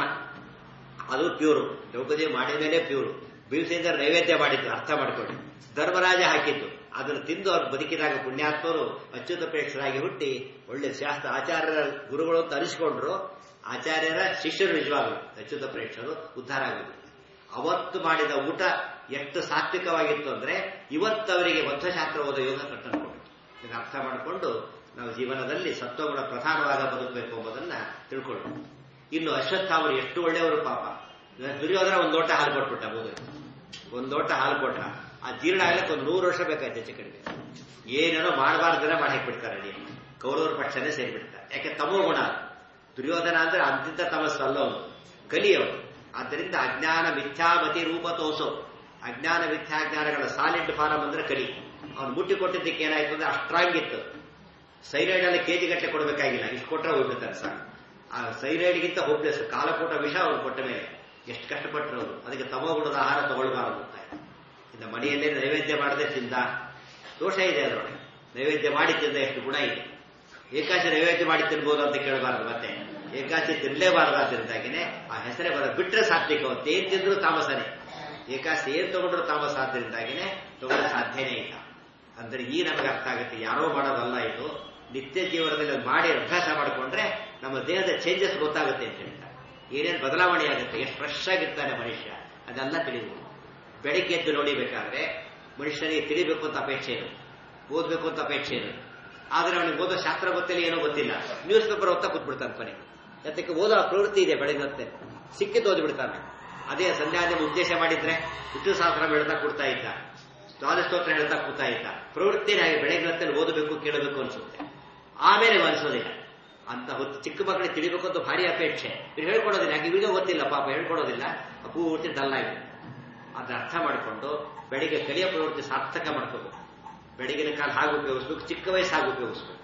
ಅದು ಪ್ಯೂರು ದ್ರೌಪದಿ ಮಾಡಿದ ಮೇಲೆ ಪ್ಯೂರು ಭೀಮಸೇಂದ್ರ ನೈವೇದ್ಯ ಮಾಡಿದ್ದು ಅರ್ಥ ಮಾಡ್ಕೊಳ್ಳಿ ಧರ್ಮರಾಜ ಹಾಕಿದ್ದು ಅದನ್ನು ತಿಂದು ಅವ್ರು ಬದುಕಿದಾಗ ಪುಣ್ಯಾತ್ಮರು ಅಚ್ಯುತ ಪ್ರೇಕ್ಷರಾಗಿ ಹುಟ್ಟಿ ಒಳ್ಳೆ ಶಾಸ್ತ್ರ ಆಚಾರ್ಯರ ಗುರುಗಳು ಅಂತ ಅನಿಸ್ಕೊಂಡ್ರು ಆಚಾರ್ಯರ ಶಿಷ್ಯರು ನಿಜವಾಗಲು ಅಚ್ಯುತ ಪ್ರೇಕ್ಷರು ಉದ್ಧಾರ ಆಗಿದ್ರು ಅವತ್ತು ಮಾಡಿದ ಊಟ ಎಷ್ಟು ಸಾತ್ವಿಕವಾಗಿತ್ತು ಅಂದ್ರೆ ಇವತ್ತು ಅವರಿಗೆ ಬದ್ಧಶಾಸ್ತ್ರ ಓದೋ ಯೋಗ ಕಟ್ಟನ್ಕೊಂಡು ಇದನ್ನು ಅರ್ಥ ಮಾಡಿಕೊಂಡು ನಾವು ಜೀವನದಲ್ಲಿ ಸತ್ವಗುಣ ಪ್ರಧಾನವಾದ ಬದುಕಬೇಕು ಎಂಬುದನ್ನ ತಿಳ್ಕೊಂಡು ಇನ್ನು ಅಶ್ವತ್ಥಾಮರು ಎಷ್ಟು ಒಳ್ಳೆಯವರು ಪಾಪ ಇವಾಗ ದುರ್ಯೋಧನ ಒಂದು ಲೋಟ ಹಾಲು ಕೊಟ್ಬಿಟ್ಟ ಬೋದು ಒಂದು ಲೋಟ ಹಾಲು ಕೊಟ್ಟ ಆ ಜೀರ್ಣ ಆಗ್ಲಿಕ್ಕೆ ಒಂದು ನೂರು ವರ್ಷ ಬೇಕಾಯ್ತು ಹೆಚ್ಚು ಕಡಿಮೆ ಏನೇನೋ ಮಾಡಬಾರ್ದನ್ನ ಮಾಡಿ ಹಾಕ್ಬಿಡ್ತಾರೆ ಅಡಿ ಕೌರವರ ಪಕ್ಷನೇ ಸೇರಿಬಿಡ್ತಾರೆ ಯಾಕೆ ತಮೋ ಗುಣ ಅದು. ದುರ್ಯೋಧನ ಅಂದ್ರೆ ಅಂತಿಂತ ತಮಸ್ಸು ಅಲ್ಲ ಅವನು ಕಲಿಯವರು ಆದ್ದರಿಂದ ಅಜ್ಞಾನ ಮಿಥ್ಯಾಮತಿ ರೂಪ ತೋಸೋ ಅಜ್ಞಾನ ಮಿಥ್ಯಾಜ್ಞಾನಗಳ ಸಾಲಿಡ್ ಫಾರಂ ಅಂದ್ರೆ ಕಲಿ ಅವನು ಮುಟ್ಟಿ ಕೊಟ್ಟಿದ್ದಕ್ಕೆ ಏನಾಯ್ತು ಅಂದ್ರೆ ಅಷ್ಟ್ರಾಂಗ್ ಇತ್ತು ಸೈರೈಡ್ ಅಲ್ಲಿ ಕೆಜಿ ಗಟ್ಟಲೆ ಕೊಡಬೇಕಾಗಿಲ್ಲ ಇಷ್ಟು ಕೊಟ್ಟರೆ ಹೋಗ್ಬಿಡ್ತಾರೆ ಸಾಕು ಆ ಸೈರೈಡ್ಗಿಂತ ಹೋಪ್ಲೆಸ್ ಕಾಲಕೂಟ ವಿಷ ಅವ್ರು ಕೊಟ್ಟ ಮೇಲೆ ಎಷ್ಟು ಕಷ್ಟಪಟ್ಟರು ಅವರು ಅದಕ್ಕೆ ತಮೋಗುಣದ ಆಹಾರ ತಗೊಳ್ಬಾರದು ಅಂತ ಇನ್ನು ಮನೆಯಲ್ಲೇ ನೈವೇದ್ಯ ಮಾಡದೆ ತಿಂದ ದೋಷ ಇದೆ ಅದರೊಳಗೆ ನೈವೇದ್ಯ ಮಾಡಿ ತಿಂದ ಎಷ್ಟು ಗುಣ ಇದೆ ಏಕಾಶಿ ನೈವೇದ್ಯ ಮಾಡಿ ತಿನ್ಬೋದು ಅಂತ ಕೇಳಬಾರದು ಮತ್ತೆ ಏಕಾಶಿ ತಿನ್ಲೇಬಾರದಾದ್ರಿಂದಾಗಿನೇ ಆ ಹೆಸರೇ ಬರ ಬಿಟ್ರೆ ಸಾತ್ವಿಕ ಅವತ್ತು ಏನ್ ತಿಂದ್ರು ತಾಮಸನೇ ಏಕಾಶಿ ಏನ್ ತಗೊಂಡ್ರು ತಾಮಸ ಆದ್ರಿಂದಾಗಿನೇ ತಗೊಳ್ಳೋ ಸಾಧ್ಯನೇ ಇಲ್ಲ ಅಂದ್ರೆ ಈ ನಮಗೆ ಅರ್ಥ ಆಗುತ್ತೆ ಯಾರೋ ಮಾಡೋದಲ್ಲ ಇದು ನಿತ್ಯ ಜೀವನದಲ್ಲಿ ಅದು ಮಾಡಿ ಅಭ್ಯಾಸ ಮಾಡಿಕೊಂಡ್ರೆ ನಮ್ಮ ದೇಹದ ಚೇಂಜಸ್ ಗೊತ್ತಾಗುತ್ತೆ ಅಂತ ಹೇಳ್ತಾರೆ ಏನೇನು ಬದಲಾವಣೆ ಆಗುತ್ತೆ ಎಷ್ಟು ಫ್ರೆಶ್ ಆಗಿರ್ತಾನೆ ಮನುಷ್ಯ ಅದೆಲ್ಲ ತಿಳಿಬಹುದು ಬೆಳಿಗ್ಗೆ ಎದ್ದು ನೋಡಿಬೇಕಾದ್ರೆ ಮನುಷ್ಯನಿಗೆ ತಿಳಿಬೇಕು ಅಂತ ಅಪೇಕ್ಷೆ ಇರುತ್ತೆ ಓದಬೇಕು ಅಂತ ಅಪೇಕ್ಷೆ ಇರುತ್ತೆ ಆದ್ರೆ ಅವನಿಗೆ ಓದೋ ಶಾಸ್ತ್ರ ಗೊತ್ತಿಲ್ಲ ಏನೋ ಗೊತ್ತಿಲ್ಲ ನ್ಯೂಸ್ ಪೇಪರ್ ಓದ್ತಾ ಕೂತ್ಬಿಡ್ತಾನೆ ಕೊನೆಗೆ ಅದಕ್ಕೆ ಓದೋ ಪ್ರವೃತ್ತಿ ಇದೆ ಬೆಳಗ್ಗೆ ಹೊತ್ತೆ ಸಿಕ್ಕಿದ್ದು ಓದ್ಬಿಡ್ತಾನೆ ಅದೇ ಸಂಧ್ಯಾದ ಉದ್ದೇಶ ಮಾಡಿದ್ರೆ ವಿಷ್ಣು ಶಾಸ್ತ್ರ ಹೇಳ್ತಾ ಕೊಡ್ತಾ ಇದ್ದ ಸ್ತೋತ್ರ ಹೇಳ್ತಾ ಕೂತಾ ಇದ್ದ ಪ್ರವೃತ್ತಿನೇ ಆಗಿ ಬೆಳಗ್ಗೆ ಹೊತ್ತಲ್ಲಿ ಓದಬೇಕು ಕೇಳಬೇಕು ಅನ್ಸುತ್ತೆ ಆಮೇಲೆ ಅನಿಸೋದಿಲ್ಲ ಅಂತ ಹೊತ್ತು ಚಿಕ್ಕ ಮಕ್ಕಳಿಗೆ ತಿಳಿಬೇಕು ಅಂತ ಭಾರಿ ಅಪೇಕ್ಷೆ ಇವ್ರು ಹೇಳ್ಕೊಡೋದಿಲ್ಲ ಯಾಕೆ ಇವರಿಗೂ ಗೊತ್ತಿಲ್ಲ ಪಾಪ ಹೇಳ್ಕೊಡೋದಿಲ್ಲ ಪೂರ್ತಿ ಡಲ್ ಆಗಿದೆ ಅದನ್ನ ಅರ್ಥ ಮಾಡಿಕೊಂಡು ಬೆಳಿಗ್ಗೆ ಕಲಿಯ ಪ್ರವೃತ್ತಿ ಸಾರ್ಥಕ ಮಾಡ್ಕೋಬೇಕು ಬೆಳಗಿನ ಕಾಲ ಹಾಗೆ ಉಪಯೋಗಿಸ್ಬೇಕು ಚಿಕ್ಕ ವಯಸ್ಸು ಹಾಗೆ ಉಪಯೋಗಿಸ್ಬೇಕು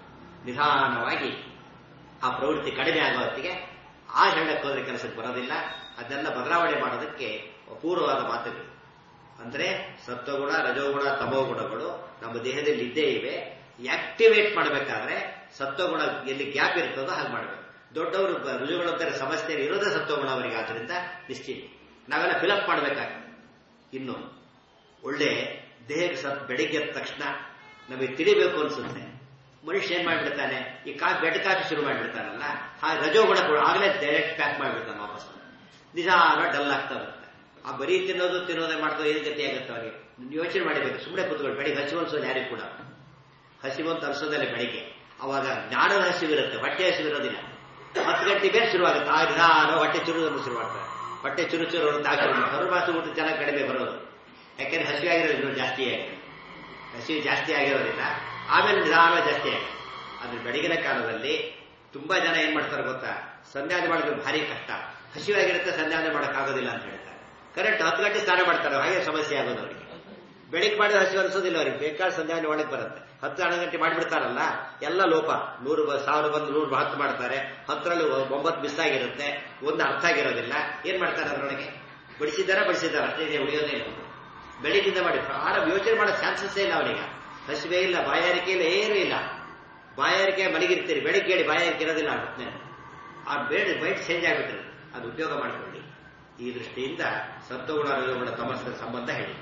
ನಿಧಾನವಾಗಿ ಆ ಪ್ರವೃತ್ತಿ ಕಡಿಮೆ ಆಗೋ ಹೊತ್ತಿಗೆ ಆ ಹೇಳಕ್ಕೆ ಹೋದ್ರೆ ಕೆಲಸಕ್ಕೆ ಬರೋದಿಲ್ಲ ಅದನ್ನೆಲ್ಲ ಬದಲಾವಣೆ ಮಾಡೋದಕ್ಕೆ ಅಪೂರ್ವವಾದ ಮಾತುಗಳು ಅಂದ್ರೆ ಸತ್ವಗುಣ ರಜೋಗುಣ ತಮೋಗುಣಗಳು ನಮ್ಮ ದೇಹದಲ್ಲಿ ಇದ್ದೇ ಇವೆ ಆಕ್ಟಿವೇಟ್ ಮಾಡಬೇಕಾದ್ರೆ ಸತ್ವಗುಣ ಎಲ್ಲಿ ಗ್ಯಾಪ್ ಇರ್ತದೋ ಹಾಗೆ ಮಾಡಬೇಕು ದೊಡ್ಡವರು ರುಜುಗಳು ಅಂತಾರೆ ಸಮಸ್ಯೆ ಇರೋದೇ ಸತ್ವಗುಣ ಅವರಿಗೆ ಆದ್ರಿಂದ ನಿಶ್ಚಿತ ನಾವೆಲ್ಲ ಫಿಲಪ್ ಮಾಡಬೇಕಾಗ್ತದೆ ಇನ್ನು ಒಳ್ಳೆ ದೇಹಕ್ಕೆ ಸತ್ ಬೆಳಿಗ್ಗೆ ಎದ್ದ ತಕ್ಷಣ ನಮಗೆ ತಿಳಿಬೇಕು ಅನ್ಸುತ್ತೆ ಮನುಷ್ಯ ಏನ್ ಮಾಡ್ಬಿಡ್ತಾನೆ ಈ ಕಾ ಬೆಡ್ ಕಾಫಿ ಶುರು ಮಾಡ್ಬಿಡ್ತಾನಲ್ಲ ಆ ರಜೋಗುಣ ಕೂಡ ಆಗಲೇ ಡೈರೆಕ್ಟ್ ಪ್ಯಾಕ್ ಮಾಡ್ಬಿಡ್ತಾನೆ ವಾಪಸ್ ನಿಧಾನ ಡಲ್ ಆಗ್ತಾ ಬರುತ್ತೆ ಆ ಬರೀ ತಿನ್ನೋದು ತಿನ್ನೋದೇ ಮಾಡ್ತೋ ಏನು ಗತಿ ಆಗುತ್ತೆ ಅವರಿಗೆ ಯೋಚನೆ ಮಾಡಿಬೇಕು ಸುಮ್ಮನೆ ಕೂತ್ಕೊಂಡು ಬೆಳಿಗ್ಗೆ ಹಸಿವು ಅನ್ಸೋದು ಯಾರಿಗೂ ಕೂಡ ಹಸಿವು ಅಂತ ಅನ್ಸೋದಲ್ಲ ಬೆಳಿಗ್ಗೆ ಅವಾಗ ಜ್ಞಾನದ ಹಸಿವಿರುತ್ತೆ ಹೊಟ್ಟೆ ಹಸಿವಿರೋದಿಲ್ಲ ಹತ್ತು ಗಂಟೆ ಮೇಲೆ ಶುರುವಾಗುತ್ತೆ ಆ ನಿಧಾನ ಹೊಟ್ಟೆ ಚುರುದನ್ನು ಶುರು ಮಾಡ್ತಾರೆ ಹೊಟ್ಟೆ ಚುರು ಚುರು ಅಂತ ಸರ್ವಾಸು ಊಟ ಚೆನ್ನಾಗಿ ಕಡಿಮೆ ಬರೋದು ಯಾಕೆಂದ್ರೆ ಹಸಿವೆ ಆಗಿರೋದು ಇನ್ನೂ ಜಾಸ್ತಿ ಆಗಿದೆ ಹಸಿವು ಜಾಸ್ತಿ ಆಗಿರೋದಿಲ್ಲ ಆಮೇಲೆ ನಿಧಾನ ಜಾಸ್ತಿ ಆಗಿದೆ ಅದ್ರ ಬೆಳಗಿನ ಕಾಲದಲ್ಲಿ ತುಂಬಾ ಜನ ಏನ್ ಮಾಡ್ತಾರೆ ಗೊತ್ತಾ ಸಂಧ್ಯಾನೆ ಮಾಡೋದು ಭಾರಿ ಕಷ್ಟ ಹಸಿವಾಗಿರುತ್ತೆ ಸಂಧ್ಯಾನೆ ಮಾಡೋಕ್ಕಾಗೋದಿಲ್ಲ ಅಂತ ಹೇಳ್ತಾರೆ ಕರೆಕ್ಟ್ ಹತ್ತು ಗಂಟೆ ಸ್ನಾನ ಮಾಡ್ತಾರೆ ಹಾಗೆ ಸಮಸ್ಯೆ ಆಗೋದು ಅವರಿಗೆ ಬೆಳಿಗ್ಗೆ ಮಾಡಿದ ಹಸಿವು ಅನ್ಸೋದಿಲ್ಲ ಅವ್ರಿಗೆ ಬೇಕಾದ ಸಂಧ್ಯಾನೆ ಒಳಗೆ ಬರುತ್ತೆ ಹತ್ತು ಹನ್ನೊಂದು ಗಂಟೆ ಮಾಡಿಬಿಡ್ತಾರಲ್ಲ ಎಲ್ಲ ಲೋಪ ನೂರು ಸಾವಿರ ಬಂದು ನೂರು ಹತ್ತು ಮಾಡ್ತಾರೆ ಹತ್ತರಲ್ಲಿ ಒಂಬತ್ತು ಮಿಸ್ ಆಗಿರುತ್ತೆ ಒಂದು ಅರ್ಥ ಆಗಿರೋದಿಲ್ಲ ಏನ್ ಮಾಡ್ತಾರೆ ಅದರೊಳಗೆ ಬಡಿಸಿದಾರ ಬಡಿಸಿದಾರ ಅಷ್ಟೇ ಉಳಿಯೋದೇ ಇಲ್ಲ ಬೆಳಿಗ್ಗಿಂದ ಮಾಡಿ ಆರ ಯೋಚನೆ ಮಾಡೋ ಚಾನ್ಸಸ್ಸೇ ಇಲ್ಲ ಅವನಿಗೆ ಹಸಿವೆ ಇಲ್ಲ ಬಾಯಾರಿಕೆ ಇಲ್ಲ ಏನೂ ಇಲ್ಲ ಬಾಯಾರಿಕೆ ಮಲಗಿರ್ತೀರಿ ಬೆಳಿಗ್ಗೆ ಹೇಳಿ ಬಾಯಾರಿಕೆ ಇರೋದಿಲ್ಲ ಹೊತ್ತಿನ ಆ ಬೇಡ ಬೈಟ್ ಚೇಂಜ್ ಆಗಿಬಿಟ್ರೆ ಅದು ಉಪಯೋಗ ಮಾಡಿಕೊಳ್ಳಿ ಈ ದೃಷ್ಟಿಯಿಂದ ಸತ್ವಗುಣ ರಜೋಗುಣ ತಮಸ್ಸರ ಸಂಬಂಧ ಹೇಳಿ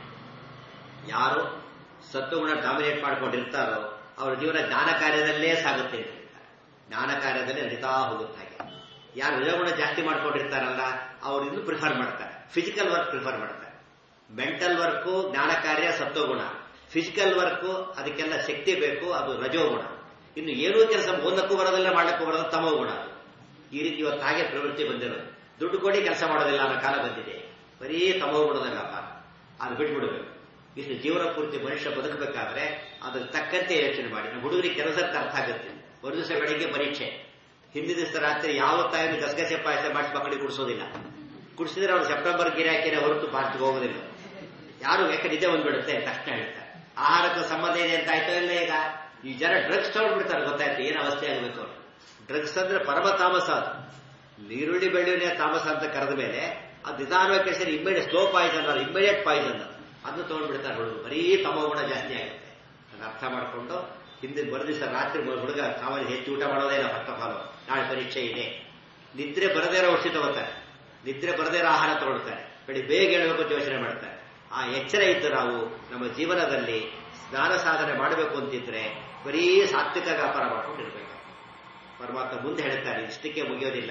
ಯಾರು ಸತ್ವಗುಣ ಡಾಮಿನೇಟ್ ಮಾಡ್ಕೊಂಡಿರ್ತಾರೋ ಅವರ ಜೀವನ ಜ್ಞಾನ ಕಾರ್ಯದಲ್ಲೇ ಸಾಗುತ್ತೆ ಅಂತ ಹೇಳ್ತಾರೆ ಜ್ಞಾನ ಕಾರ್ಯದಲ್ಲಿ ನಡೀತಾ ಹೋಗುತ್ತೆ ಹಾಗೆ ಯಾರು ರಜೋಗುಣ ಜಾಸ್ತಿ ಮಾಡ್ಕೊಂಡಿರ್ತಾರಲ್ಲ ಅವ್ರು ಇನ್ನೂ ಪ್ರಿಫರ್ ಮಾಡ್ತಾರೆ ಫಿಸಿಕಲ್ ವರ್ಕ್ ಪ್ರಿಫರ್ ಮಾಡ್ತಾರೆ ಮೆಂಟಲ್ ವರ್ಕು ಜ್ಞಾನ ಕಾರ್ಯ ಸತ್ವಗುಣ ಫಿಸಿಕಲ್ ವರ್ಕು ಅದಕ್ಕೆಲ್ಲ ಶಕ್ತಿ ಬೇಕು ಅದು ರಜೋಗುಣ ಇನ್ನು ಏನೂ ಕೆಲಸ ಓದಕ್ಕೂ ಬರೋದಿಲ್ಲ ಮಾಡಕ್ಕೂ ಬರೋದು ತಮೋ ಗುಣ ಅದು ಈ ರೀತಿ ಇವತ್ತು ಹಾಗೆ ಪ್ರವೃತ್ತಿ ಬಂದಿರೋದು ದುಡ್ಡು ಕೊಡಿ ಕೆಲಸ ಮಾಡೋದಿಲ್ಲ ಅನ್ನೋ ಕಾಲ ಬಂದಿದೆ ಬರೀ ತಮೋ ಗುಣದ ವ್ಯಾಪಾರ ಅದು ಬಿಟ್ಬಿಡ್ಬೇಕು ಇಷ್ಟು ಜೀವನ ಪೂರ್ತಿ ಮನುಷ್ಯ ಬದುಕಬೇಕಾದ್ರೆ ಅದಕ್ಕೆ ತಕ್ಕಂತೆ ಯೋಚನೆ ಮಾಡಿ ನಮ್ಮ ಹುಡುಗರಿಗೆ ಕೆಲಸಕ್ಕೆ ಅರ್ಥ ಆಗುತ್ತೆ ಒಂದು ದಿವಸ ಬೆಳಿಗ್ಗೆ ಪರೀಕ್ಷೆ ಹಿಂದಿನ ದಿವಸ ರಾತ್ರಿ ಯಾವ ತಾಯಿನ ಗಸಗಸೆ ಪಾಯಸ ಮಾಡಿಸಿ ಮಕ್ಕಳಿಗೆ ಕುಡಿಸೋದಿಲ್ಲ ಕುಡಿಸಿದ್ರೆ ಅವ್ರು ಸೆಪ್ಟೆಂಬರ್ ಗಿರಾಕಿನ ಹೊರತು ಪಾರ್ಟಿಗೆ ಹೋಗೋದಿಲ್ಲ ಯಾರು ಯಾಕೆ ನಿದ್ದೆ ಬಂದ್ಬಿಡುತ್ತೆ ತಕ್ಷಣ ಹೇಳ್ತಾರೆ ಆಹಾರಕ್ಕೆ ಸಂಬಂಧ ಇದೆ ಅಂತ ಆಯ್ತೋ ಇಲ್ಲ ಈಗ ಈ ಜನ ಡ್ರಗ್ಸ್ ತಗೊಂಡ್ಬಿಡ್ತಾರೆ ಗೊತ್ತಾಯ್ತು ಏನು ಅವಸ್ಥೆ ಆಗಬೇಕು ಅವ್ರು ಡ್ರಗ್ಸ್ ಅಂದ್ರೆ ಪರಮ ತಾಮಸ ಅದು ನೀರುಳ್ಳಿ ಬೆಳ್ಳುಳ್ಳಿಯ ತಾಮಸ ಅಂತ ಕರೆದ ಮೇಲೆ ಅದು ನಿಧಾನವಾಗಿ ಕೆಲಸ ಇಮ್ಮಿಡಿಯೇಟ್ ಸ್ಲೋ ಪಾಯ್ಸನ್ ಅದು ಇಮ್ಮಿಡಿಯೇಟ್ ಪಾಯ್ಸನ್ ಅದು ಅದನ್ನು ತಗೊಂಡ್ಬಿಡ್ತಾರೆ ಹುಡುಗ ಬರೀ ತಮ ಗುಣ ಜಾಸ್ತಿ ಆಗುತ್ತೆ ಅದನ್ನ ಅರ್ಥ ಮಾಡಿಕೊಂಡು ಹಿಂದಿನ ಬರೋ ದಿವಸ ರಾತ್ರಿ ಹುಡುಗ ಸಾಮಾನ್ಯ ಹೆಚ್ಚು ಊಟ ಮಾಡೋದೇ ಇಲ್ಲ ಫಸ್ಟ್ ಆಫ್ ಆಲ್ ನಾಳೆ ಪರೀಕ್ಷೆ ಇದೆ ನಿದ್ರೆ ಬರದೇ ಇರೋ ಔಷಧಿ ತಗೋತಾರೆ ನಿದ್ರೆ ಬರದೇ ಇರೋ ಆಹಾರ ತಗೊಳ್ತಾರೆ ಬೆಳಿಗ್ಗೆ ಬೇಗ ಹೇಳಬೇಕು ಅಂತ ಯೋಚನೆ ಮಾಡ್ತಾರೆ ಆ ಎಚ್ಚರ ಇದ್ದು ನಾವು ನಮ್ಮ ಜೀವನದಲ್ಲಿ ಸ್ನಾನ ಸಾಧನೆ ಮಾಡಬೇಕು ಅಂತಿದ್ರೆ ಬರೀ ಸಾತ್ವಿಕ ವ್ಯಾಪಾರ ಮಾಡ್ಕೊಂಡಿರ್ಬೇಕು ಪರಮಾತ್ಮ ಮುಂದೆ ಹೇಳ್ತಾರೆ ಇಷ್ಟಕ್ಕೆ ಮುಗಿಯೋದಿಲ್ಲ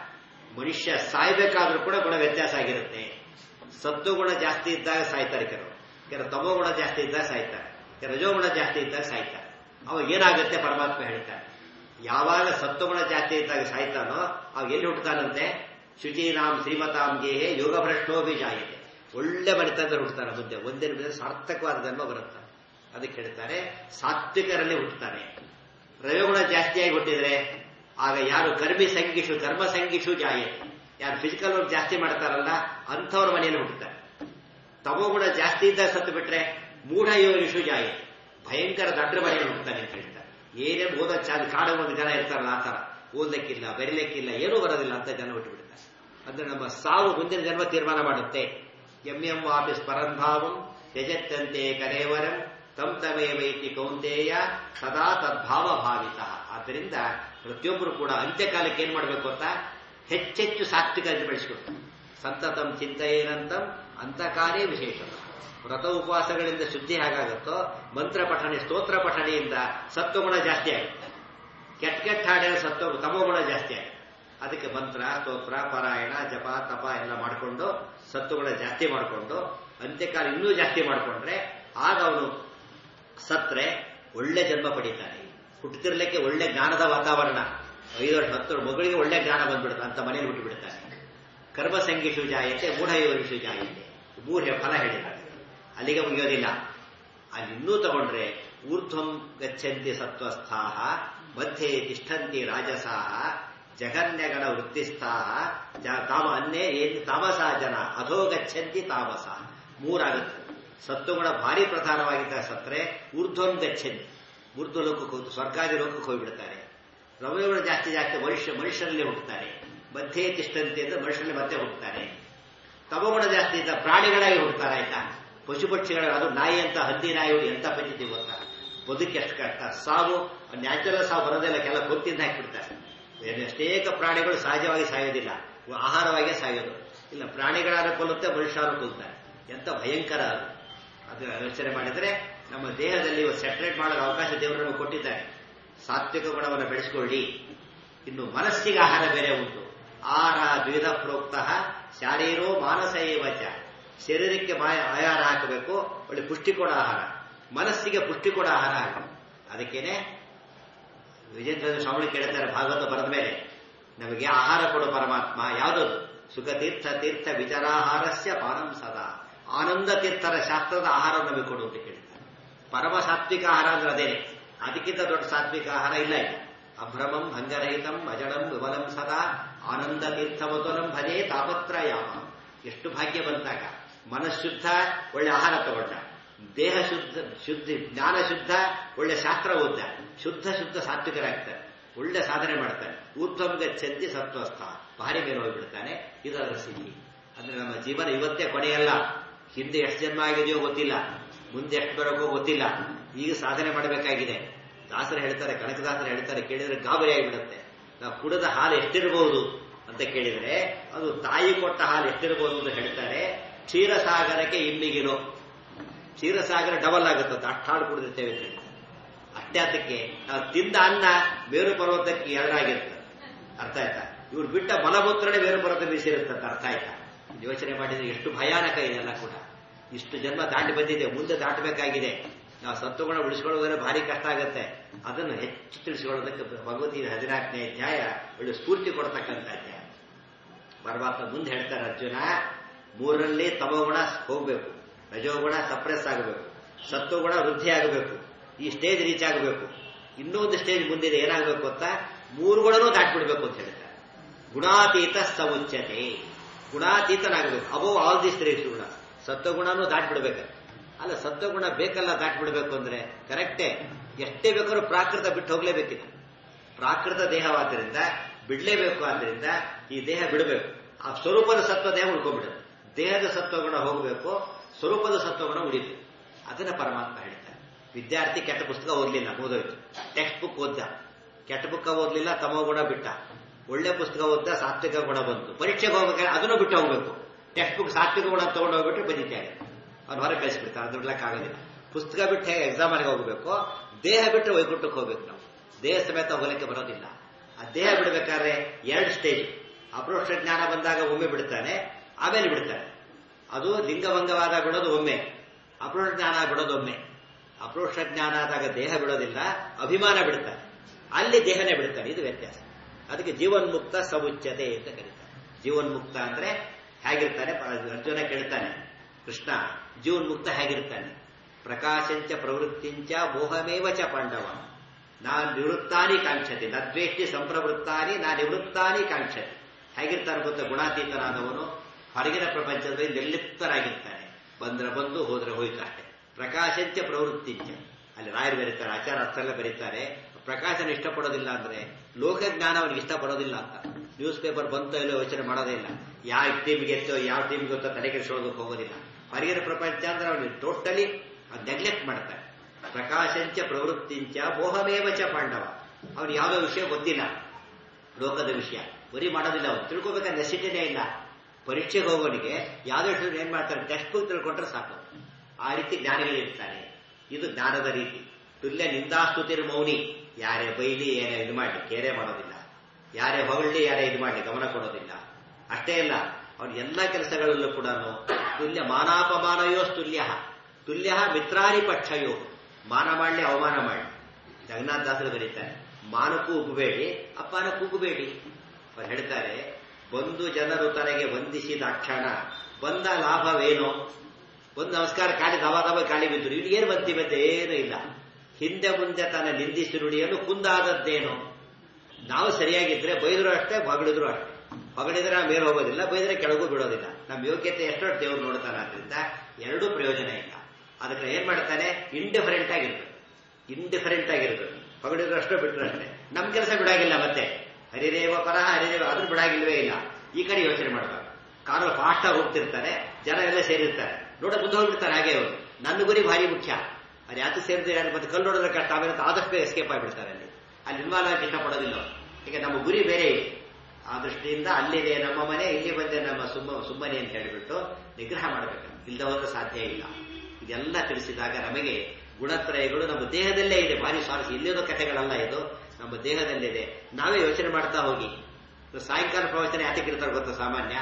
ಮನುಷ್ಯ ಸಾಯ್ಬೇಕಾದ್ರೂ ಕೂಡ ಗುಣ ವ್ಯತ್ಯಾಸ ಆಗಿರುತ್ತೆ ಸತ್ವಗುಣ ಜಾಸ್ತಿ ಇದ್ದಾಗ ಸಾಯ್ತಾರೆ ಕೆಲವರು ಕೆಲವು ತಮೋಗುಣ ಜಾಸ್ತಿ ಇದ್ದಾಗ ಸಾಯ್ತಾರೆ ಕೆಲವು ರಜೋಗುಣ ಜಾಸ್ತಿ ಇದ್ದಾಗ ಸಾಯ್ತಾರೆ ಅವಾಗ ಏನಾಗುತ್ತೆ ಪರಮಾತ್ಮ ಹೇಳ್ತಾರೆ ಯಾವಾಗ ಸತ್ವಗುಣ ಜಾಸ್ತಿ ಇದ್ದಾಗ ಸಾಯ್ತಾನೋ ಅವಾಗ ಎಲ್ಲಿ ಹುಟ್ಟುತ್ತಾನಂತೆ ಶುಚೀನಾಂ ಶ್ರೀಮತಾಂ ಗೇಹೆ ಯೋಗ ಭ್ರಷ್ಟೋಭಿ ಜಾಯತೆ ಒಳ್ಳೆ ಮನೆತನದಲ್ಲಿ ಹುಟ್ಟುತ್ತಾನೆ ಮುಂದೆ ಒಂದೇ ನಿಮಿಷ ಸಾರ್ಥಕವಾದ ಜನ್ಮ ಬರುತ್ತೆ ಅದಕ್ಕೆ ಹೇಳ್ತಾರೆ ಸಾತ್ವಿಕರಲ್ಲಿ ಹುಟ್ಟುತ್ತಾನೆ ರಜೋಗುಣ ಜಾಸ್ತಿಯಾಗಿ ಹುಟ್ಟಿದ್ರೆ ಆಗ ಯಾರು ಕರ್ಮಿ ಸಂಗಿಷು ಕರ್ಮ ಸಂಗಿಷು ಜಾಯತೆ ಯಾರು ಫಿಸಿಕಲ್ ವರ್ಕ್ ಜಾಸ್ತಿ ಮಾಡ್ತಾರಲ್ಲ ಅಂಥವ್ರ ಮನೆಯಲ್ಲಿ ಹುಟ್ಟುತ್ತಾರೆ ತಮೋಗುಣ ಜಾಸ್ತಿ ಇದ್ದಾಗ ಸತ್ತು ಬಿಟ್ರೆ ಮೂಢ ಯೋಗಿಷು ಜಾಯತೆ ಭಯಂಕರ ದೊಡ್ಡ ಮನೆಯಲ್ಲಿ ಹುಟ್ಟುತ್ತಾನೆ ಅಂತ ಹೇಳ್ತಾರೆ ಏನೇ ಓದ ಚಾದ ಕಾಡ ಒಂದು ಜನ ಇರ್ತಾರಲ್ಲ ಆ ತರ ಓದಲಿಕ್ಕಿಲ್ಲ ಬರೀಲಿಕ್ಕಿಲ್ಲ ಏನೂ ಬರೋದಿಲ್ಲ ಅಂತ ಜನ ಹುಟ್ಟು ಬಿಡ್ತಾರೆ ಅಂದ್ರೆ ನಮ್ಮ ಸಾವು ಮುಂದಿನ ಜನ್ಮ ತೀರ್ಮಾನ ಮಾಡುತ್ತೆ ಎಂ ಎಂ ವಾಪಿಸ್ ಪರಂಭಾವಂ ತ್ಯಜತ್ತಂತೆ ಕರೇವರಂ ತಂ ತಮೇ ವೈತಿ ಕೌಂತೆಯ ಸದಾ ತದ್ಭಾವ ಭಾವಿತ ಆದ್ದರಿಂದ ಪ್ರತಿಯೊಬ್ಬರು ಕೂಡ ಅಂತ್ಯಕಾಲಕ್ಕೆ ಏನ್ ಮಾಡಬೇಕು ಅಂತ ಹೆಚ್ಚೆಚ್ಚು ಸಾತ್ವಿಕ ಬೆಳೆಸಿಕೊಡ್ತಾರೆ ಸಂತತಂ ಚಿಂತೆಯೇನಂತಂ ಅಂತಕಾಲೇ ವಿಶೇಷ ವ್ರತ ಉಪವಾಸಗಳಿಂದ ಶುದ್ಧಿ ಹೇಗಾಗುತ್ತೋ ಮಂತ್ರ ಪಠಣೆ ಸ್ತೋತ್ರ ಪಠಣೆಯಿಂದ ಸತ್ವಗುಣ ಜಾಸ್ತಿ ಆಗುತ್ತೆ ಕೆಟ್ಟ ಕೆಟ್ಟ ಹಾಡಿನ ಸತ್ವ ತಮೋಗುಣ ಜಾಸ್ತಿ ಆಗುತ್ತೆ ಅದಕ್ಕೆ ಮಂತ್ರ ಸ್ತೋತ್ರ ಪಾರಾಯಣ ಜಪ ತಪ ಎಲ್ಲ ಮಾಡಿಕೊಂಡು ಸತ್ವಗುಣ ಜಾಸ್ತಿ ಮಾಡಿಕೊಂಡು ಅಂತ್ಯಕಾಲ ಇನ್ನೂ ಜಾಸ್ತಿ ಮಾಡಿಕೊಂಡ್ರೆ ಆಗ ಅವನು ಸತ್ರೆ ಒಳ್ಳೆ ಜನ್ಮ ಪಡೀತಾನೆ ಹುಟ್ಟುತ್ತಿರ್ಲಿಕ್ಕೆ ಒಳ್ಳೆ ಜ್ಞಾನದ ವಾತಾವರಣ ಐದು ವರ್ಷ ಹತ್ತು ಮಗಳಿಗೆ ಒಳ್ಳೆ ಜ್ಞಾನ ಬಂದ್ಬಿಡುತ್ತೆ ಅಂತ ಮನೇಲಿ ಹುಟ್ಟು ಬಿಡ್ತಾನೆ ಕರ್ಮ ಸಂಗೀಷು ಜಾಯತೆ ಮೂಢಯೋಗಿಷು ಜಾಯತೆ ಮೂಢ ಫಲ ಹೇಳಿದ್ದಾರೆ ಅಲ್ಲಿಗೆ ಮುಗಿಯೋದಿಲ್ಲ ಅಲ್ಲಿ ಇನ್ನೂ ತಗೊಂಡ್ರೆ ಊರ್ಧ್ವಂ ಗಚ್ಚಂತಿ ಸತ್ವಸ್ಥಾಹ ಮಧ್ಯೆ ತಿಷ್ಠಂತಿ ರಾಜಸಾಹ ಜಗನ್ಯಗಣ ವೃತ್ತಿಸ್ಥಾಹ ತಾಮ ಅನ್ನೇ ಏನು ತಾಮಸ ಜನ ಅಧೋ ಗಚ್ಚಂತಿ ತಾಮಸ ಮೂರಾಗುತ್ತೆ ಸತ್ವಗುಣ ಭಾರಿ ಪ್ರಧಾನವಾಗಿದ್ದ ಸತ್ರೆ ಊರ್ಧ್ವಂ ಗಚ್ಚಂತಿ ಊರ್ಧ್ವ ಲೋಕಕ್ಕೆ ಹೋಗಿ ಸ್ವರ್ಗಾದಿ ಲೋಕಕ್ಕೆ ಹೋಗ್ಬಿಡ್ತಾರೆ ರವಗುಣ ಜಾಸ್ತಿ ಜಾಸ್ತಿ ಮನುಷ್ಯ ಮನುಷ್ಯರಲ್ಲಿ ಹುಟ್ಟುತ್ತಾರೆ ಮಧ್ಯೆ ತಿಷ್ಟಂತೆ ಅಂದ್ರೆ ಮನುಷ್ಯರಲ್ಲಿ ಮತ್ತೆ ಹುಟ್ಟುತ್ತಾರೆ ತಮಗುಣ ಜಾಸ್ತಿ ಇದ್ದ ಪ್ರಾಣಿಗಳಾಗಿ ಹುಟ್ಟುತ್ತಾರೆ ಆಯ್ತಾ ಪಶು ಪಕ್ಷಿಗಳ ಅದು ನಾಯಿ ಅಂತ ಹಂದಿ ನಾಯಿ ಎಂತ ಪದ್ಧತಿ ಗೊತ್ತಾ ಬದುಕಿ ಎಷ್ಟು ಕಷ್ಟ ಸಾವು ನ್ಯಾಚುರಲ್ ಸಾವು ಬರೋದಿಲ್ಲ ಕೆಲ ಗೊತ್ತಿಂದ ಹಾಕಿಬಿಡ್ತಾರೆ ಅನೇಕ ಪ್ರಾಣಿಗಳು ಸಹಜವಾಗಿ ಸಾಯೋದಿಲ್ಲ ಆಹಾರವಾಗೇ ಸಾಯೋದು ಇಲ್ಲ ಪ್ರಾಣಿಗಳಾದ್ರೂ ಕೊಲ್ಲುತ್ತೆ ಮನುಷ್ಯರು ಕೊಲ್ತಾರೆ ಎಂತ ಭಯಂಕರ ಅದು ಅದು ಯೋಚನೆ ಮಾಡಿದ್ರೆ ನಮ್ಮ ದೇಹದಲ್ಲಿ ಸೆಪರೇಟ್ ಮಾಡೋ ಅವಕಾಶ ದೇವರು ನಮಗೆ ಕೊಟ್ಟಿದ್ದಾರೆ ಸಾತ್ವಿಕ ಗುಣವನ್ನು ಬೆಳೆಸ್ಕೊಳ್ಳಿ ಇನ್ನು ಮನಸ್ಸಿಗೆ ಆಹಾರ ಬೇರೆ ಉಂಟು ಆಹಾರ ದ್ವಿಧ ಪ್ರೋಕ್ತ ಶಾರೀರೋ ಮಾನಸ ಏವಚ ಶರೀರಕ್ಕೆ ಆಹಾರ ಹಾಕಬೇಕು ಒಳ್ಳೆ ಪುಷ್ಟಿ ಕೊಡ ಆಹಾರ ಮನಸ್ಸಿಗೆ ಪುಷ್ಟಿ ಕೊಡ ಆಹಾರ ಹಾಕಬೇಕು ಅದಕ್ಕೇನೆ ವಿಜೇಂದ್ರ ಸ್ವಾಮಿ ಕೇಳ್ತಾರೆ ಭಾಗವತ ಬರೆದ ಮೇಲೆ ನಮಗೆ ಆಹಾರ ಕೊಡು ಪರಮಾತ್ಮ ಯಾವುದದು ಸುಖ ತೀರ್ಥ ತೀರ್ಥ ವಿಚಾರಾಹಾರಸ್ಯ ಪಾನಂ ಸದಾ ಆನಂದ ತೀರ್ಥರ ಶಾಸ್ತ್ರದ ಆಹಾರ ನಮಗೆ ಕೊಡು ಅಂತ ಕೇಳ್ತಾರೆ ಪರಮ ಸಾತ್ವಿಕ ಆಹಾರ ಅಂದ್ರೆ ಅದೇನೆ ಅದಕ್ಕಿಂತ ದೊಡ್ಡ ಸಾತ್ವಿಕ ಆಹಾರ ಇಲ್ಲ ಇಲ್ಲ ಅಭ್ರಮಂ ಭಂಗರಹಿತಂ ಅಜಡಂ ವಿಮಲಂ ಸದಾ ಆನಂದ ತೀರ್ಥಮತುಲಂ ಭಜೆ ತಾಪತ್ರಯಾಮ ಎಷ್ಟು ಭಾಗ್ಯ ಬಂತಾಗ ಮನಃಶುದ್ಧ ಒಳ್ಳೆ ಆಹಾರ ತಗೊಂಡ ದೇಹ ಶುದ್ಧ ಶುದ್ಧಿ ಜ್ಞಾನ ಶುದ್ಧ ಒಳ್ಳೆ ಶಾಸ್ತ್ರ ಓದ್ದ ಶುದ್ಧ ಶುದ್ಧ ಸಾತ್ವಿಕರಾಗ್ತಾರೆ ಒಳ್ಳೆ ಸಾಧನೆ ಮಾಡ್ತಾನೆ ಊರ್ಧ್ವಂ ಗಚ್ಚಂತಿ ಸತ್ವಸ್ಥ ಭಾರಿ ಮೇಲೆ ಹೋಗ್ಬಿಡ್ತಾನೆ ಇದರ ಸಿಹಿ ಅಂದ್ರೆ ನಮ್ಮ ಜೀವನ ಇವತ್ತೇ ಕೊನೆಯಲ್ಲ ಹಿಂದೆ ಎಷ್ಟು ಜನ್ಮ ಆಗಿದೆಯೋ ಗೊತ್ತಿಲ್ಲ ಮುಂದೆ ಎಷ್ಟು ಬರೋಕೋ ಗೊತ್ತಿಲ್ಲ ಈಗ ಸಾಧನೆ ಮಾಡಬೇಕಾಗಿದೆ ದಾಸರು ಹೇಳ್ತಾರೆ ಕನಕದಾಸರು ಹೇಳ್ತಾರೆ ಕೇಳಿದ್ರೆ ಗಾಬರಿ ಆಗಿಬಿಡುತ್ತೆ ನಾವು ಕುಡದ ಹಾಲು ಎಷ್ಟಿರಬಹುದು ಅಂತ ಕೇಳಿದ್ರೆ ಅದು ತಾಯಿ ಕೊಟ್ಟ ಹಾಲು ಎಷ್ಟಿರಬಹುದು ಅಂತ ಹೇಳ್ತಾರೆ ಕ್ಷೀರಸಾಗರಕ್ಕೆ ಇಮ್ಮಿಗಿರೋ ಕ್ಷೀರಸಾಗರ ಡಬಲ್ ಆಗುತ್ತಂತ ಅಷ್ಟು ಹಾಲು ಕುಡಿದಿರ್ತೇವೆ ಅಂತ ಹೇಳ್ತಾರೆ ಅಷ್ಟೇ ಅದಕ್ಕೆ ನಾವು ತಿಂದ ಅನ್ನ ಬೇರು ಪರ್ವತಕ್ಕೆ ಎರಡಾಗಿರ್ತದೆ ಅರ್ಥ ಆಯ್ತಾ ಇವ್ರು ಬಿಟ್ಟ ಮಲಮೂತ್ರನೇ ಬೇರು ಪರ್ವತ ಬೀಸಿರುತ್ತಂತ ಅರ್ಥ ಆಯ್ತಾ ಯೋಚನೆ ಮಾಡಿದ್ರೆ ಎಷ್ಟು ಭಯಾನಕ ಇದೆಲ್ಲ ಕೂಡ ಇಷ್ಟು ಜನ್ಮ ದಾಟಿ ಬಂದಿದೆ ಮುಂದೆ ದಾಟಬೇಕಾಗಿದೆ ನಾವು ಸತ್ವಗುಣ ಉಳಿಸ್ಕೊಳ್ಳೋದ್ರೆ ಭಾರಿ ಕಷ್ಟ ಆಗುತ್ತೆ ಅದನ್ನು ಹೆಚ್ಚು ತಿಳಿಸಿಕೊಳ್ಳೋದಕ್ಕೆ ಭಗವತಿ ಹದಿನಾಲ್ಕನೇ ಅಧ್ಯಾಯ ಒಳ್ಳೆ ಸ್ಫೂರ್ತಿ ಕೊಡ್ತಕ್ಕಂಥ ಅಧ್ಯಾಯ ಪರಮಾತ್ಮ ಮುಂದೆ ಹೇಳ್ತಾರೆ ಅರ್ಜುನ ಮೂರರಲ್ಲಿ ತಮಗುಣ ಹೋಗ್ಬೇಕು ರಜೋಗುಣ ಸಪ್ರೆಸ್ ಆಗಬೇಕು ಸತ್ವಗುಣ ವೃದ್ಧಿ ಆಗಬೇಕು ಈ ಸ್ಟೇಜ್ ರೀಚ್ ಆಗಬೇಕು ಇನ್ನೂ ಒಂದು ಸ್ಟೇಜ್ ಮುಂದಿದೆ ಏನಾಗಬೇಕು ಅಂತ ಮೂರು ಗುಣನೂ ದಾಟ್ಬಿಡ್ಬೇಕು ಅಂತ ಹೇಳ್ತಾರೆ ಗುಣಾತೀತ ಸವುಚ್ಯತೆ ಗುಣಾತೀತನಾಗಬೇಕು ಅಬೋ ಆಲ್ ದಿಸ್ ತ್ರೀ ಗುಣ ಸತ್ವಗುಣನೂ ದಾಟ್ಬಿಡ್ಬೇಕು ಅಲ್ಲ ಸತ್ವಗುಣ ಬೇಕಲ್ಲ ದಾಟ್ಬಿಡ್ಬೇಕು ಅಂದ್ರೆ ಕರೆಕ್ಟೇ ಎಷ್ಟೇ ಬೇಕಾದ್ರೂ ಪ್ರಾಕೃತ ಬಿಟ್ಟು ಹೋಗ್ಲೇಬೇಕಿಲ್ಲ ಪ್ರಾಕೃತ ದೇಹವಾದ್ದರಿಂದ ಬಿಡ್ಲೇಬೇಕು ಆದ್ರಿಂದ ಈ ದೇಹ ಬಿಡಬೇಕು ಆ ಸ್ವರೂಪದ ಸತ್ವ ದೇಹ ಉಳ್ಕೊಂಡ್ಬಿಡುತ್ತೆ ದೇಹದ ಸತ್ವಗುಣ ಹೋಗಬೇಕು ಸ್ವರೂಪದ ಸತ್ವಗುಣ ಉಳಿಬೇಕು ಅದನ್ನ ಪರಮಾತ್ಮ ಹೇಳ್ತಾರೆ ವಿದ್ಯಾರ್ಥಿ ಕೆಟ್ಟ ಪುಸ್ತಕ ಓದಲಿಲ್ಲ ಓದೋಯ್ತು ಟೆಕ್ಸ್ಟ್ ಬುಕ್ ಓದ್ದ ಕೆಟ್ಟ ಬುಕ್ ಓದಲಿಲ್ಲ ತಮೋ ಗುಣ ಬಿಟ್ಟ ಒಳ್ಳೆ ಪುಸ್ತಕ ಓದ್ದ ಸಾತ್ವಿಕ ಗುಣ ಬಂತು ಪರೀಕ್ಷೆಗೆ ಹೋಗ್ಬೇಕಾದ್ರೆ ಅದನ್ನು ಬಿಟ್ಟು ಹೋಗ್ಬೇಕು ಟೆಕ್ಸ್ಟ್ ಬುಕ್ ಸಾತ್ವಿಕ ಗುಣ ತಗೊಂಡು ಹೋಗ್ಬಿಟ್ರೆ ಬರೀತಾರೆ ಅವ್ನು ಹೊರಗೆ ಕಳಿಸ್ಬಿಡ್ತಾರೆ ಅದು ಬಿಡ್ಲಕ್ಕಾಗೋದಿಲ್ಲ ಪುಸ್ತಕ ಬಿಟ್ಟು ಹೇಗೆ ಎಕ್ಸಾಮರ್ಗೆ ಹೋಗಬೇಕು ದೇಹ ಬಿಟ್ಟು ವೈಕುಂಠಕ್ಕೆ ಹೋಗ್ಬೇಕು ನಾವು ದೇಹ ಸಮೇತ ಹೋಗಲಿಕ್ಕೆ ಬರೋದಿಲ್ಲ ಆ ದೇಹ ಬಿಡಬೇಕಾದ್ರೆ ಎರಡು ಸ್ಟೇಜ್ ಅಪ್ರೋಕ್ಷ ಜ್ಞಾನ ಬಂದಾಗ ಒಮ್ಮೆ ಬಿಡ್ತಾನೆ ಆಮೇಲೆ ಬಿಡ್ತಾನೆ ಅದು ಲಿಂಗಭಂಗವಾದ ಬಿಡೋದು ಒಮ್ಮೆ ಅಪ್ರೋಕ್ಷ ಜ್ಞಾನ ಬಿಡೋದು ಒಮ್ಮೆ ಅಪ್ರೋಕ್ಷ ಜ್ಞಾನ ಆದಾಗ ದೇಹ ಬಿಡೋದಿಲ್ಲ ಅಭಿಮಾನ ಬಿಡ್ತಾನೆ ಅಲ್ಲಿ ದೇಹನೇ ಬಿಡ್ತಾನೆ ಇದು ವ್ಯತ್ಯಾಸ ಅದಕ್ಕೆ ಜೀವನ್ಮುಕ್ತ ಸವುಚ್ಯತೆ ಅಂತ ಕರೀತಾರೆ ಜೀವನ್ಮುಕ್ತ ಅಂದ್ರೆ ಹೇಗಿರ್ತಾನೆ ಅರ್ಜುನ ಕೇಳ್ತಾನೆ ಕೃಷ್ಣ ಜೀವನ್ಮುಕ್ತ ಹೇಗಿರ್ತಾನೆ ಪ್ರಕಾಶಂಚ ಪ್ರವೃತ್ತಿಂಚ ಮೋಹಮೇವ ಚ ಪಾಂಡವ ನಾ ನಿವೃತ್ತಾನಿ ಕಾಂಕ್ಷತಿ ನದ್ವೇಷ್ಟಿ ಸಂಪ್ರವೃತ್ತಾನಿ ನಾ ನಿವೃತ್ತಾನಿ ಕಾಂಕ್ಷತಿ ಹೇಗಿರ್ತಾನೆ ಗೊತ್ತ ಗುಣಾತೀತನಾದವನು ಹೊರಗಿನ ಪ್ರಪಂಚದಲ್ಲಿ ನಿರ್ಲಿಪ್ತರಾಗಿರ್ತಾನೆ ಬಂದ್ರೆ ಬಂದು ಹೋದ್ರೆ ಹೋಯ್ತು ಅಷ್ಟೇ ಪ್ರಕಾಶಂಚ ಪ್ರವೃತ್ತಿಂಚ ಅಲ್ಲಿ ರಾಯರು ಬರೀತಾರೆ ಆಚಾರ ಅರ್ಥ ಎಲ್ಲ ಬರೀತಾರೆ ಪ್ರಕಾಶನ ಇಷ್ಟಪಡೋದಿಲ್ಲ ಅಂದ್ರೆ ಲೋಕಜ್ಞಾನ ಅವನಿಗೆ ಇಷ್ಟಪಡೋದಿಲ್ಲ ಅಂತ ನ್ಯೂಸ್ ಪೇಪರ್ ಬಂತೋ ಇಲ್ಲೋ ಯೋಚನೆ ಮಾಡೋದೇ ಇಲ್ಲ ಯಾವ ಟೀಮ್ಗೆ ಎತ್ತೋ ಯಾವ ಟೀಮ್ಗೆ ಗೊತ್ತೋ ತಲೆ ಕೆಡಿಸೋದಕ್ಕೆ ಹೋಗೋದಿಲ್ಲ ಹೊರಗಿನ ಪ್ರಪಂಚ ಅಂದ್ರೆ ಅವನಿಗೆ ಟೋಟಲಿ ನೆಗ್ಲೆಕ್ಟ್ ಮಾಡ್ತಾರೆ ಪ್ರಕಾಶಂಚ ಪ್ರವೃತ್ತಿಂಚ ಮೋಹಮೇವ ಚ ಪಾಂಡವ ಅವನು ಯಾವುದೋ ವಿಷಯ ಗೊತ್ತಿಲ್ಲ ಲೋಕದ ವಿಷಯ ಬರೀ ಮಾಡೋದಿಲ್ಲ ಅವನು ತಿಳ್ಕೊಬೇಕಾದ ನೆಸಿಟಿನೇ ಇಲ್ಲ ಪರೀಕ್ಷೆಗೆ ಹೋಗೋನಿಗೆ ಯಾವುದೋ ವಿಷಯ ಏನ್ ಮಾಡ್ತಾರೆ ಟೆಕ್ಸ್ಟ್ ಬುಕ್ ತಿಳ್ಕೊಂಡ್ರೆ ಸಾಕು ಆ ರೀತಿ ಜ್ಞಾನಿಗಳಿರ್ತಾರೆ ಇದು ಜ್ಞಾನದ ರೀತಿ ತುಲ್ಯ ನಿಂದಾಸ್ತುತಿರ್ ಮೌನಿ ಯಾರೇ ಬೈಲಿ ಏನೇ ಇದು ಮಾಡಿ ಕೇರೆ ಮಾಡೋದಿಲ್ಲ ಯಾರೇ ಹೊಗಳಿ ಯಾರೇ ಇದು ಮಾಡಿ ಗಮನ ಕೊಡೋದಿಲ್ಲ ಅಷ್ಟೇ ಅಲ್ಲ ಅವನ ಎಲ್ಲ ಕೆಲಸಗಳಲ್ಲೂ ಕೂಡ ತುಲ್ಯ ಮಾನಾಪಮಾನಯೋ ತುಲ್ಯ ತುಲ್ಯ ಮಿತ್ರಾರಿ ಪಕ್ಷಯೋ ಮಾನ ಮಾಡಲಿ ಅವಮಾನ ಮಾಡಿ ಜಗನ್ನಾಥ ದಾಸರು ಬರೀತಾರೆ ಮಾನಕ್ಕೂ ಉಪ್ಪಬೇಡಿ ಅಪ್ಪನ ಕೂಗಬೇಡಿ ಅವ್ರು ಹೇಳ್ತಾರೆ ಬಂದು ಜನರು ತನಗೆ ವಂದಿಸಿದ ಕ್ಷಣ ಬಂದ ಲಾಭವೇನೋ ಒಂದು ನಮಸ್ಕಾರ ಕಾಳಿ ದವ ದವ ಕಾಳಿ ಬಿದ್ದರು ಇಲ್ಲಿ ಏನು ಬಂತಿ ಬಂತೆ ಏನೂ ಇಲ್ಲ ಹಿಂದೆ ಮುಂದೆ ತನ್ನ ನಿಂದಿಸಿ ನುಡಿಯನ್ನು ಕುಂದಾದದ್ದೇನು ನಾವು ಸರಿಯಾಗಿದ್ರೆ ಬೈದ್ರು ಅಷ್ಟೇ ಹೊಗಳಿದ್ರು ಅಷ್ಟೇ ಹೊಗಳಿದ್ರೆ ನಾವು ಮೇಲೆ ಹೋಗೋದಿಲ್ಲ ಬೈದ್ರೆ ಕೆಳಗೂ ಬಿಡೋದಿಲ್ಲ ನಮ್ಮ ಯೋಗ್ಯತೆ ಎಷ್ಟೋ ದೇವ್ರು ನೋಡ್ತಾನೆ ಆದ್ರಿಂದ ಎರಡೂ ಪ್ರಯೋಜನ ಇಲ್ಲ ಅದಕ್ಕೆ ಏನ್ ಮಾಡ್ತಾನೆ ಇಂಡಿಫರೆಂಟ್ ಆಗಿರ್ಬೇಕು ಇಂಡಿಫರೆಂಟ್ ಆಗಿರ್ಬೇಕು ಹೊಗಳಿದ್ರು ಅಷ್ಟೋ ಬಿಟ್ಟರು ಅಷ್ಟೇ ನಮ್ ಕೆಲಸ ಬಿಡಾಗಿಲ್ಲ ಮತ್ತೆ ಹರಿರೇವ ಪರ ಹರಿರೇವ ಅದ್ರ ಬಿಡಾಗಿಲ್ವೇ ಇಲ್ಲ ಈ ಕಡೆ ಯೋಚನೆ ಮಾಡಬೇಕು ಕಾರಲ್ಲಿ ಫಾಸ್ಟ್ ಆಗಿ ಹೋಗ್ತಿರ್ತಾರೆ ಜನ ಎಲ್ಲ ಸೇರಿರ್ತಾರೆ ನೋಡ ಮುಂದೆ ಹೋಗ್ಬಿಡ್ತಾರೆ ಹಾಗೆ ಅವರು ನನ್ನ ಗುರಿ ಭಾರಿ ಮುಖ್ಯ ಅದು ಯಾತು ಸೇರಿದ್ರೆ ಮತ್ತೆ ಕಲ್ಲು ನೋಡಿದ್ರೆ ಕಷ್ಟ ಆಮೇಲೆ ಆದಷ್ಟು ಬೇಗ ಎಸ್ಕೇಪ್ ಆಗಿಬಿಡ್ತಾರೆ ಅಲ್ಲಿ ಅಲ್ಲಿ ಇನ್ವಾಲ್ವ್ ಆಗಕ್ಕೆ ಇಷ್ಟಪಡೋದಿಲ್ಲ ಅವರು ಈಗ ನಮ್ಮ ಗುರಿ ಬೇರೆ ಇದೆ ಆ ದೃಷ್ಟಿಯಿಂದ ಅಲ್ಲಿದೆ ನಮ್ಮ ಮನೆ ಇಲ್ಲಿ ಬಂದೆ ನಮ್ಮ ಸುಮ್ಮ ಸುಮ್ಮನೆ ಅಂತ ಹೇಳಿಬಿಟ್ಟು ನಿಗ್ರಹ ಮಾಡಬೇಕು ಇಲ್ಲದ ಹೋದ್ರೆ ಸಾಧ್ಯ ಇಲ್ಲ ಇದೆಲ್ಲ ತಿಳಿಸಿದಾಗ ನಮಗೆ ಗುಣತ್ರಯಗಳು ನಮ್ಮ ದೇಹದಲ್ಲೇ ಇದೆ ಭಾರಿ ಸ್ವಾರಸ್ಯ ಇಲ್ಲಿರೋ ಕಥೆಗಳಲ್ಲ ಇದು ನಮ್ಮ ದೇಹದಲ್ಲಿದೆ ನಾವೇ ಯೋಚನೆ ಮಾಡ್ತಾ ಹೋಗಿ ಸಾಯಂಕಾಲ ಪ್ರವಚನ ಯಾತಕ್ಕೆ ಇರ್ತಾರೆ ಗೊತ್ತಾ ಸಾಮಾನ್ಯ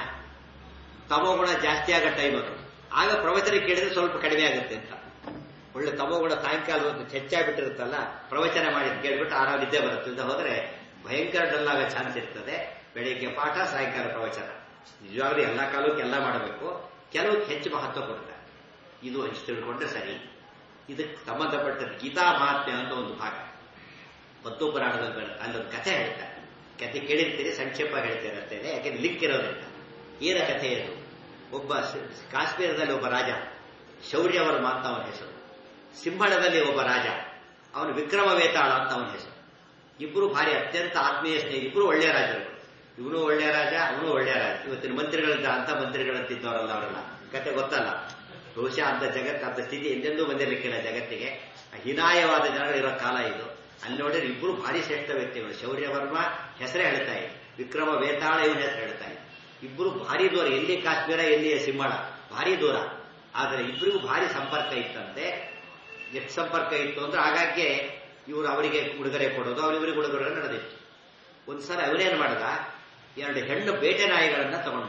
ತಮೋಗುಣ ಜಾಸ್ತಿ ಆಗೋ ಟೈಮ್ ಅದು ಆಗ ಪ್ರವಚನ ಕೇಳಿದ್ರೆ ಸ್ವಲ್ಪ ಕಡಿಮೆ ಆಗುತ್ತೆ ಅಂತ ಒಳ್ಳೆ ತಮೋಗುಣ ಸಾಯಂಕಾಲ ಒಂದು ಹೆಚ್ಚಾಗ್ಬಿಟ್ಟಿರುತ್ತಲ್ಲ ಪ್ರವಚನ ಮಾಡಿ ಕೇಳ್ಬಿಟ್ಟು ಆರಾಮ ನಿದ್ದೆ ಬರುತ್ತೆ ಅಂತ ಹೋದ್ರೆ ಭಯಂಕರ ಡಲ್ ಆಗೋ ಚಾನ್ಸ್ ಇರ್ತದೆ ಬೆಳಿಗ್ಗೆ ಪಾಠ ಸಾಯಂಕಾಲ ಪ್ರವಚನ ನಿಜವಾಗ್ಲೂ ಎಲ್ಲ ಕಾಲಕ್ಕೆ ಎಲ್ಲ ಮಾಡಬೇಕು ಕೆಲವಕ್ಕೆ ಹೆಚ್ಚು ಮಹತ್ವ ಕೊಡ್ತಾರೆ ಇದು ಇಷ್ಟು ತಿಳ್ಕೊಂಡ್ರೆ ಸರಿ ಇದಕ್ಕೆ ಸಂಬಂಧಪಟ್ಟ ಗೀತಾ ಮಹಾತ್ಮ್ಯ ಅಂತ ಒಂದು ಭಾಗ ಪತ್ತು ಪುರಾಣದಲ್ಲಿ ಬರುತ್ತೆ ಅಲ್ಲೊಂದು ಕಥೆ ಹೇಳ್ತಾರೆ ಕಥೆ ಕೇಳಿರ್ತೀರಿ ಸಂಕ್ಷೇಪ ಹೇಳ್ತೀರಿ ಅಷ್ಟೇನೆ ಯಾಕೆಂದ್ರೆ ಲಿಂಕ್ ಇರೋದ್ರಿಂದ ಏನ ಕಥೆ ಇದು ಒಬ್ಬ ಕಾಶ್ಮೀರದಲ್ಲಿ ಒಬ್ಬ ರಾಜ ಶೌರ್ಯವರ್ಮ ಅಂತ ಅವನ ಹೆಸರು ಸಿಂಹಳದಲ್ಲಿ ಒಬ್ಬ ರಾಜ ಅವನು ವಿಕ್ರಮ ವೇತಾಳ ಅಂತ ಅವನ ಹೆಸರು ಇಬ್ಬರು ಭಾರಿ ಅತ್ಯಂತ ಆತ್ಮೀಯ ಸ್ನೇಹ ಇಬ್ಬರು ಒಳ್ಳೆಯ ರಾಜರು ಇವನು ಒಳ್ಳೆಯ ರಾಜ ಅವನು ಒಳ್ಳೆಯ ರಾಜ ಇವತ್ತಿನ ಮಂತ್ರಿಗಳಿದ್ದ ಅಂತ ಮಂತ್ರಿಗಳಂತಿದ್ದವರಲ್ಲ ಅವರೆಲ್ಲ ಕತೆ ಗೊತ್ತಲ್ಲ ಬಹುಶಃ ಅಂತ ಜಗತ್ತು ಅಂತ ಸ್ಥಿತಿ ಎಂದೆಂದೂ ಬಂದಿರಲಿಕ್ಕಿಲ್ಲ ಜಗತ್ತಿಗೆ ಹೀನಾಯವಾದ ಜನಗಳು ಇರೋ ಕಾಲ ಇದು ಅಲ್ಲಿ ನೋಡಿದ್ರೆ ಇಬ್ಬರು ಭಾರಿ ಶ್ರೇಷ್ಠ ವ್ಯಕ್ತಿಗಳು ಶೌರ್ಯವರ್ಮ ಹೆಸರೇ ಹೇಳ್ತಾ ಇದೆ ವಿಕ್ರಮ ವೇತಾಳ ಇವನ ಹೆಸರು ಹೇಳ್ತಾ ಇದೆ ಇಬ್ಬರು ಭಾರಿ ದೂರ ಎಲ್ಲಿ ಕಾಶ್ಮೀರ ಎಲ್ಲಿ ಸಿಂಹಳ ಭಾರಿ ದೂರ ಆದರೆ ಇಬ್ಬರಿಗೂ ಭಾರಿ ಸಂಪರ್ಕ ಇತ್ತಂತೆ ಎಷ್ಟು ಸಂಪರ್ಕ ಇತ್ತು ಅಂದ್ರೆ ಆಗಾಗ್ಗೆ ಇವರು ಅವರಿಗೆ ಉಡುಗೊರೆ ಕೊಡೋದು ಅವರಿವರಿಗೆ ಉಡುಗೊರೆ ನಡೆದಿತ್ತು ಒಂದ್ಸಲ ಅವನೇನು ಮಾಡ್ದ ಎರಡು ಹೆಣ್ಣು ಬೇಟೆ ನಾಯಿಗಳನ್ನ ತಗೊಂಡ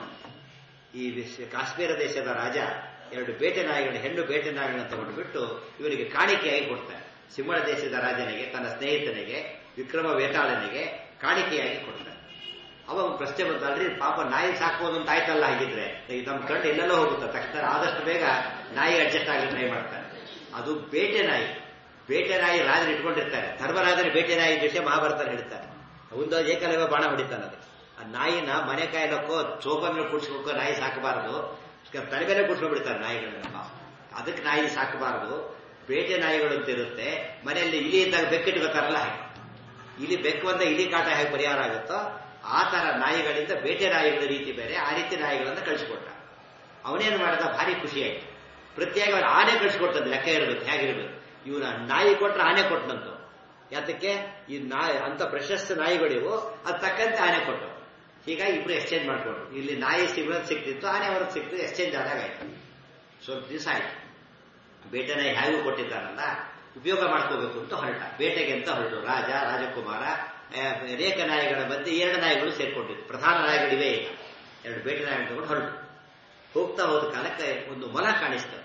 ಈ ವಿಶ್ವ- ಕಾಶ್ಮೀರ ದೇಶದ ರಾಜ ಎರಡು ಬೇಟೆ ನಾಯಿಗಳ ಹೆಣ್ಣು ಬೇಟೆ ನಾಯಿಗಳನ್ನ ತಗೊಂಡ್ಬಿಟ್ಟು ಇವರಿಗೆ ಕಾಣಿಕೆಯಾಗಿ ಕೊಡ್ತಾರೆ ಸಿಂಹಳ ದೇಶದ ರಾಜನಿಗೆ ತನ್ನ ಸ್ನೇಹಿತನಿಗೆ ವಿಕ್ರಮ ವೇತಾಳನಿಗೆ ಕಾಣಿಕೆಯಾಗಿ ಕೊಡ್ತಾರೆ ಅವಾಗ ಪ್ರಶ್ನೆ ಬಂತಲ್ರಿ ಪಾಪ ನಾಯಿ ಸಾಕೋದು ಅಂತ ಆಯ್ತಲ್ಲ ಹಾಗಿದ್ರೆ ಈಗ ನಮ್ಮ ಕಣ್ಣು ಎಲ್ಲೆಲ್ಲೋ ಹೋಗುತ್ತೆ ತಕ್ಷಣ ಆದಷ್ಟು ಬೇಗ ನಾಯಿ ಅಡ್ಜಸ್ಟ್ ಆಗಲಿ ಟ್ರೈ ಮಾಡ್ತಾರೆ ಅದು ಬೇಟೆ ನಾಯಿ ಬೇಟೆ ನಾಯಿ ರಾಜರು ಇಟ್ಕೊಂಡಿರ್ತಾರೆ ಧರ್ಮರಾಜನ ಬೇಟೆ ನಾಯಿ ವಿಷಯ ಮಹಾಭಾರತ ಹೇಳ್ತಾರೆ ಒಂದು ಏಕಲವ್ಯ ಬಾಣ ಹೊಡಿತಾನೆ ಅದು ಆ ನಾಯಿನ ಮನೆ ಕಾಯಲಕ್ಕೋ ಚೋಪನ್ನ ಕುಡ್ಸ್ಬೇಕೋ ನಾಯಿ ಸಾಕಬಾರದು ತಲೆ ಮೇಲೆ ಕುಡ್ಸ್ಕೊಂಡ್ಬಿಡ್ತಾರೆ ನಾಯಿಗಳನ್ನ ಅದಕ್ಕೆ ನಾಯಿ ಸಾಕಬಾರದು ಬೇಟೆ ನಾಯಿಗಳು ಅಂತ ಇರುತ್ತೆ ಮನೆಯಲ್ಲಿ ಇಲಿ ಇದ್ದಾಗ ಬೆಕ್ಕಿಟ್ಕೋತಾರಲ್ಲ ಹಾಗೆ ಇಲಿ ಬೆಕ್ಕು ಅಂತ ಇಲಿ ಕಾಟ ಹೇಗೆ ಪರಿಹಾರ ಆಗುತ್ತೋ ಆ ತರ ನಾಯಿಗಳಿಂದ ಬೇಟೆ ನಾಯಿಗಳ ರೀತಿ ಬೇರೆ ಆ ರೀತಿ ನಾಯಿಗಳನ್ನ ಕಳಿಸ್ಕೊಟ್ಟ ಅವನೇನು ಮಾಡಿದ ಭಾರಿ ಖುಷಿ ಆಯ್ತು ಪ್ರತ್ಯೇಕ ಅವ್ನು ಆನೆ ಕಳಿಸ್ಕೊಟ್ಟದ್ದು ಲೆಕ್ಕ ಇರಬೇಕು ಹೇಗಿರ್ಬೇಕು ಇವನ ನಾಯಿ ಕೊಟ್ರೆ ಆನೆ ಕೊಟ್ಟನಂತು ಯಾತಕ್ಕೆ ಈ ನಾಯಿ ಅಂತ ಪ್ರಶಸ್ತ ನಾಯಿಗಳಿವು ಅದು ತಕ್ಕಂತೆ ಆನೆ ಕೊಟ್ಟು ಹೀಗಾಗಿ ಇಬ್ರು ಎಕ್ಸ್ಚೇಂಜ್ ಮಾಡ್ಕೊಂಡ್ರು ಇಲ್ಲಿ ನಾಯಿ ಸಿಗೋದು ಸಿಕ್ತಿತ್ತು ಆನೆ ಅವ್ರದ್ದು ಸಿಕ್ತು ಎಕ್ಸ್ಚೇಂಜ್ ಆದಾಗ ಆಯ್ತು ಸ್ವಲ್ಪ ದಿವಸ ಆಯ್ತು ಬೇಟೆ ನಾಯಿ ಹೇಗೂ ಕೊಟ್ಟಿದ್ದಾರಲ್ಲ ಉಪಯೋಗ ಮಾಡ್ಕೋಬೇಕು ಅಂತ ಹೊರಟ ಬೇಟೆಗೆ ಅಂತ ಹೊರಟು ರಾಜ ರಾಜಕುಮಾರ ಆ, ಅನೇಕ ನಾಯಿಗಳ ಮಧ್ಯೆ ಎರಡು ನಾಯಿಗಳು ಸೇರ್ಕೊಂಡಿತ್ತು ಪ್ರಧಾನ ನಾಯಿಗಳಿವೆ ಈಗ ಎರಡು ಬೇಟೆ ನಾಯಿಗಳು ತಗೊಂಡು ಹೊರಟು ಹೋಗ್ತಾ ಹೋದ ಕಾಲಕ್ಕೆ ಒಂದು ಮೊಲ ಕಾಣಿಸ್ತದೆ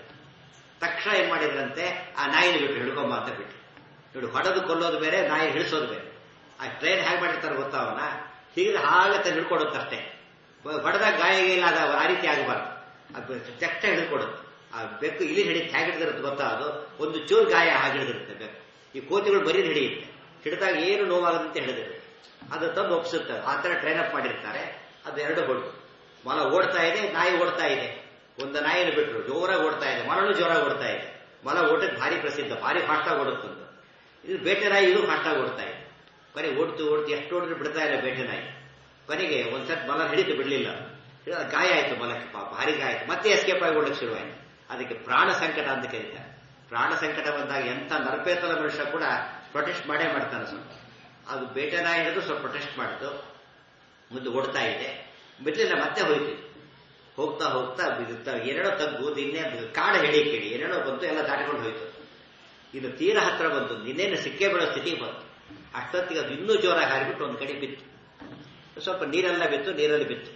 ತಕ್ಷಣ ಏನ್ ಮಾಡಿದ್ರಂತೆ ಆ ನಾಯಿನ ಬಿಟ್ಟು ಹಿಡ್ಕೊಂಬ ಅಂತ ಬಿಟ್ಟು ನೋಡಿ ಹೊಡೆದು ಕೊಲ್ಲೋದು ಬೇರೆ ನಾಯಿ ಹಿಡಿಸೋದು ಬೇರೆ ಆ ಟ್ರೈನ್ ಹೇಗೆ ಮಾಡಿರ್ತಾರೆ ಗೊತ್ತಾ ಅವನ ಹೀಗೆ ಹಾಗತ್ತೆ ಹಿಡ್ಕೊಡುತ್ತಷ್ಟೇ ಹೊಡೆದಾಗ ಗಾಯ ಇಲ್ಲ ಅದ ಆ ರೀತಿ ಆಗಬಾರ್ದು ಅದು ಚಟ್ಟ ಹಿಡ್ಕೊಡುತ್ತೆ ಆ ಬೆಕ್ಕು ಇಲ್ಲಿ ಹಿಡಿದು ಹೇಗೆ ಹಿಡಿದಿರುತ್ತೆ ಗೊತ್ತಾ ಅದು ಒಂದು ಚೂರು ಗಾಯ ಹಾಗೆ ಹಿಡಿದಿರುತ್ತೆ ಬೆಕ್ಕು ಈ ಕೋತಿಗಳು ಬರೀ ಹಿಡಿಯುತ್ತೆ ಹಿಡಿದಾಗ ಏನು ನೋವಾಗದಂತೆ ಹಿಡಿದಿರುತ್ತೆ ಅದು ತಂದು ಒಪ್ಸುತ್ತೆ ಆ ಥರ ಟ್ರೈನ್ ಅಪ್ ಮಾಡಿರ್ತಾರೆ ಅದು ಎರಡು ಹೊಡು ಮೊಲ ಓಡ್ತಾ ಇದೆ ನಾಯಿ ಓಡ್ತಾ ಇದೆ ಒಂದು ನಾಯಿನ ಬಿಟ್ರು ಜೋರಾಗಿ ಓಡ್ತಾ ಇದೆ ಮೊಲನು ಜೋರಾಗಿ ಓಡ್ತಾ ಇದೆ ಮೊಲ ಓಟಕ್ಕೆ ಭಾರಿ ಪ್ರಸಿದ್ಧ ಭಾರಿ ಫಾಸ್ಟಾಗಿ ಓಡುತ್ತಂತ ಇದು ಬೇಟೆ ನಾಯಿ ಇದು ಫಾಸ್ಟಾಗಿ ಓಡ್ತಾ ಇದೆ ಕೊನೆಗೆ ಓಡ್ತು ಓಡ್ತು ಎಷ್ಟು ಓಡಿದ್ರು ಬಿಡ್ತಾ ಇಲ್ಲ ಬೇಟೆ ನಾಯಿ ಕೊನೆಗೆ ಒಂದ್ಸತ್ ಮೊಲ ಹಿಡಿತು ಬಿಡ್ಲಿಲ್ಲ ಹಿಡಿದ ಗಾಯ ಆಯ್ತು ಮೊಲಕ್ಕೆ ಪಾಪ ಭಾರಿ ಗಾಯ ಆಯ್ತು ಮತ್ತೆ ಎಸ್ಕೇಪ್ ಆಗಿ ಓಡಕ್ಕೆ ಶುರುವಾಯ್ತು ಅದಕ್ಕೆ ಪ್ರಾಣ ಸಂಕಟ ಅಂತ ಕರೀತಾರೆ ಪ್ರಾಣ ಸಂಕಟ ಬಂದಾಗ ಎಂಥ ನರಪೇತಲ ಮನುಷ್ಯ ಕೂಡ ಪ್ರೊಟೆಸ್ಟ್ ಮಾಡೇ ಮಾಡ್ತಾನೆ ಸ್ವಲ್ಪ ಅದು ಬೇಟೆ ನಾಯಿ ಹಿಡಿದು ಸ್ವಲ್ಪ ಪ್ರೊಟೆಸ್ಟ್ ಮಾಡಿತು ಮುಂದೆ ಓಡ್ತಾ ಇದೆ ಬಿಡ್ಲಿಲ್ಲ ಮತ್ತೆ ಹೋಯ್ತು ಹೋಗ್ತಾ ಹೋಗ್ತಾ ಬಿಡುತ್ತಾ ಏನೇನೋ ತಗ್ಗು ನಿನ್ನೆ ಕಾಡ ಹೇಳಿ ಕೇಳಿ ಏನೇನೋ ಬಂತು ಎಲ್ಲ ದಾಟಿಕೊಂಡು ಹೋಯ್ತು ಇನ್ನು ತೀರ ಹತ್ರ ಬಂತು ನಿನ್ನೇನು ಸಿಕ್ಕೇ ಬೀಳೋ ಸ್ಥಿತಿ ಬಂತು ಅಷ್ಟೊತ್ತಿಗೆ ಅದು ಇನ್ನೂ ಜೋರಾಗಿ ಹಾರಿಬಿಟ್ಟು ಒಂದು ಕಡೆ ಬಿತ್ತು ಸ್ವಲ್ಪ ನೀರೆಲ್ಲ ಬಿತ್ತು ನೀರಲ್ಲಿ ಬಿತ್ತು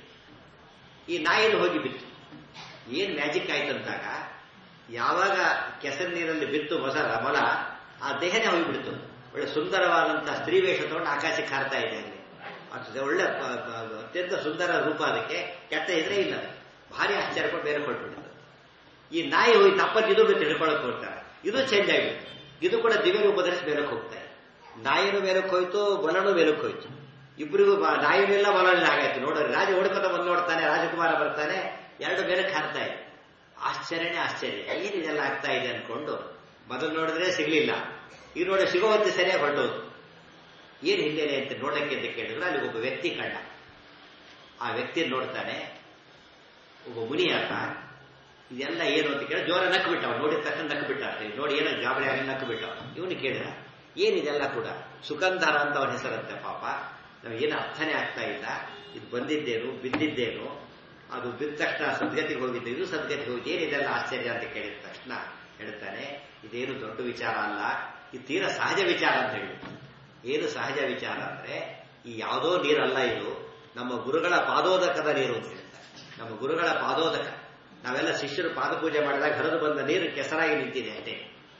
ಈ ನಾಯಿನ ಹೋಗಿ ಬಿತ್ತು ಏನ್ ಮ್ಯಾಜಿಕ್ ಆಯ್ತಂತಾಗ ಯಾವಾಗ ಕೆಸರು ನೀರಲ್ಲಿ ಬಿತ್ತು ಮೊಸರ ಮೊಲ ಆ ದೇಹನೇ ಹೋಗಿಬಿಡ್ತು ಒಳ್ಳೆ ಸುಂದರವಾದಂತಹ ಸ್ತ್ರೀ ವೇಷ ತಗೊಂಡು ಆಕಾಶಕ್ಕೆ ಹಾರ್ತಾ ಇದೆ ಅಲ್ಲಿ ಅದು ಒಳ್ಳೆ ಪ- ಪ- ಅತ್ಯಂತ ಸುಂದರ ರೂಪ ಅದಕ್ಕೆ ಕೆಟ್ಟ ಇದ್ರೆ ಇಲ್ಲ ಅದಕ್ಕೆ. ಭಾರಿ ಆಶ್ಚರ್ಯಪಟ್ಟು ಬೇರೆ ಹೊರಟ್ಬಿಡ್ತು ಈ ನಾಯಿ ಹೋಗಿ ತಪ್ಪದ್ದು ಇದು ಬಿಟ್ಟು ಹಿಡ್ಕೊಳಕ್ ಹೋಗ್ತಾರೆ ಇದು ಚೇಂಜ್ ಆಗಿಬಿಡ್ತು ಇದು ಕೂಡ ದಿವ್ಯ ರೂಪ ಧರಿಸಿ ಮೇಲಕ್ಕೆ ಹೋಗ್ತಾ ಇದೆ ನಾಯಿನೂ ಮೇಲಕ್ಕೆ ಹೋಯ್ತು ಮೊಲನೂ ಮೇಲಕ್ಕೆ ಹೋಯ್ತು ಇಬ್ಬರಿಗೂ ನಾಯಿನಿಲ್ಲ ಮೊಲನಿಲ್ಲ ಹಾಗಾಯ್ತು ನೋಡ್ರಿ ರಾಜ ಓಡ್ಕೊತ ಬಂದು ನೋಡ್ತಾನೆ ರಾಜಕುಮಾರ ಬರ್ತಾನೆ ಎರಡು ಮೇಲಕ್ಕೆ ಹಾರ್ತಾ ಇದೆ ಆಶ್ಚರ್ಯನೇ ಆಶ್ಚರ್ಯ ಏನಿದೆಲ್ಲ ಆಗ್ತಾ ಇದೆ ಅನ್ಕೊಂಡು ಮೊದಲು ನೋಡಿದ್ರೆ ಸಿಗ್ಲಿಲ್ಲ ಈಗ ನೋಡಿ ಸಿಗೋವಂತೆ ಸರಿಯಾಗಿ ಹೊರಟೋದು ಏನು ಹಿನ್ನೆಲೆ ಅಂತ ನೋಡಕ್ಕೆ ಅಂತ ಕೇಳಿದ್ರೆ ಅಲ್ಲಿ ಒಬ್ಬ ವ್ಯಕ್ತಿ ಕಂಡ ಆ ವ್ಯಕ್ತಿ ನೋಡ್ತಾನೆ ಒಬ್ಬ ಮುನಿ ಆತ ಇದೆಲ್ಲ ಏನು ಅಂತ ಕೇಳಿ ಜೋರ ನಕ್ಕು ಬಿಟ್ಟವ ನೋಡಿದ ತಕ್ಷಣ ನಕ್ಕು ಬಿಟ್ಟ ಅಷ್ಟೇ ನೋಡಿ ಏನೋ ಗಾಬರಿ ಆಗಿ ನಕ್ಕು ಬಿಟ್ಟವ ಇವನು ಕೇಳಿದ ಏನಿದೆಲ್ಲ ಕೂಡ ಸುಗಂಧಾರ ಅಂತ ಅವನ ಹೆಸರಂತೆ ಪಾಪ ನಮಗೇನು ಅರ್ಥನೇ ಆಗ್ತಾ ಇಲ್ಲ ಇದು ಬಂದಿದ್ದೇನು ಬಿದ್ದಿದ್ದೇನು ಅದು ಬಿದ್ದ ತಕ್ಷಣ ಸದ್ಗತಿಗೆ ಹೋಗಿದ್ದು ಇದು ಸದ್ಗತಿಗೆ ಹೋಗಿ ಏನಿದೆಲ್ಲ ಆಶ್ಚರ್ಯ ಅಂತ ಕೇಳಿದ ತಕ್ಷಣ ಹೇಳ್ತಾನೆ ಇದೇನು ದೊಡ್ಡ ವಿಚಾರ ಅಲ್ಲ ಇದು ತೀರಾ ಸಹಜ ವಿಚಾರ ಅಂತ ಹೇಳಿ ಏನು ಸಹಜ ವಿಚಾರ ಅಂದ್ರೆ ಈ ಯಾವುದೋ ನೀರಲ್ಲ ಇದು ನಮ್ಮ ಗುರುಗಳ ಪಾದೋದಕದ ನೀರು ಅಂತ ಹೇಳ್ತಾರೆ ನಮ್ಮ ಗುರುಗಳ ಪಾದೋದಕ ನಾವೆಲ್ಲ ಶಿಷ್ಯರು ಪಾದಪೂಜೆ ಮಾಡಿದಾಗ ಹರಿದು ಬಂದ ನೀರು ಕೆಸರಾಗಿ ನಿಂತಿದೆ ಅಷ್ಟೇ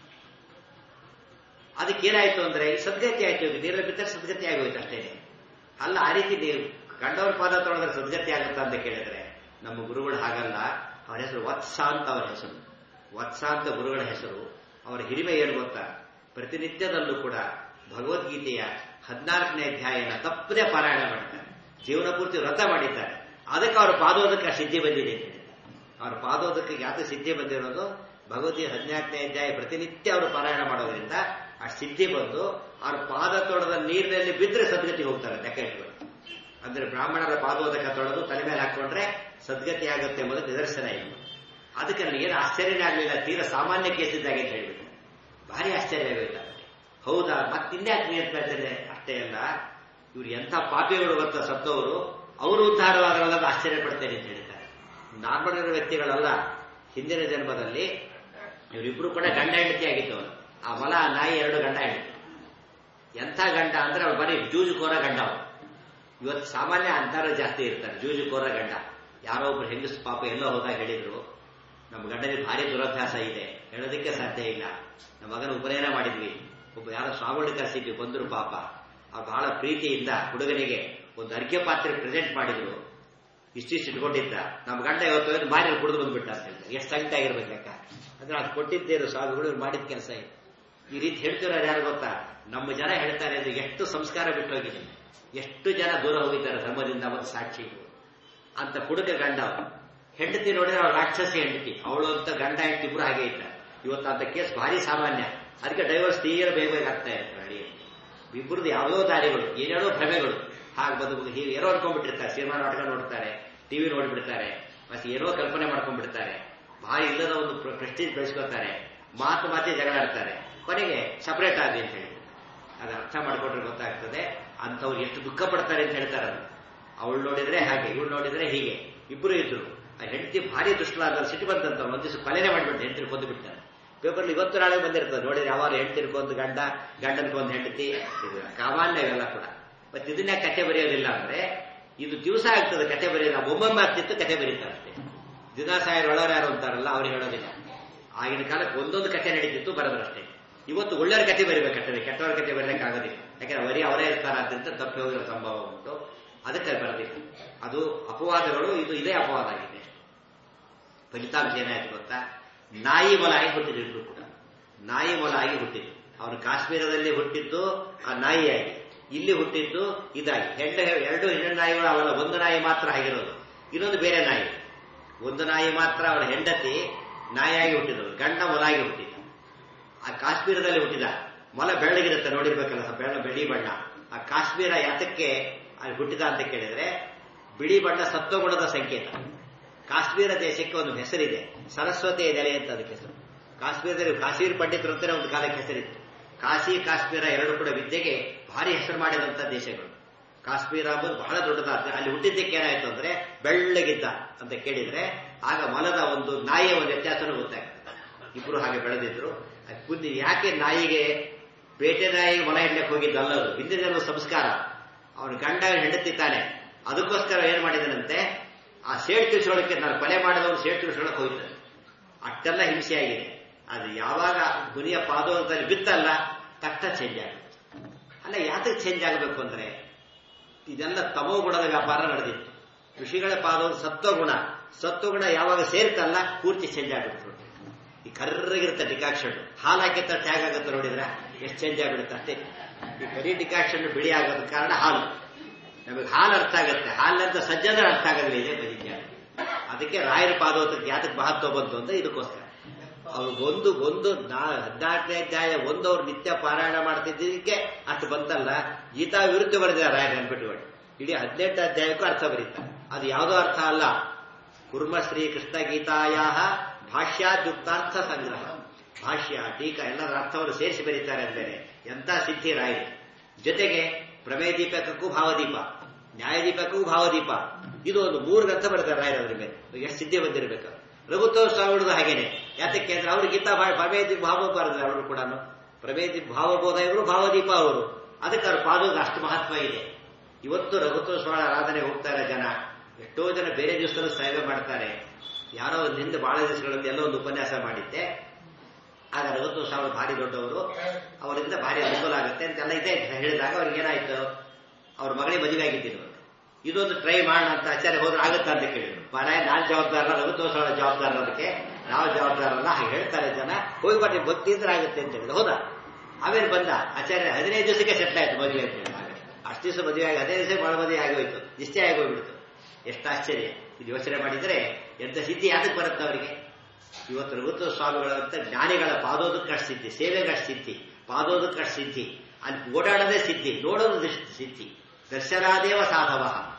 ಅದಕ್ಕೇನಾಯ್ತು ಅಂದ್ರೆ ಈ ಸದ್ಗತಿ ಆಯ್ತು ನೀರಲ್ಲಿ ಬಿದ್ದರೆ ಸದ್ಗತಿ ಆಗೋಯ್ತು ಅಷ್ಟೇ ಅಲ್ಲ ಆ ರೀತಿ ನೀವು ಗಂಡವ್ರ ಪಾದ ತೊಳೆದ್ರೆ ಸದ್ಗತಿ ಆಗುತ್ತಾ ಅಂತ ಕೇಳಿದ್ರೆ ನಮ್ಮ ಗುರುಗಳು ಹಾಗಲ್ಲ ಅವರ ಹೆಸರು ವತ್ಸ ಅಂತ ಅವರ ಹೆಸರು ವತ್ಸ ಅಂತ ಗುರುಗಳ ಹೆಸರು ಅವರ ಹಿರಿಮೆ ಏನು ಗೊತ್ತಾ ಪ್ರತಿನಿತ್ಯದಲ್ಲೂ ಕೂಡ ಭಗವದ್ಗೀತೆಯ ಹದಿನಾಲ್ಕನೇ ಅಧ್ಯಾಯನ ತಪ್ಪದೆ ಪಾರಾಯಣ ಮಾಡ್ತಾರೆ ಜೀವನ ಪೂರ್ತಿ ವ್ರತ ಮಾಡಿದ್ದಾರೆ ಅದಕ್ಕೆ ಅವರ ಪಾದೋದಕ್ಕೆ ಆ ಸಿದ್ಧಿ ಬಂದಿದೆ ಅಂತ ಹೇಳಿದ್ದಾರೆ. ಅವರ ಪಾದೋದಕ್ಕೆ ಯಾಕೆ ಸಿದ್ಧಿ ಬಂದಿರೋದು ಭಗವದ್ಗೀತೆ ಹದಿನಾಲ್ಕನೇ ಅಧ್ಯಾಯ ಪ್ರತಿನಿತ್ಯ ಅವರು ಪಾರಾಯಣ ಮಾಡೋದ್ರಿಂದ ಆ ಸಿದ್ಧಿ ಬಂದು ಅವ್ರ ಪಾದ ತೊಳೆದ ನೀರಿನಲ್ಲಿ ಬಿದ್ದರೆ ಸದ್ಗತಿ ಹೋಗ್ತಾರೆ ಡೆಕೆಟ್ಗಳು ಅಂದ್ರೆ ಬ್ರಾಹ್ಮಣರ ಪಾದೋದಕ ತೊಳೆದು ತಲೆ ಮೇಲೆ ಹಾಕೊಂಡ್ರೆ ಸದ್ಗತಿ ಆಗುತ್ತೆ ಎಂಬುದು ನಿದರ್ಶನ ಇಲ್ಲ ಅದಕ್ಕೆ ನನಗೇನು ಆಶ್ಚರ್ಯನೇ ಆಗಲಿಲ್ಲ ತೀರಾ ಸಾಮಾನ್ಯ ಕೇಸ್ ಇದ್ದಾಗೆ ಅಂತ ಹೇಳ್ಬಿಟ್ಟು ಭಾರಿ ಆಶ್ಚರ್ಯ ಆಗೋಯ್ತು ಅವರಿಗೆ ಹೌದಾ ಮತ್ತಿನ್ಯಾಕೆ ನೀರ್ತಾ ಇದ್ದಾರೆ ಅಷ್ಟೇ ಅಲ್ಲ ಇವ್ರು ಎಂಥ ಪಾಪಿಗಳು ಗೊತ್ತಾ ಸತ್ತವರು ಅವರು ಉದ್ಧಾರವಾಗಲ್ಲ ಆಶ್ಚರ್ಯ ಪಡ್ತೇನೆ ಅಂತ ಹೇಳ್ತಾರೆ ನಾರ್ಮಲ್ ಇರೋ ವ್ಯಕ್ತಿಗಳಲ್ಲ ಹಿಂದಿನ ಜನ್ಮದಲ್ಲಿ ಇವರಿಬ್ರು ಕೂಡ ಗಂಡ ಹೆಂಡತಿ ಆಗಿದ್ದವರು ಆ ಮೊಲ ಆ ನಾಯಿ ಎರಡು ಗಂಡ ಹೆಂಡತಿ ಎಂಥ ಗಂಡ ಅಂದ್ರೆ ಅವ್ರು ಬರೀ ಜೂಜುಕೋರ ಗಂಡ ಅವರು ಇವತ್ತು ಸಾಮಾನ್ಯ ಅಂತರ ಜಾಸ್ತಿ ಇರ್ತಾರೆ ಜೂಜುಕೋರ ಗಂಡ ಯಾರೋ ಒಬ್ರು ಹೆಂಗಸ್ ಪಾಪ ಎಲ್ಲೋ ಹೋದಾಗ ಹೇಳಿದ್ರು ನಮ್ಮ ಗಂಡನಿಗೆ ಭಾರಿ ದುರಭ್ಯಾಸ ಇದೆ ಹೇಳೋದಕ್ಕೆ ಸಾಧ್ಯ ಇಲ್ಲ ನಮ್ಮ ಮಗನ ಉಪನಯನ ಮಾಡಿದ್ವಿ ಒಬ್ಬ ಯಾರೋ ಸ್ವಾಮಿಗಳು ಕರೆಸಿದ್ವಿ ಬಂದರು ಪಾಪ ಅವ್ರು ಬಹಳ ಪ್ರೀತಿಯಿಂದ ಹುಡುಗನಿಗೆ ಒಂದು ಅರ್ಘ್ಯ ಪಾತ್ರೆ ಪ್ರೆಸೆಂಟ್ ಮಾಡಿದ್ರು ಇಷ್ಟಿಷ್ಟು ಇಟ್ಕೊಂಡಿದ್ದ ನಮ್ಮ ಗಂಡ ಇವತ್ತು ಮಾರಿ ಕುಡಿದು ಬಂದ್ಬಿಟ್ಟ ಅಂತ ಹೇಳ್ತಾರೆ ಎಷ್ಟು ಸಂಕಟ ಆಗಿರ್ಬೇಕು ಲೆಕ್ಕ ಅಂದ್ರೆ ಅದು ಕೊಟ್ಟಿದ್ದೇರು ಸ್ವಾಮಿಗಳು ಇವ್ರು ಮಾಡಿದ ಕೆಲಸ ಇದು ಈ ರೀತಿ ಹೇಳ್ತಿರೋರು ಯಾರು ಗೊತ್ತಾ ನಮ್ಮ ಜನ ಹೇಳ್ತಾರೆ ಅಂದ್ರೆ ಎಷ್ಟು ಸಂಸ್ಕಾರ ಬಿಟ್ಟು ಹೋಗಿದೆ ಎಷ್ಟು ಜನ ದೂರ ಹೋಗಿದ್ದಾರೆ ಧರ್ಮದಿಂದ ಮತ್ತು ಸಾಕ್ಷಿ ಅಂತ ಕುಡುಕ ಗಂಡ ಅವನು ಹೆಂಡತಿ ನೋಡಿದ್ರೆ ಅವ್ರು ರಾಕ್ಷಸಿ ಹೆಂಡತಿ ಅವಳು ಅಂತ ಗಂಡ ಹೆಂಡತಿ ಇಬ್ರು ಹಾಗೆ ಇದ್ದಾರೆ ಇವತ್ತು ಅಂತ ಕೇಸ್ ಭಾರಿ ಸಾಮಾನ್ಯ ಅದಕ್ಕೆ ಡೈವರ್ಸ್ ತೀರ ಬೇಗ ಬೇಗ ಆಗ್ತಾ ಇರ್ತಾರೆ ಅಡಿಯಲ್ಲಿ ಇಬ್ಬರದ್ದು ಯಾವುದೋ ದಾರಿಗಳು ಏನೇನೋ ಭ್ರಮೆಗಳು ಹಾಗೆ ಬಂದು ಹೀಗೆ ಏನೋ ಅನ್ಕೊಂಡ್ಬಿಟ್ಟಿರ್ತಾರೆ ಸಿನಿಮಾ ನಾಟಕ ನೋಡ್ತಾರೆ ಟಿವಿ ನೋಡ್ಬಿಡ್ತಾರೆ ಮತ್ತೆ ಏನೋ ಕಲ್ಪನೆ ಮಾಡ್ಕೊಂಡ್ಬಿಡ್ತಾರೆ ಭಾರಿ ಇಲ್ಲದ ಒಂದು ಪ್ರೆಸ್ಟೀಜ್ ಬೆಳೆಸ್ಕೊತಾರೆ ಮಾತು ಮಾತೇ ಜಗಳ ಆಡ್ತಾರೆ ಕೊನೆಗೆ ಸಪರೇಟ್ ಆಗಿ ಅಂತ ಹೇಳಿ ಅದು ಅರ್ಥ ಮಾಡ್ಕೊಂಡ್ರೆ ಗೊತ್ತಾಗ್ತದೆ ಅಂಥವ್ರು ಎಷ್ಟು ದುಃಖ ಪಡ್ತಾರೆ ಅಂತ ಹೇಳ್ತಾರೆ ಅದು ಅವಳು ನೋಡಿದ್ರೆ ಹಾಗೆ ಇವಳು ನೋಡಿದ್ರೆ ಹೀಗೆ ಇಬ್ಬರು ಇದ್ರು ಆ ಹೆಂಡತಿ ಭಾರಿ ದುಷ್ಟಲಾದ ಸಿಟ್ಟು ಬಂತಂತ ಒಂದ್ ದಿವಸ ಕೊಲೆನೇ ಮಾಡ್ಬಿಟ್ಟು ಹೆಂಡತಿ ಕೊಂದು ಬಿಡ್ತಾರೆ ಪೇಪರ್ಲಿ ಇವತ್ತು ನಾಳೆ ಬಂದಿರ್ತದೆ ನೋಡಿದ್ರೆ ಯಾವಾಗ ಹೆಂಡತಿರ್ಕೊಂದು ಗಂಡ ಗಂಡನ್ಕೊಂದು ಹೆಂಡತಿ ಇದು ಸಾಮಾನ್ಯ ಇವೆಲ್ಲ ಕೂಡ ಮತ್ತೆ ಇದನ್ನ ಕತೆ ಬರೆಯೋದಿಲ್ಲ ಅಂದ್ರೆ ಇದು ದಿವಸ ಆಗ್ತದೆ ಕತೆ ಬರೆಯೋದು ಒಮ್ಮೊಮ್ಮೆ ಆಗ್ತಿತ್ತು ಕತೆ ಬರೀತಾರೆ ಅಷ್ಟೇ ದಿನ ಸಾಯರ್ ಒಳವ್ರು ಯಾರು ಅಂತಾರಲ್ಲ ಅವ್ರು ಹೇಳೋದಿಲ್ಲ ಆಗಿನ ಕಾಲಕ್ಕೆ ಒಂದೊಂದು ಕತೆ ನಡೀತಿತ್ತು ಬರೋದ್ರಷ್ಟೇ ಇವತ್ತು ಒಳ್ಳೆಯವ್ರ ಕತೆ ಬರೀಬೇಕಾಗ್ತದೆ ಕೆಟ್ಟವ್ರ ಕತೆ ಬರೀಲಿಕ್ಕಾಗೋದಿಲ್ಲ ಯಾಕಂದ್ರೆ ಬರೀ ಅವರೇ ಇರ್ತಾರಾದ್ರಿಂದ ತಪ್ಪಿ ಹೋಗಿರೋ ಸಂಭವ ಉಂಟು ಅದಕ್ಕೆ ಬರೋದಿಲ್ಲ ಅದು ಅಪವಾದಗಳು ಇದು ಇದೇ ಅಪವಾದ ಆಗಿದೆ ಫಲಿತಾಂಶ ಏನಾಯ್ತು ಗೊತ್ತಾ ನಾಯಿ ಮೊಲ ಆಗಿ ಹುಟ್ಟಿದ್ರು ಇಬ್ರು ಕೂಡ ನಾಯಿ ಮೊಲ ಆಗಿ ಹುಟ್ಟಿದ್ರು ಅವನು ಕಾಶ್ಮೀರದಲ್ಲಿ ಹುಟ್ಟಿದ್ದು ಆ ನಾಯಿಯಾಗಿ ಇಲ್ಲಿ ಹುಟ್ಟಿದ್ದು ಇದಾಗಿ ಹೆಂಡ ಎರಡು ಹೆಣ್ಣು ನಾಯಿಗಳು ಅವಳ ಒಂದು ನಾಯಿ ಮಾತ್ರ ಆಗಿರೋದು ಇನ್ನೊಂದು ಬೇರೆ ನಾಯಿ ಒಂದು ನಾಯಿ ಮಾತ್ರ ಅವಳ ಹೆಂಡತಿ ನಾಯಿಯಾಗಿ ಹುಟ್ಟಿದ್ರು ಗಂಡ ಮೊಲಾಗಿ ಹುಟ್ಟಿದ ಆ ಕಾಶ್ಮೀರದಲ್ಲಿ ಹುಟ್ಟಿದ ಮೊಲ ಬೆಳ್ಳಗಿರುತ್ತೆ ನೋಡಿರ್ಬೇಕಲ್ಲ ಬೆಳ್ಳ ಬಿಳಿ ಬಣ್ಣ ಆ ಕಾಶ್ಮೀರ ಯಾತಕ್ಕೆ ಅಲ್ಲಿ ಹುಟ್ಟಿದ ಅಂತ ಕೇಳಿದ್ರೆ ಬಿಳಿ ಬಣ್ಣ ಸತ್ವಗುಣದ ಸಂಕೇತ ಕಾಶ್ಮೀರ ದೇಶಕ್ಕೆ ಒಂದು ಹೆಸರಿದೆ ಸರಸ್ವತಿಯ ನೆಲೆ ಅಂತ ಅದಕ್ಕೆ ಹೆಸರು ಕಾಶ್ಮೀರದಲ್ಲಿ ಕಾಶ್ಮೀರ ಪಂಡಿತರು ಅಂತಾನೆ ಒಂದು ಕಾಲಕ್ಕೆ ಹೆಸರಿತ್ತು ಕಾಶಿ ಕಾಶ್ಮೀರ ಎರಡು ಕೂಡ ವಿದ್ಯೆಗೆ ಭಾರಿ ಹೆಸರು ಮಾಡಿದಂತ ದೇಶಗಳು ಕಾಶ್ಮೀರ ಅಂಬುದು ಬಹಳ ದೊಡ್ಡದಾದ ಅಲ್ಲಿ ಹುಟ್ಟಿದ್ದಕ್ಕೆ ಏನಾಯ್ತು ಅಂದ್ರೆ ಬೆಳ್ಳಗಿದ್ದ ಅಂತ ಕೇಳಿದ್ರೆ ಆಗ ಮೊಲದ ಒಂದು ನಾಯಿಯ ಒಂದು ವ್ಯತ್ಯಾಸನೂ ಗೊತ್ತಾಗ್ತದೆ ಇಬ್ರು ಹಾಗೆ ಬೆಳೆದಿದ್ರು ಬುದ್ಧಿ ಯಾಕೆ ನಾಯಿಗೆ ಬೇಟೆ ನಾಯಿಗೆ ಮೊಲ ಹಿಡ್ಲಕ್ಕೆ ಹೋಗಿದ್ದಲ್ಲದು ಹಿಂದಿನ ಸಂಸ್ಕಾರ ಅವನ ಗಂಡ ಹೆಂಡತಿ ತಾನೆ ಅದಕ್ಕೋಸ್ಕರ ಏನ್ ಮಾಡಿದನಂತೆ ಆ ಸೇಡ್ ತಿಳಿಸೋಳಕ್ಕೆ ನಾನು ಕೊಲೆ ಮಾಡಿದವನು ಸೇಡ್ ತಿಳಿಸೋಳಕ್ಕೆ ಹೋಗಿದ್ದಾನೆ ಅಷ್ಟೆಲ್ಲ ಹಿಂಸೆ ಆಗಿದೆ ಅದು ಯಾವಾಗ ಗುರಿಯ ಪಾದೋದಲ್ಲಿ ಬಿತ್ತಲ್ಲ ತಕ್ಷಣ ಚೇಂಜ್ ಆಗುತ್ತೆ ಅಲ್ಲ ಯಾತಕ್ಕೆ ಚೇಂಜ್ ಆಗಬೇಕು ಅಂದ್ರೆ ಇದೆಲ್ಲ ತಮೋ ಗುಣದ ವ್ಯಾಪಾರ ನಡೆದಿತ್ತು ಋಷಿಗಳ ಪಾದವು ಸತ್ವಗುಣ ಸತ್ವಗುಣ ಯಾವಾಗ ಸೇರ್ತಲ್ಲ ಪೂರ್ತಿ ಚೇಂಜ್ ಆಗುತ್ತೆ ಈ ಕರ್ರಗಿರುತ್ತೆ ಡಿಕಾಕ್ಷನ್ ಹಾಲು ಹಾಕಿದ ತಕ್ಷಣ ಹೇಗಾಗುತ್ತೆ ನೋಡಿದ್ರೆ ಎಷ್ಟು ಚೇಂಜ್ ಆಗಿಬಿಡುತ್ತೆ ಅಷ್ಟೇ ಈ ಬರೀ ಡಿಕಾಕ್ಷನ್ ಬಿಳಿ ಆಗೋದ ಕಾರಣ ಹಾಲು ನಮಗೆ ಹಾಲು ಅರ್ಥ ಆಗುತ್ತೆ ಹಾಲಿನಂತ ಸಜ್ಜನರ ಅರ್ಥ ಆಗೋದಿಲ್ಲ ಇದೆ ಬದಿಜ್ಞಾನ ಅದಕ್ಕೆ ರಾಯರ ಪಾದೋತಕ್ಕೆ ಯಾತಕ್ಕೆ ಮಹತ್ವ ಬಂತು ಅಂತ ಇದಕ್ಕೋಸ್ಕರ ಅವ್ರು ಒಂದು ಒಂದು ಹದಿನಾಲ್ಕನೇ ಅಧ್ಯಾಯ ಒಂದು ಅವ್ರು ನಿತ್ಯ ಪಾರಾಯಣ ಮಾಡ್ತಿದ್ದಕ್ಕೆ ಅಷ್ಟು ಬಂತಲ್ಲ ಗೀತಾ ವಿರುದ್ಧ ಬರೆದಿದ್ದಾರೆ ರಾಯರು ನೆನ್ಪಿಟ್ಟುಕೊಳ್ಳಿ ಇಡೀ ಹದಿನೆಂಟು ಅಧ್ಯಾಯಕ್ಕೂ ಅರ್ಥ ಬರೀತಾರೆ ಅದು ಯಾವುದೋ ಅರ್ಥ ಅಲ್ಲ ಕುರ್ಮ ಶ್ರೀ ಕೃಷ್ಣ ಗೀತಾಯ ಭಾಷ್ಯಾದ್ಯುಕ್ತಾರ್ಥ ಸಂಗ್ರಹ ಭಾಷ್ಯ ಟೀಕಾ ಎಲ್ಲರ ಅರ್ಥವನ್ನು ಸೇರಿಸಿ ಬರೀತಾರೆ ಅಂದರೆ ಎಂಥ ಸಿದ್ಧಿ ರಾಯರು ಜೊತೆಗೆ ಪ್ರಮೇಯ ದೀಪಕಕ್ಕೂ ಭಾವದೀಪ ನ್ಯಾಯದೀಪಕ್ಕೂ ಭಾವದೀಪ ಇದು ಒಂದು ಮೂರು ಗ್ರಂಥ ಬರೆದಾರೆ ರಾಯರು ಅವರ ಮೇಲೆ ಎಷ್ಟು ಸಿದ್ಧಿ ಬಂದಿರಬೇಕು ರಘುತ್ವ ಸ್ವಾಮಿಗಳದು ಹಾಗೇನೆ ಯಾತಕ್ಕೆ ಅಂದ್ರೆ ಅವರು ಗೀತಾ ಪ್ರಮೇಯ ದೀಪ ಭಾವ ಬರೆದಾರೆ ಅವರು ಕೂಡ ಪ್ರಮೇಯ ದೀಪ ಭಾವಬೋಧ ಇವರು ಭಾವದೀಪ ಅವರು ಅದಕ್ಕೆ ಅವ್ರ ಪಾದೋದು ಅಷ್ಟು ಮಹತ್ವ ಇದೆ ಇವತ್ತು ರಘುತ್ವ ಸ್ವಾಮಿ ಆರಾಧನೆ ಹೋಗ್ತಾರೆ ಜನ ಎಷ್ಟೋ ಜನ ಬೇರೆ ದಿವಸದಲ್ಲೂ ಸೇವೆ ಮಾಡ್ತಾರೆ ಯಾರೋ ಒಂದು ಹಿಂದೆ ಬಹಳ ದಿವಸಗಳಲ್ಲಿ ಎಲ್ಲೋ ಒಂದು ಉಪನ್ಯಾಸ ಮಾಡಿದ್ದೆ ಆಗ ರಘುತ್ವ ಸ್ವಾಮಿ ಭಾರಿ ದೊಡ್ಡವರು ಅವರಿಂದ ಭಾರಿ ಅನುಕೂಲ ಆಗುತ್ತೆ ಅಂತೆಲ್ಲ ಇದೆ ಹೇಳಿದಾಗ ಅವ್ರಿಗೆ ಏನಾಯ್ತು ಅವ್ರ ಮಗಳಿಗೆ ಮದುವೆ ಆಗಿದ್ದಿರು ಇದೊಂದು ಟ್ರೈ ಮಾಡೋಣ ಅಂತ ಆಚಾರ್ಯ ಹೋದ್ರೆ ಆಗುತ್ತಾ ಅಂತ ಕೇಳಿದ್ರು ಮನೆ ನಾನ್ ಜವಾಬ್ದಾರ ರಘುತ್ವ ಸ್ವಾಮಿ ಜವಾಬ್ದಾರ ಅದಕ್ಕೆ ನಾವು ಜವಾಬ್ದಾರಲ್ಲ ಹಾಗೆ ಹೇಳ್ತಾರೆ ಜನ ಹೋಗಿ ಬನ್ನಿ ಭಕ್ತಿ ಇದ್ರೆ ಆಗುತ್ತೆ ಅಂತ ಹೇಳಿದ್ರು ಹೌದಾ ಆಮೇಲೆ ಬಂದ ಆಚಾರ್ಯ ಹದಿನೈದು ದಿವಸಕ್ಕೆ ಸೆಟ್ಲ್ ಆಯ್ತು ಮದುವೆ ಅಂತ ಹೇಳಿ ಅಷ್ಟು ದಿವಸ ಮದುವೆ ಆಗಿ ಹದಿನೈದು ದಿವಸ ಮಳ ಮದುವೆ ಆಗೋಯ್ತು ನಿಶ್ಚಯ ಆಗೋಗ್ಬಿಡ್ತು ಎಷ್ಟು ಆಶ್ಚರ್ಯ ಇದು ಯೋಚನೆ ಮಾಡಿದ್ರೆ ಎಂತ ಸಿದ್ಧಿ ಯಾತಕ್ಕೆ ಬರುತ್ತೆ ಅವರಿಗೆ ಇವತ್ತು ರಘುತ್ವ ಸ್ವಾಮಿಗಳಂತ ಜ್ಞಾನಿಗಳ ಪಾದೋದಕ್ಕೆ ಸಿದ್ಧಿ ಸೇವೆಗಳ ಸಿದ್ಧಿ ಪಾದೋದಕ್ಕೆ ಸಿದ್ಧಿ ಅಲ್ಲಿ ಓಡಾಡೋದೇ ಸಿದ್ಧಿ ನೋಡೋದು ಸಿದ್ಧಿ ದರ್ಶನಾದೇವ ಸಾಧವ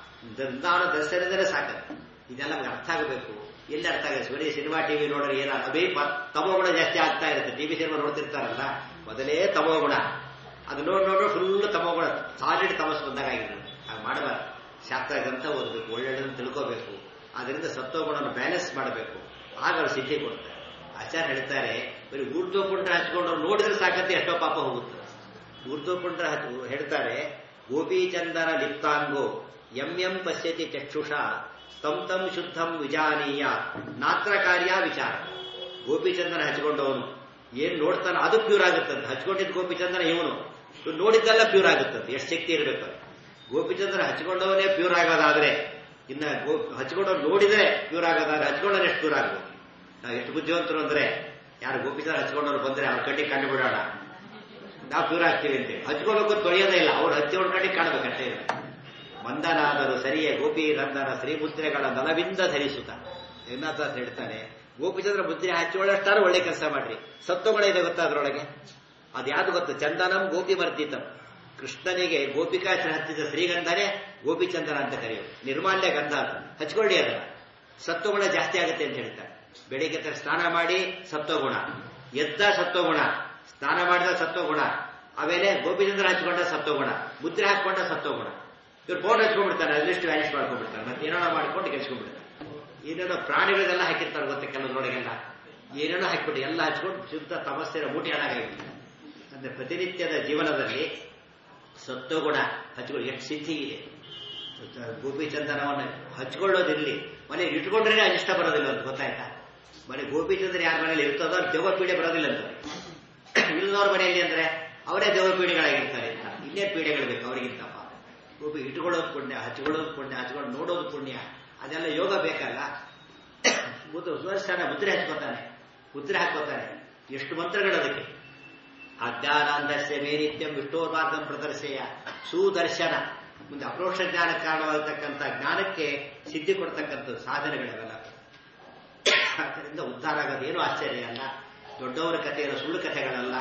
ನಾನು ದರ್ಶನದಲ್ಲೇ ಸಾಕತ್ತೆ ಇದೆಲ್ಲ ನಮ್ಗೆ ಅರ್ಥ ಆಗಬೇಕು ಎಲ್ಲಿ ಅರ್ಥ ಆಗುತ್ತೆ ಬರೀ ಸಿನಿಮಾ ಟಿವಿ ನೋಡ್ರೆ ಏನಾಗ ಅದೇ ತಮೋಗುಣ ಜಾಸ್ತಿ ಆಗ್ತಾ ಇರುತ್ತೆ ಟಿವಿ ಸಿನಿಮಾ ನೋಡ್ತಿರ್ತಾರಲ್ಲ ಮೊದಲೇ ತಮೋಗುಣ ಅದು ನೋಡಿ ನೋಡ್ರೆ ಫುಲ್ ತಮೋಗುಣ ಸಾಲಿಡ್ ತಮಸ್ ಬಂದಾಗ ಆಗಿರುತ್ತೆ ಹಾಗೆ ಮಾಡಬಾರ್ದು ಶಾಸ್ತ್ರ ಗ್ರಂಥ ಓದಬೇಕು ಒಳ್ಳೆಯದನ್ನು ತಿಳ್ಕೋಬೇಕು ಅದರಿಂದ ಸತ್ವಗುಣವನ್ನು ಬ್ಯಾಲೆನ್ಸ್ ಮಾಡಬೇಕು ಆಗ ಅವ್ರು ಸಿದ್ಧಿ ಕೊಡ್ತಾರೆ ಆಚಾರ್ಯ ಹೇಳ್ತಾರೆ ಬರೀ ಊರ್ಧ್ವಪುಂಡ್ರ ಹಚ್ಕೊಂಡು ನೋಡಿದ್ರೆ ಸಾಕಂತೆ ಎಷ್ಟೋ ಪಾಪ ಹೋಗುತ್ತೆ ಊರ್ಧ್ವಪುಂಡ್ರ ಹಚ್ ಹೇಳ್ತಾರೆ ಗೋಪೀಚಂದನ ಲಿಪ್ತಾಂಗೋ ಎಂ ಎಂ ಪಶ್ಯತಿ ಚಕ್ಷುಷ ತಂ ತಂ ಶುದ್ಧಂ ವಿಜಾನೀಯ ನಾತ್ರ ಕಾರ್ಯ ವಿಚಾರ ಗೋಪಿಚಂದನ ಹಚ್ಕೊಂಡವನು ಏನ್ ನೋಡ್ತಾನ ಅದು ಪ್ಯೂರ್ ಆಗುತ್ತಂತೆ ಹಚ್ಕೊಂಡಿದ್ದ ಗೋಪಿಚಂದನ ಇವನು ನೋಡಿದ್ದೆಲ್ಲ ಪ್ಯೂರ್ ಆಗುತ್ತಂತೆ ಎಷ್ಟು ಶಕ್ತಿ ಇರಬೇಕು ಗೋಪಿಚಂದನ ಹಚ್ಕೊಂಡವನೇ ಪ್ಯೂರ್ ಆಗೋದಾದ್ರೆ ಇನ್ನ ಗೋ ಹಚ್ಕೊಂಡವ್ರು ನೋಡಿದ್ರೆ ಪ್ಯೂರ್ ಆಗೋದಾದ್ರೆ ಹಚ್ಕೊಂಡವ್ರು ಎಷ್ಟು ಪ್ಯೂರ್ ಆಗ್ಬೋದು ನಾವು ಎಷ್ಟು ಬುದ್ಧಿವಂತರು ಅಂದ್ರೆ ಯಾರು ಗೋಪಿಚಂದ್ರ ಹಚ್ಕೊಂಡವ್ರು ಬಂದ್ರೆ ಅವ್ರ ಕಟ್ಟಿಗೆ ಕಂಡು ಬಿಡೋಣ ನಾವು ಪ್ಯೂರ್ ಆಗ್ತೀವಿ ಅಂತೇಳಿ ಹಚ್ಕೋಬೇಕು ತೊಳೆಯೋದೇ ಇಲ್ಲ ಅವ್ರು ಹಚ್ಚಿಕೊಂಡ್ ಕಟ್ಟಿಗೆ ಕಾಣಬೇಕಷ್ಟೇ ಮಂದನಾದರೂ ಸರಿಯೇ ಗೋಪಿ ರಂದನ ಶ್ರೀಮುದ್ರೆಗಳ ನಲವಿಂದ ಧರಿಸುತ್ತ ಏನಾಥ ಹೇಳ್ತಾನೆ ಗೋಪಿಚಂದ್ರ ಮುದ್ರೆ ಹಚ್ಚಿಕೊಳ್ಳೋಷ್ಟಾರು ಒಳ್ಳೆ ಕೆಲಸ ಮಾಡ್ರಿ ಸತ್ವಗುಣ ಇದೆ ಗೊತ್ತಾ ಅದ್ರೊಳಗೆ ಅದ್ಯಾವುದು ಗೊತ್ತು ಚಂದನಂ ಗೋಪಿ ವರ್ಧಿತಂ ಕೃಷ್ಣನಿಗೆ ಗೋಪಿಕಾಚರ ಹಚ್ಚಿದ ಶ್ರೀಗಂಧನೇ ಗೋಪಿಚಂದನ ಅಂತ ಕರೆಯೋದು ನಿರ್ಮಾಲ್ಯ ಗಂಧ ಅದು ಹಚ್ಕೊಳ್ಳಿ ಅದನ್ನ ಸತ್ವಗುಣ ಜಾಸ್ತಿ ಆಗುತ್ತೆ ಅಂತ ಹೇಳ್ತಾರೆ ಬೆಳಿಗ್ಗೆ ತರ ಸ್ನಾನ ಮಾಡಿ ಸತ್ವಗುಣ ಎದ್ದ ಸತ್ವಗುಣ ಸ್ನಾನ ಮಾಡಿದ ಸತ್ವಗುಣ ಆಮೇಲೆ ಗೋಪಿಚಂದ್ರ ಹಚ್ಕೊಂಡ ಸತ್ವಗುಣ ಮುದ್ರೆ ಹಾಕೊಂಡ ಸತ್ವಗುಣ ಇವ್ರು ಫೋನ್ ಹಚ್ಕೊಂಡ್ಬಿಡ್ತಾನೆ ಅದೃಷ್ಟು ವ್ಯಾನಿಷ್ ಮಾಡ್ಕೊಂಡ್ಬಿಡ್ತಾರೆ ಮತ್ತೆ ಏನೋ ಮಾಡ್ಕೊಂಡು ಕೆಲ್ಸ್ಕೊಂಡ್ಬಿಡ್ತಾರೆ ಏನೇನೋ ಪ್ರಾಣಿಗಳೆಲ್ಲ ಹಾಕಿರ್ತಾರೆ ಗೊತ್ತೆ ಕೆಲವರೊಳಗೆಲ್ಲ ಏನೇನೋ ಹಾಕಿಬಿಟ್ಟು ಎಲ್ಲ ಹಚ್ಕೊಂಡು ಶುದ್ಧ ತಪಸ್ಸಿನ ಮೂಟಿ ಹಾಳಾಗಿಬಿಡ್ತಾರೆ ಅಂದ್ರೆ ಪ್ರತಿನಿತ್ಯದ ಜೀವನದಲ್ಲಿ ಸತ್ವಗುಣ ಹಚ್ಕೊಂಡು ಎಷ್ಟು ಸಿದ್ಧಿ ಇದೆ ಗೋಪಿಚಂದನವನ್ನು ಹಚ್ಕೊಳ್ಳೋದಿರ್ಲಿ ಮನೆಗೆ ಇಟ್ಕೊಂಡ್ರೆ ಅನಿಷ್ಟ ಬರೋದಿಲ್ಲ ಅಂತ ಗೊತ್ತಾಯ್ತಾ ಮನೆ ಗೋಪಿಚಂದ್ರ ಯಾರ ಮನೇಲಿ ಇರ್ತದೋ ಅವ್ರು ದೇವ ಪೀಡೆ ಬರೋದಿಲ್ಲ ಅಂತ ಇಲ್ಲದವ್ರ ಮನೆಯಲ್ಲಿ ಅಂದ್ರೆ ಅವರೇ ದೇವ ಪೀಡೆಗಳಾಗಿರ್ತಾರೆ ಅಂತ ಇನ್ನೇನು ಪೀಡೆಗಳು ಬೇಕು ಅವರಿಗಿಂತಪ್ಪ ಗೋಪಿ ಇಟ್ಕೊಳ್ಳೋದು ಪುಣ್ಯ ಹಚ್ಕೊಳ್ಳೋದು ಪುಣ್ಯ ಹಚ್ಕೊಂಡು ನೋಡೋದು ಪುಣ್ಯ ಅದೆಲ್ಲ ಯೋಗ ಬೇಕಲ್ಲ ಮುದ್ದು ಸುದರ್ಶನ ಮುದ್ರೆ ಹಚ್ಕೋತಾನೆ ಮುದ್ರೆ ಹಾಕೋತಾನೆ ಎಷ್ಟು ಮಂತ್ರಗಳು ಅದಕ್ಕೆ ಅಜ್ಞಾನಾಂದಸ್ಯ ಮೇನಿತ್ಯಂ ವಿಷ್ಣೋರ್ಮಾರ್ಗಂ ಪ್ರದರ್ಶಯ ಸುದರ್ಶನ ಮುಂದೆ ಅಪ್ರೋಕ್ಷ ಜ್ಞಾನ ಕಾರಣವಾಗತಕ್ಕಂಥ ಜ್ಞಾನಕ್ಕೆ ಸಿದ್ಧಿ ಕೊಡ್ತಕ್ಕಂಥ ಸಾಧನೆಗಳಿವೆಲ್ಲ ಅದರಿಂದ ಉದ್ಧಾರ ಆಗೋದೇನು ಆಶ್ಚರ್ಯ ಅಲ್ಲ ದೊಡ್ಡವರ ಕಥೆಯಲ್ಲ ಸುಳ್ಳು ಕಥೆಗಳಲ್ಲ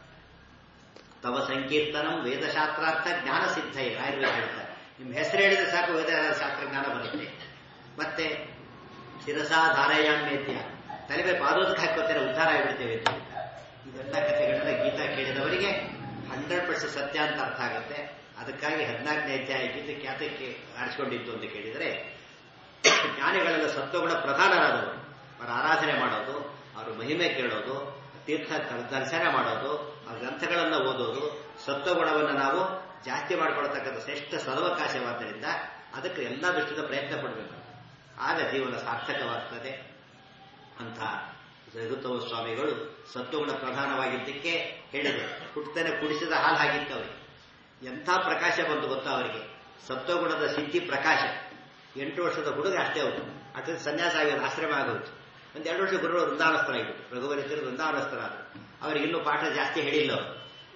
ತವ ಸಂಕೀರ್ತನಂ ವೇದಶಾಸ್ತ್ರಾರ್ಥ ಜ್ಞಾನ ಸಿದ್ಧ ಆಯುರ್ವೇದ ಹೇಳ್ತಾರೆ ನಿಮ್ಮ ಹೆಸರು ಹೇಳಿದ್ರೆ ಸಾಕು ವೇದ ಶಾಸ್ತ್ರ ಜ್ಞಾನ ಬರುತ್ತೆ ಮತ್ತೆ ಶಿರಸಾ ಧಾರಯಾಮ್ಯತ್ಯ ತಲೆ ಮೇಲೆ ಪಾದೋದಕ್ಕೆ ಹಾಕೋತಾರೆ ಉದ್ಧಾರ ಆಗಿಬಿಡ್ತೇವೆ ಅಂತ ಇದೆಲ್ಲ ಕಥೆಗಳೆಲ್ಲ ಗೀತಾ ಕೇಳಿದವರಿಗೆ ಹಂಡ್ರೆಡ್ ಪರ್ಸೆಂಟ್ ಸತ್ಯ ಅಂತ ಅರ್ಥ ಆಗುತ್ತೆ ಅದಕ್ಕಾಗಿ ಹದಿನಾಲ್ಕನೇ ಅಧ್ಯಾಯ ಗೀತೆ ಖ್ಯಾತಕ್ಕೆ ಆರಿಸಿಕೊಂಡಿತ್ತು ಅಂತ ಕೇಳಿದರೆ ಜ್ಞಾನಿಗಳೆಲ್ಲ ಸತ್ವಗುಣ ಪ್ರಧಾನರಾದವರು ಅವರ ಆರಾಧನೆ ಮಾಡೋದು ಅವರ ಮಹಿಮೆ ಕೇಳೋದು ತೀರ್ಥ ದರ್ಶನ ಮಾಡೋದು ಆ ಗ್ರಂಥಗಳನ್ನು ಓದೋದು ಸತ್ವಗುಣವನ್ನು ನಾವು ಜಾಸ್ತಿ ಮಾಡಿಕೊಳ್ತಕ್ಕಂಥ ಶ್ರೇಷ್ಠ ಸದವಕಾಶವಾದ್ದರಿಂದ ಅದಕ್ಕೆ ಎಲ್ಲ ದೃಷ್ಟಿಯಿಂದ ಪ್ರಯತ್ನ ಪಡಬೇಕು ಆಗ ಜೀವನ ಸಾರ್ಥಕವಾಗ್ತದೆ ಅಂತ ಜಗತ್ತವ ಸ್ವಾಮಿಗಳು ಸತ್ವಗುಣ ಪ್ರಧಾನವಾಗಿದ್ದಕ್ಕೆ ಹೇಳಿದರು ಹುಟ್ಟತನೆ ಕುಡಿಸಿದ ಹಾಲು ಹಾಗಿತ್ತು ಅವರಿಗೆ ಎಂಥ ಪ್ರಕಾಶ ಬಂತು ಗೊತ್ತಾ ಅವರಿಗೆ ಸತ್ವಗುಣದ ಸಿದ್ಧಿ ಪ್ರಕಾಶ ಎಂಟು ವರ್ಷದ ಹುಡುಗ ಅಷ್ಟೇ ಅವರು ಅದರಿಂದ ಸನ್ಯಾಸ ಆಗೋದು ಆಶ್ರಮ ಆಗೋಯ್ತು ಒಂದು ಎರಡು ವರ್ಷ ಗುರುಗಳು ವೃಂದಾವನಸ್ಥರಾಗಿಬಿಟ್ಟು ರಘುವರಿತರು ವೃಂದಾವನಸ್ಥರಾದರು ಅವ್ರಿಗೆ ಇನ್ನೂ ಪಾಠ ಜಾಸ್ತಿ ಹೇಳಿಲ್ಲ ಅವರು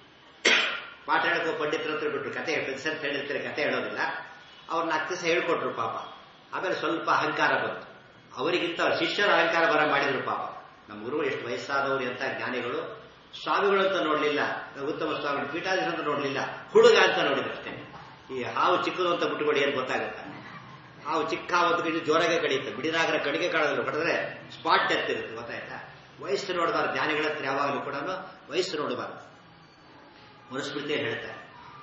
ಪಾಠ ಹೇಳಕ್ಕೋ ಪಂಡಿತರ ಹತ್ರ ಬಿಟ್ರು ಕತೆ ಸರ್ ಹೇಳಿರ್ತಾರೆ ಕತೆ ಹೇಳೋದಿಲ್ಲ ಅವ್ರನ್ನ ಹತ್ತು ದಿವಸ ಹೇಳ್ಕೊಟ್ರು ಪಾಪ ಆಮೇಲೆ ಸ್ವಲ್ಪ ಅಹಂಕಾರ ಬಂತು ಅವರಿಗಿಂತ ಅವ್ರ ಶಿಷ್ಯರ ಅಹಂಕಾರ ಬರ ಮಾಡಿದ್ರು ಪಾಪ ನಮ್ಮ ಗುರುಗಳು ಎಷ್ಟು ವಯಸ್ಸಾದವರು ಅಂತ ಜ್ಞಾನಿಗಳು ಸ್ವಾಮಿಗಳು ಅಂತ ನೋಡ್ಲಿಲ್ಲ ಉತ್ತಮ ಸ್ವಾಮಿಗಳು ಪೀಠಾಧೀಶ ಅಂತ ನೋಡ್ಲಿಲ್ಲ ಹುಡುಗ ಅಂತ ನೋಡಿದ್ರು ಅಷ್ಟೇ ಈ ಹಾವು ಚಿಕ್ಕದು ಅಂತ ಬಿಟ್ಟುಕೊಡಿ ಏನು ಗೊತ್ತಾಗುತ್ತೆ ಹಾವು ಚಿಕ್ಕ ಹಾವು ಅಂತ ಕಡಿ ಜೋರಾಗೆ ಕಡಿಯುತ್ತೆ ಬಿಡಿನಾಗರ ಕಡಿಗೆ ಕಾಳದಲ್ಲಿ ಹೊಡೆದ್ರೆ ಸ್ಪಾಟ್ ಡೆತ್ ಇರುತ್ತೆ ಗೊತ್ತಾಯ್ತಾ ವಯಸ್ಸು ನೋಡಬಾರ್ದು ಜ್ಞಾನಿಗಳ ಹತ್ರ ಯಾವಾಗಲೂ ಕೂಡ ವಯಸ್ಸು ನೋಡಬಾರ್ದು ಮನುಸ್ಮೃತಿಯಲ್ಲಿ ಹೇಳ್ತಾರೆ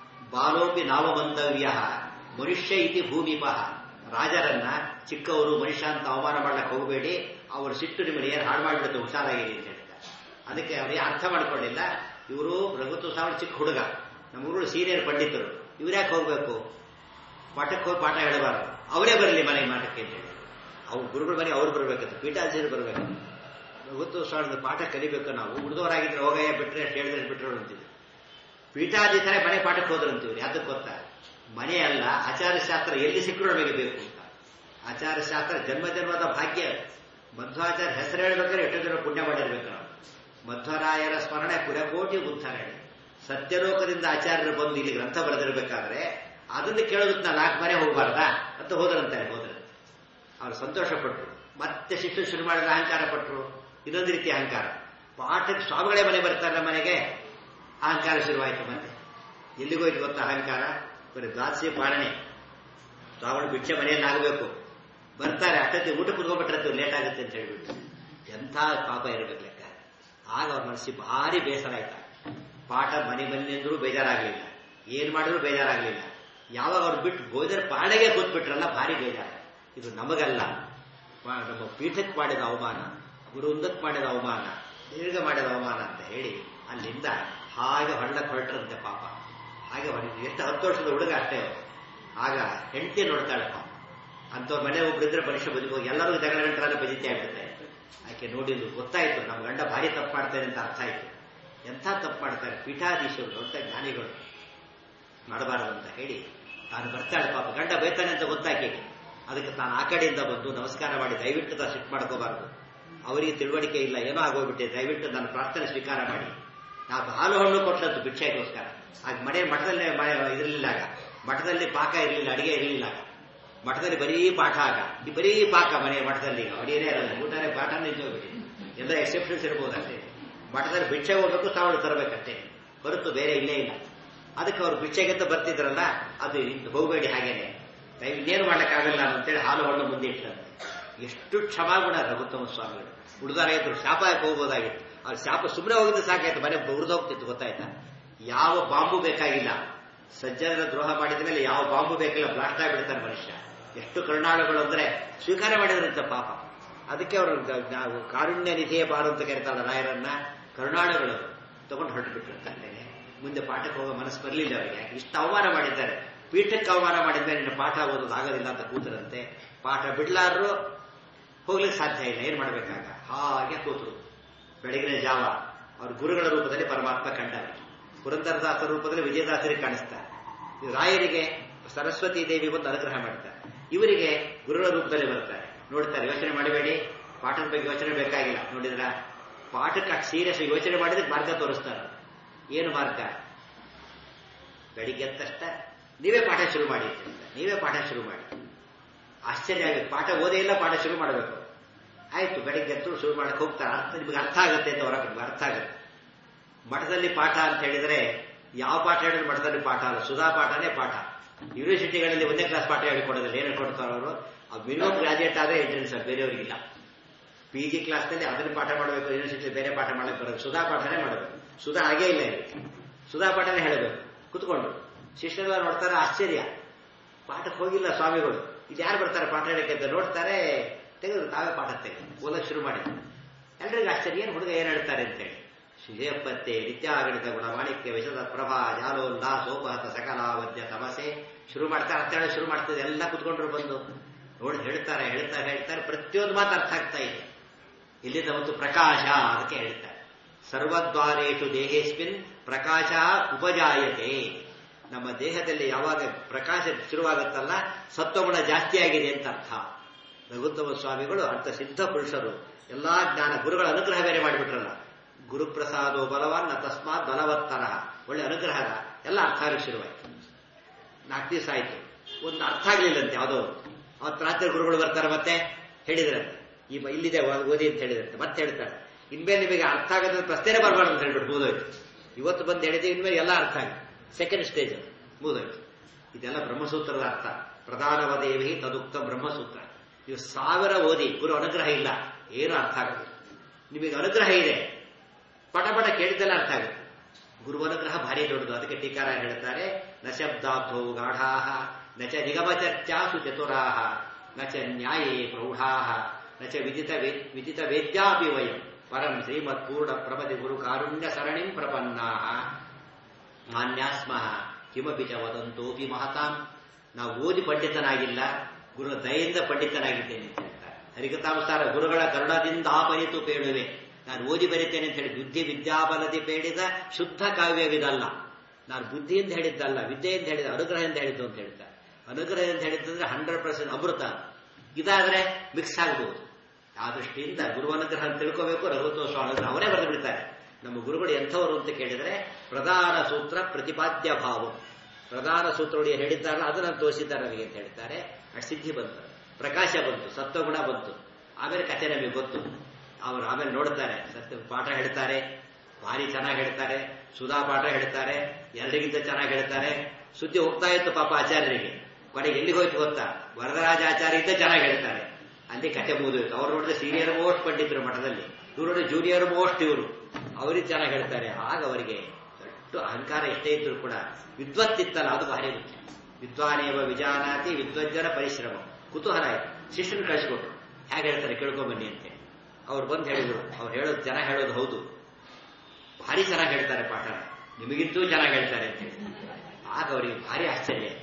ಬಾಲೋಪಿ ನಾವಮಂತವ್ಯ ಮನುಷ್ಯ ಇತಿ ಭೂಮಿಪಃ ರಾಜರನ್ನ ಚಿಕ್ಕವರು ಮನುಷ್ಯ ಅಂತ ಅವಮಾನ ಮಾಡ್ಲಕ್ಕೆ ಹೋಗಬೇಡಿ ಅವರು ಸಿಟ್ಟು ನಿಮ್ಮನ್ನು ಏನು ಹಾಳು ಮಾಡಿಬಿಡುತ್ತೆ ಹುಷಾರಾಗಿರಿ ಅಂತ ಹೇಳ್ತಾರೆ ಅದಕ್ಕೆ ಅವರಿಗೆ ಅರ್ಥ ಮಾಡ್ಕೊಳ್ಳಿಲ್ಲ ಇವರು ರಘುತ್ತು ಸಾವಿರ ಚಿಕ್ಕ ಹುಡುಗ ನಮ್ಮ ಊರು ಸೀನಿಯರ್ ಪಂಡಿತರು ಇವ್ರ್ಯಾಕೆ ಹೋಗ್ಬೇಕು ಪಾಠಕ್ಕೆ ಹೋಗಿ ಪಾಠ ಹೇಳಬಾರ್ದು ಅವರೇ ಬರಲಿ ಮನೆಗೆ ಪಾಠಕ್ಕೆ ಅಂತ ಹೇಳಿ ಅವ್ರು ಗುರುಗಳ ಮನೆಗೆ ಅವ್ರು ಬರಬೇಕಂತ ಪೀಠಾಚಾರ್ಯರು ಬರಬೇಕು ರಘುತ್ತು ಸಾವಿರದ ಪಾಠ ಕಲಿಬೇಕು ನಾವು ಉಳಿದವರಾಗಿದ್ರೆ ಹೋಗಯ್ಯ ಬಿಟ್ರೆ ಅಷ್ಟು ಹೇಳಿದ್ರೆ ಬಿಟ್ಟರು ಅಂತೀವಿ ಪೀಠಾಧಿಕಾರಿ ಮನೆ ಪಾಠಕ್ಕೆ ಹೋದ್ರಂತೀವಿ ಅದಕ್ಕೆ ಗೊತ್ತಾ ಮನೆ ಅಲ್ಲ ಆಚಾರಶಾಸ್ತ್ರ ಎಲ್ಲಿ ಸಿಕ್ಕರೂ ನಮಗೆ ಬೇಕು ಅಂತ ಆಚಾರಶಾಸ್ತ್ರ ಜನ್ಮ ಜನ್ಮದ ಭಾಗ್ಯ ಮಧ್ವಾಚಾರ್ಯ ಹೆಸರು ಹೇಳ್ಬೇಕಾದ್ರೆ ಎಷ್ಟೋ ಜನ ಪುಣ್ಯ ಮಾಡಿರ್ಬೇಕು ನಾವು ಮಧ್ವರಾಯರ ಸ್ಮರಣೆ ಪುರಕೋಟಿ ಉದ್ಧಾರಣೆ ಸತ್ಯಲೋಕದಿಂದ ಆಚಾರ್ಯರು ಬಂದು ಇಲ್ಲಿ ಗ್ರಂಥ ಬರೆದಿರ್ಬೇಕಾದ್ರೆ ಅದನ್ನು ಕೇಳೋದಕ್ಕೆ ನಾನು ನಾಲ್ಕು ಮನೆ ಹೋಗಬಾರ್ದಾ ಅಂತ ಹೋದ್ರಂತಾರೆ ಹೋದ್ರೆ ಅವ್ರು ಸಂತೋಷ ಪಟ್ಟರು ಮತ್ತೆ ಶಿಕ್ಷಣ ಶುರು ಮಾಡಿದ ಅಹಂಕಾರ ಪಟ್ಟರು ಇನ್ನೊಂದು ರೀತಿ ಅಹಂಕಾರ ಪಾಠಕ್ಕೆ ಸ್ವಾಮಿಗಳೇ ಮನೆ ಬರ್ತಾರೆ ನಮ್ಮ ಮನೆಗೆ ಅಹಂಕಾರ ಶುರುವಾಯಿತು ಮತ್ತೆ ಎಲ್ಲಿಗೋಯ್ತು ಗೊತ್ತಾ ಅಹಂಕಾರ ಬರೀ ದ್ವಾದಶಿ ಪಾಲನೆ ಸ್ವಾಮಿಗಳು ಭಿಕ್ಷೆ ಮನೆಯಲ್ಲಿ ಆಗಬೇಕು ಬರ್ತಾರೆ ಅಷ್ಟೊತ್ತಿ ಊಟ ಕುತ್ಕೊಂಡ್ಬಿಟ್ರೆ ಲೇಟ್ ಆಗುತ್ತೆ ಅಂತ ಹೇಳ್ಬಿಟ್ಟು ಎಂಥ ಪಾಪ ಇರಬೇಕು ಲೆಕ್ಕ ಆಗ ಅವ್ರ ಮನಸ್ಸಿಗೆ ಭಾರಿ ಬೇಸರ ಆಯ್ತಾ ಪಾಠ ಮನೆ ಬಂದಿಂದ್ರೂ ಬೇಜಾರಾಗಲಿಲ್ಲ ಏನ್ ಮಾಡಿದ್ರು ಬೇಜಾರಾಗಲಿಲ್ಲ ಯಾವಾಗ ಅವ್ರು ಬಿಟ್ಟು ಗೋದರ ಪಾಳೆಗೆ ಕೂತ್ಬಿಟ್ರಲ್ಲ ಭಾರಿ ಬೇಜಾರ ಇದು ನಮಗಲ್ಲ ನಮ್ಮ ಪೀಠಕ್ಕೆ ಮಾಡಿದ ಅವಮಾನ ಗುರುಂದಕ್ಕೆ ಮಾಡಿದ ಅವಮಾನ ದೀರ್ಘ ಮಾಡಿದ ಅವಮಾನ ಅಂತ ಹೇಳಿ ಅಲ್ಲಿಂದ ಹಾಗೆ ಹೊಳ್ಳಕ್ಕೆ ಹೊರಟ್ರಂತೆ ಪಾಪ ಹಾಗೆ ಎಷ್ಟು ಹತ್ತು ವರ್ಷದ ಹುಡುಗ ಅಷ್ಟೇ ಆಗ ಹೆಂಡತಿ ನೋಡ್ತಾಳೆ ಪಾಪ ಅಂಥವ್ರ ಮನೆ ಒಬ್ಬರಿದ್ರೆ ಮನುಷ್ಯ ಬದುಕೋಗಿ ಎಲ್ಲರೂ ಜಗಳ ಗಂಟರಲ್ಲ ಬಜಿತಿ ಆಗ್ಬಿಡುತ್ತೆ ಆಕೆ ನೋಡಿದ್ದು ಗೊತ್ತಾಯ್ತು ನಮ್ಮ ಗಂಡ ಭಾರಿ ತಪ್ಪು ಮಾಡ್ತಾರೆ ಅಂತ ಅರ್ಥ ಆಯ್ತು ಎಂಥ ತಪ್ಪು ಮಾಡ್ತಾರೆ ಪೀಠಾಧೀಶರು ದೊಡ್ಡ ಜ್ಞಾನಿಗಳು ಮಾಡಬಾರದು ಅಂತ ಹೇಳಿ ತಾನು ಬರ್ತಾಳೆ ಪಾಪ ಗಂಡ ಬೈತಾನೆ ಅಂತ ಗೊತ್ತಾಕಿ ಅದಕ್ಕೆ ತಾನು ಆ ಕಡೆಯಿಂದ ಬಂದು ನಮಸ್ಕಾರ ಮಾಡಿ ದಯವಿಟ್ಟು ತಾ ಸಿಟ್ಟು ಮಾಡ್ಕೋಬಾರ್ದು ಅವರಿಗೆ ತಿಳುವಳಿಕೆ ಇಲ್ಲ ಏನೋ ಆಗೋಗ್ಬಿಟ್ಟೆ ದಯವಿಟ್ಟು ನಾನು ಪ್ರಾರ್ಥನೆ ಸ್ವೀಕಾರ ಮಾಡಿ ನಾವು ಹಾಲು ಹಣ್ಣು ಕೊಟ್ಟದ್ದು ಭಿಕ್ಷೆಗೋಸ್ಕರ ಆಗ ಮನೆ ಮಠದಲ್ಲಿ ಇರಲಿಲ್ಲ ಆಗ ಮಠದಲ್ಲಿ ಪಾಕ ಇರಲಿಲ್ಲ ಅಡಿಗೆ ಇರಲಿಲ್ಲ ಆಗ ಮಠದಲ್ಲಿ ಬರೀ ಪಾಠ ಆಗ ಈ ಬರೀ ಪಾಕ ಮನೆ ಮಠದಲ್ಲಿ ಈಗ ಅಡಿಗೆನೇ ಇರಲ್ಲ ಊಟನೇ ಪಾಠ ನಿಂತೋಗ್ಬಿಡಿ ಎಲ್ಲ ಎಕ್ಸೆಪ್ಷನ್ಸ್ ಇರ್ಬೋದಷ್ಟೇ ಮಠದಲ್ಲಿ ಭಿಕ್ಷೆ ಹೋಗ್ಬೇಕು ಸಾವಿರ ತರಬೇಕಷ್ಟೇ ಹೊರತು ಬೇರೆ ಇಲ್ಲೇ ಇಲ್ಲ ಅದಕ್ಕೆ ಅವ್ರು ಭಿಕ್ಷೆಗೆಂತ ಬರ್ತಿದ್ರಲ್ಲ ಅದು ಹೋಗಬೇಡಿ ಹಾಗೇನೆ ಇನ್ನೇನು ಮಾಡಕ್ಕಾಗಲ್ಲ ಅಂತೇಳಿ ಹಾಲು ಹಣ್ಣು ಮುಂದೆ ಇಟ್ಟಂತೆ ಎಷ್ಟು ಕ್ಷಮಾಗುಣ ರಘುತ್ತಮ ಸ್ವಾಮಿಗಳು ಹುಡುಗಾರ ಇದ್ರು ಶಾಪ ಯಾಕೆ ಹೋಗ್ಬೋದಾಗಿತ್ತು ಅವ್ರ ಶಾಪ ಸುಮ್ಮನೆ ಹೋಗಿದ್ದು ಸಾಕಾಯ್ತು ಮನೆ ಹೋಗ್ತಿತ್ತು ಗೊತ್ತಾಯ್ತಾ ಯಾವ ಬಾಂಬು ಬೇಕಾಗಿಲ್ಲ ಸಜ್ಜನರ ದ್ರೋಹ ಮಾಡಿದ ಮೇಲೆ ಯಾವ ಬಾಂಬು ಬೇಕಿಲ್ಲ ಬ್ಲಾಸ್ಟ್ ಆಗಿಬಿಡ್ತಾರೆ ಮನುಷ್ಯ ಎಷ್ಟು ಕರುಣಾಳುಗಳು ಅಂದ್ರೆ ಸ್ವೀಕಾರ ಮಾಡಿದ್ರಂತ ಪಾಪ ಅದಕ್ಕೆ ಅವರು ನಾವು ಕಾರುಣ್ಯ ನಿಧಿಯ ಬಾರು ಅಂತ ಕರೀತಾರ ರಾಯರನ್ನ ಕರುಣಾಳುಗಳು ತಗೊಂಡು ಹೊರಟು ಬಿಟ್ಟಿರ್ತಾರೆ ಮುಂದೆ ಪಾಠಕ್ಕೆ ಹೋಗೋ ಮನಸ್ಸು ಬರಲಿಲ್ಲ ಅವರಿಗೆ ಇಷ್ಟು ಅವಮಾನ ಮಾಡಿದ್ದಾರೆ ಪೀಠಕ್ಕೆ ಅವಮಾನ ಮಾಡಿದ್ಮೇಲೆ ನಿನ್ನ ಪಾಠ ಓದೋದು ಆಗೋದಿಲ್ಲ ಅಂತ ಕೂತರಂತೆ ಪಾಠ ಬಿಡ್ಲಾರು ಹೋಗ್ಲಿಕ್ಕೆ ಸಾಧ್ಯ ಇಲ್ಲ ಏನ್ ಮಾಡ್ಬೇಕಾಗ ಹಾಗೆ ಕೂತರು ಬೆಳಗಿನ ಜಾವ ಅವ್ರ ಗುರುಗಳ ರೂಪದಲ್ಲಿ ಪರಮಾತ್ಮ ಕಂಡ ಪುರಂದರದಾಸರ ರೂಪದಲ್ಲಿ ವಿಜಯದಾಸರಿಗೆ ಕಾಣಿಸ್ತಾರೆ ರಾಯರಿಗೆ ಸರಸ್ವತಿ ದೇವಿ ಬಂದು ಅನುಗ್ರಹ ಮಾಡ್ತಾರೆ ಇವರಿಗೆ ಗುರುಗಳ ರೂಪದಲ್ಲಿ ಬರ್ತಾರೆ ನೋಡ್ತಾರೆ ಯೋಚನೆ ಮಾಡಬೇಡಿ ಪಾಠದ ಬಗ್ಗೆ ಯೋಚನೆ ಬೇಕಾಗಿಲ್ಲ ನೋಡಿದ್ರ ಪಾಠಕ್ಕೆ ಅಷ್ಟು ಸೀರಿಯಸ್ ಯೋಚನೆ ಮಾಡಿದ್ರೆ ಮಾರ್ಗ ತೋರಿಸ್ತಾರೆ ಏನು ಮಾರ್ಗ ಬೆಳಿಗ್ಗೆ ತಕ್ಷಣ ನೀವೇ ಪಾಠ ಶುರು ಮಾಡಿ ನೀವೇ ಪಾಠ ಶುರು ಮಾಡಿ ಆಶ್ಚರ್ಯ ಆಗುತ್ತೆ ಪಾಠ ಓದೇ ಇಲ್ಲ ಪಾಠ ಶುರು ಮಾಡಬೇಕು ಆಯ್ತು ಬೆಳಿಗ್ಗೆ ಎದ್ದು ಶುರು ಮಾಡಕ್ಕೆ ಹೋಗ್ತಾರೆ ಅರ್ಥ ನಿಮಗೆ ಅರ್ಥ ಆಗುತ್ತೆ ಅಂತ ಹೊರ ಅರ್ಥ ಆಗುತ್ತೆ ಮಠದಲ್ಲಿ ಪಾಠ ಅಂತ ಹೇಳಿದ್ರೆ ಯಾವ ಪಾಠ ಹೇಳಿದ್ರೆ ಮಠದಲ್ಲಿ ಪಾಠ ಅಲ್ಲ ಸುಧಾ ಪಾಠನೇ ಪಾಠ ಯೂನಿವರ್ಸಿಟಿಗಳಲ್ಲಿ ಒಂದೇ ಕ್ಲಾಸ್ ಪಾಠ ಹೇಳಿಕೊಡೋದಿಲ್ಲ ಏನು ಹೇಳ್ಕೊಡ್ತಾರೋ ಅವರು ಆ ಮಿನಿಮಮ್ ಗ್ರಾಜುಯೇಟ್ ಆದರೆ ಎಂಟ್ರೆನ್ಸ್ ಬೇರೆಯವರಿಗಿಲ್ಲ ಪಿ ಜಿ ಕ್ಲಾಸ್ನಲ್ಲಿ ಅದನ್ನು ಪಾಠ ಮಾಡಬೇಕು ಯೂನಿವರ್ಸಿಟಿ ಬೇರೆ ಪಾಠ ಮಾಡಕ್ಕೆ ಬರೋದು ಸುಧಾ ಪಾಠನೇ ಮಾಡಬೇಕು ಸುಧಾ ಹಾಗೇ ಇಲ್ಲ ಇಲ್ಲಿ ಸುಧಾ ಪಾಠನೇ ಹೇಳಬೇಕು ಕುತ್ಕೊಂಡು ಶಿಷ್ಯರೆಲ್ಲ ನೋಡ್ತಾರೆ ಆಶ್ಚರ್ಯ ಪಾಠಕ್ಕೆ ಹೋಗಿಲ್ಲ ಸ್ವಾಮಿಗಳು ಇದು ಯಾರು ಬರ್ತಾರೆ ಪಾಠ ಹೇಳಕ್ಕೆ ಅಂತ ನೋಡ್ತಾರೆ ತೆಗೆದು ತಾವೇ ಪಾಠ ತೆಗೆದು ಓದಕ್ಕೆ ಶುರು ಮಾಡಿದ್ರು ಎಲ್ರಿಗೂ ಆಶ್ಚರ್ಯ ಏನು ಹುಡುಗ ಏನು ಹೇಳ್ತಾರೆ ಅಂತೇಳಿ ಶ್ರೀಯಪ್ಪತ್ತೆ ನಿತ್ಯಾಗಣಿತ ಗುಣ ಮಾಣಿಕ್ಯ ವಿಷದ ಪ್ರಭಾ ಜಾಲೋಲ್ಲ ಸೋಪಹತ ಸಕಲಾವದ್ಯ ತಮಸೆ ಶುರು ಮಾಡ್ತಾರೆ ಅರ್ಥ ಹೇಳಿ ಶುರು ಮಾಡ್ತದೆ ಎಲ್ಲ ಕುತ್ಕೊಂಡ್ರು ಬಂದು ನೋಡಿ ಹೇಳ್ತಾರೆ ಹೇಳ್ತಾರೆ ಹೇಳ್ತಾರೆ ಪ್ರತಿಯೊಂದು ಮಾತು ಅರ್ಥ ಆಗ್ತಾ ಇದೆ ಇಲ್ಲಿಂದ ಮತ್ತು ಪ್ರಕಾಶ ಅದಕ್ಕೆ ಹೇಳ್ತಾರೆ ಸರ್ವದ್ವಾರೇಶು ದೇಹೇಸ್ಮಿನ್ ಪ್ರಕಾಶ ಉಪಜಾಯತೆ ನಮ್ಮ ದೇಹದಲ್ಲಿ ಯಾವಾಗ ಪ್ರಕಾಶ ಶುರುವಾಗುತ್ತಲ್ಲ ಸತ್ವಗುಣ ಜಾಸ್ತಿ ಆಗಿದೆ ಅಂತ ಅರ್ಥ ರಘುತ್ತಮ ಸ್ವಾಮಿಗಳು ಅಂಥ ಸಿದ್ಧ ಪುರುಷರು ಎಲ್ಲಾ ಜ್ಞಾನ ಗುರುಗಳ ಅನುಗ್ರಹ ಬೇರೆ ಮಾಡಿಬಿಟ್ರಲ್ಲ ಗುರುಪ್ರಸಾದೋ ಬಲವನ್ನ ತಸ್ಮಾತ್ ಬಲವತ್ತರ ಒಳ್ಳೆ ಅನುಗ್ರಹದ ಎಲ್ಲ ಅರ್ಥ ಆಗಕ್ಕೆ ಶುರುವಾಯಿತು ನಾಲ್ಕು ದಿವಸ ಆಯ್ತು ಒಂದು ಅರ್ಥ ಆಗ್ಲಿಲ್ಲಂತೆ ಯಾವುದೋ ಅವತ್ತು ರಾತ್ರಿ ಗುರುಗಳು ಬರ್ತಾರೆ ಮತ್ತೆ ಹೇಳಿದ್ರಂತೆ ಈ ಇಲ್ಲಿದೆ ಓದಿ ಅಂತ ಹೇಳಿದ್ರಂತೆ ಮತ್ತೆ ಹೇಳ್ತಾರೆ ಇನ್ಮೇಲೆ ನಿಮಗೆ ಅರ್ಥ ಆಗೋದ್ರ ಪ್ರಶ್ನೆ ಬರಬಾರ್ದು ಅಂತ ಹೇಳ್ಬಿಟ್ಟು ಮುಗಿದೋಯ್ತು ಇವತ್ತು ಬಂದು ಹೇಳಿದೆ ಇನ್ಮೇಲೆ ಎಲ್ಲ ಅರ್ಥ ಆಗಿದೆ ಸೆಕೆಂಡ್ ಸ್ಟೇಜ್ ಮುಗಿದೋಯ್ತು ಇದೆಲ್ಲ ಬ್ರಹ್ಮಸೂತ್ರದ ಅರ್ಥ ಪ್ರಧಾನವದೇವಿ ತದುಕ್ತ ಬ್ರಹ್ಮಸೂತ್ರ ನೀವು ಸಾವಿರ ಓದಿ ಗುರು ಅನುಗ್ರಹ ಇಲ್ಲ ಏನು ಅರ್ಥ ಆಗುತ್ತೆ ನಿಮಗೆ ಅನುಗ್ರಹ ಇದೆ ಪಟ ಪಟ ಕೇಳಿದ್ದೆಲ್ಲ ಅರ್ಥ ಆಗುತ್ತೆ ಗುರು ಅನುಗ್ರಹ ಭಾರಿ ದೊಡ್ಡದು ಅದಕ್ಕೆ ಟೀಕಾರ ಹೇಳ್ತಾರೆ ನ ಶಬ್ದಾಬ್ಧೋ ಗಾಢಾಹ ನ ಚ ನಿಗಮ ಚರ್ಚಾಸು ಚತುರಾಹ ನ ಚ ನ್ಯಾಯೇ ಪ್ರೌಢಾಹ ನ ಚ ವಿದಿತ ವೇ- ವಿದಿತ ವೇದ್ಯಾಪಿ ವಯಂ ಪರಂ ಶ್ರೀಮತ್ ಪೂರ್ಣ ಪ್ರಪದಿ ಗುರು ಕಾರುಣ್ಯ ಸರಣಿಂ ಪ್ರಪನ್ನಾಹ ಮಾನ್ಯಾಸ್ಮಃ ಕಿಮಪಿ ಚ ವದಂತೋಪಿ ಮಹತಾಂ ನಾವು ಓದಿ ಪಂಡಿತನಾಗಿಲ್ಲ ಗುರು ದಯೆಯಿಂದ ಪಂಡಿತನಾಗಿದ್ದೇನೆ ಅಂತ ಹೇಳ್ತಾರೆ ಹರಿಕತಾವಸಾರ ಗುರುಗಳ ಕರುಣದಿಂದ ಆಪರಿತು ಪೇಳುವೆ ನಾನು ಓದಿ ಬರಿತೇನೆ ಅಂತ ಹೇಳಿ ಬುದ್ಧಿ ವಿದ್ಯಾಬಲದಿ ಪೇಡಿದ ಶುದ್ಧ ಕಾವ್ಯವಿದಲ್ಲ ನಾನು ಬುದ್ಧಿಯಿಂದ ಹೇಳಿದ್ದಲ್ಲ ವಿದ್ಯೆಯಿಂದ ಹೇಳಿದ ಅನುಗ್ರಹದಿಂದ ಹೇಳಿದ್ದು ಅಂತ ಹೇಳ್ತಾರೆ ಅನುಗ್ರಹದಿಂದ ಹೇಳಿದ್ದಂದ್ರೆ ಹಂಡ್ರೆಡ್ ಪರ್ಸೆಂಟ್ ಅಮೃತ ಇದಾದ್ರೆ ಮಿಕ್ಸ್ ಆಗಬಹುದು ಆ ದೃಷ್ಟಿಯಿಂದ ಗುರು ಅನುಗ್ರಹ ಅಂತ ತಿಳ್ಕೋಬೇಕು ರಘುತ್ವ ಅನುಗ್ರಹ ಅವರೇ ಬರೆದು ಬಿಡ್ತಾರೆ ನಮ್ಮ ಗುರುಗಳು ಎಂಥವರು ಅಂತ ಕೇಳಿದರೆ ಪ್ರಧಾನ ಸೂತ್ರ ಪ್ರತಿಪಾದ್ಯ ಭಾವ ಪ್ರಧಾನ ಸೂತ್ರಗಳು ಏನು ಹೇಳಿದ್ದಾರಲ್ಲ ಅದನ್ನು ತೋರಿಸಿದ್ದಾರೆ ನನಗೆ ಅಂತ ಹೇಳ್ತಾರೆ ಅಷ್ಟು ಸಿದ್ಧಿ ಬಂತು ಪ್ರಕಾಶ ಬಂತು ಸತ್ವಗುಣ ಬಂತು ಆಮೇಲೆ ಕಥೆ ನಮಗೆ ಗೊತ್ತು ಅವರು ಆಮೇಲೆ ನೋಡ್ತಾರೆ ಸತ್ಯ ಪಾಠ ಹೇಳ್ತಾರೆ ಭಾರಿ ಚೆನ್ನಾಗಿ ಹೇಳ್ತಾರೆ ಸುಧಾ ಪಾಠ ಹೇಳ್ತಾರೆ ಎಲ್ಲರಿಗಿಂತ ಚೆನ್ನಾಗಿ ಹೇಳ್ತಾರೆ ಸುದ್ದಿ ಹೋಗ್ತಾ ಇತ್ತು ಪಾಪ ಆಚಾರ್ಯರಿಗೆ ಕೊನೆಗೆ ಎಲ್ಲಿಗೆ ಹೋಯ್ತು ಗೊತ್ತಾ ವರದರಾಜ ಆಚಾರ್ಯ ಇದ್ದ ಚೆನ್ನಾಗಿ ಹೇಳ್ತಾರೆ ಅಲ್ಲಿ ಕತೆ ಮುಗಿದೋಯ್ತು ಅವ್ರು ನೋಡಿದ್ರೆ ಸೀನಿಯರ್ ಮೋಸ್ಟ್ ಪಂಡಿತರು ಮಠದಲ್ಲಿ ಇವ್ರು ನೋಡಿದ್ರೆ ಜೂನಿಯರ್ ಮೋಸ್ಟ್ ಇವರು ಅವರಿಗೆ ಚೆನ್ನಾಗಿ ಹೇಳ್ತಾರೆ ಆಗ ಅವರಿಗೆ ದೊಡ್ಡ ಅಹಂಕಾರ ಎಷ್ಟೇ ಇದ್ರು ಕೂಡ ವಿದ್ವತ್ತಿತ್ತಲ್ಲ ಅದು ಭಾರಿ ಮುಖ್ಯ ವಿದ್ವಾನೇವ ವಿಜಾನಾತಿ ವಿದ್ವಜ್ಜನ ಪರಿಶ್ರಮ ಕುತೂಹಲ ಆಯ್ತು ಶಿಷ್ಯನ ಕಳಿಸ್ಕೊಟ್ರು ಹೇಗೆ ಹೇಳ್ತಾರೆ ಕೇಳ್ಕೊಂಬನ್ನಿ ಅಂತ ಅವ್ರು ಬಂದು ಹೇಳಿದ್ರು ಅವ್ರು ಹೇಳೋದು ಜನ ಹೇಳೋದು ಹೌದು ಭಾರಿ ಚೆನ್ನಾಗಿ ಹೇಳ್ತಾರೆ ಪಾಠ ನಿಮಗಿಂತೂ ಚೆನ್ನಾಗಿ ಹೇಳ್ತಾರೆ ಅಂತ ಹೇಳಿ ಆಗ ಅವರಿಗೆ ಭಾರಿ ಆಶ್ಚರ್ಯ ಆಯ್ತು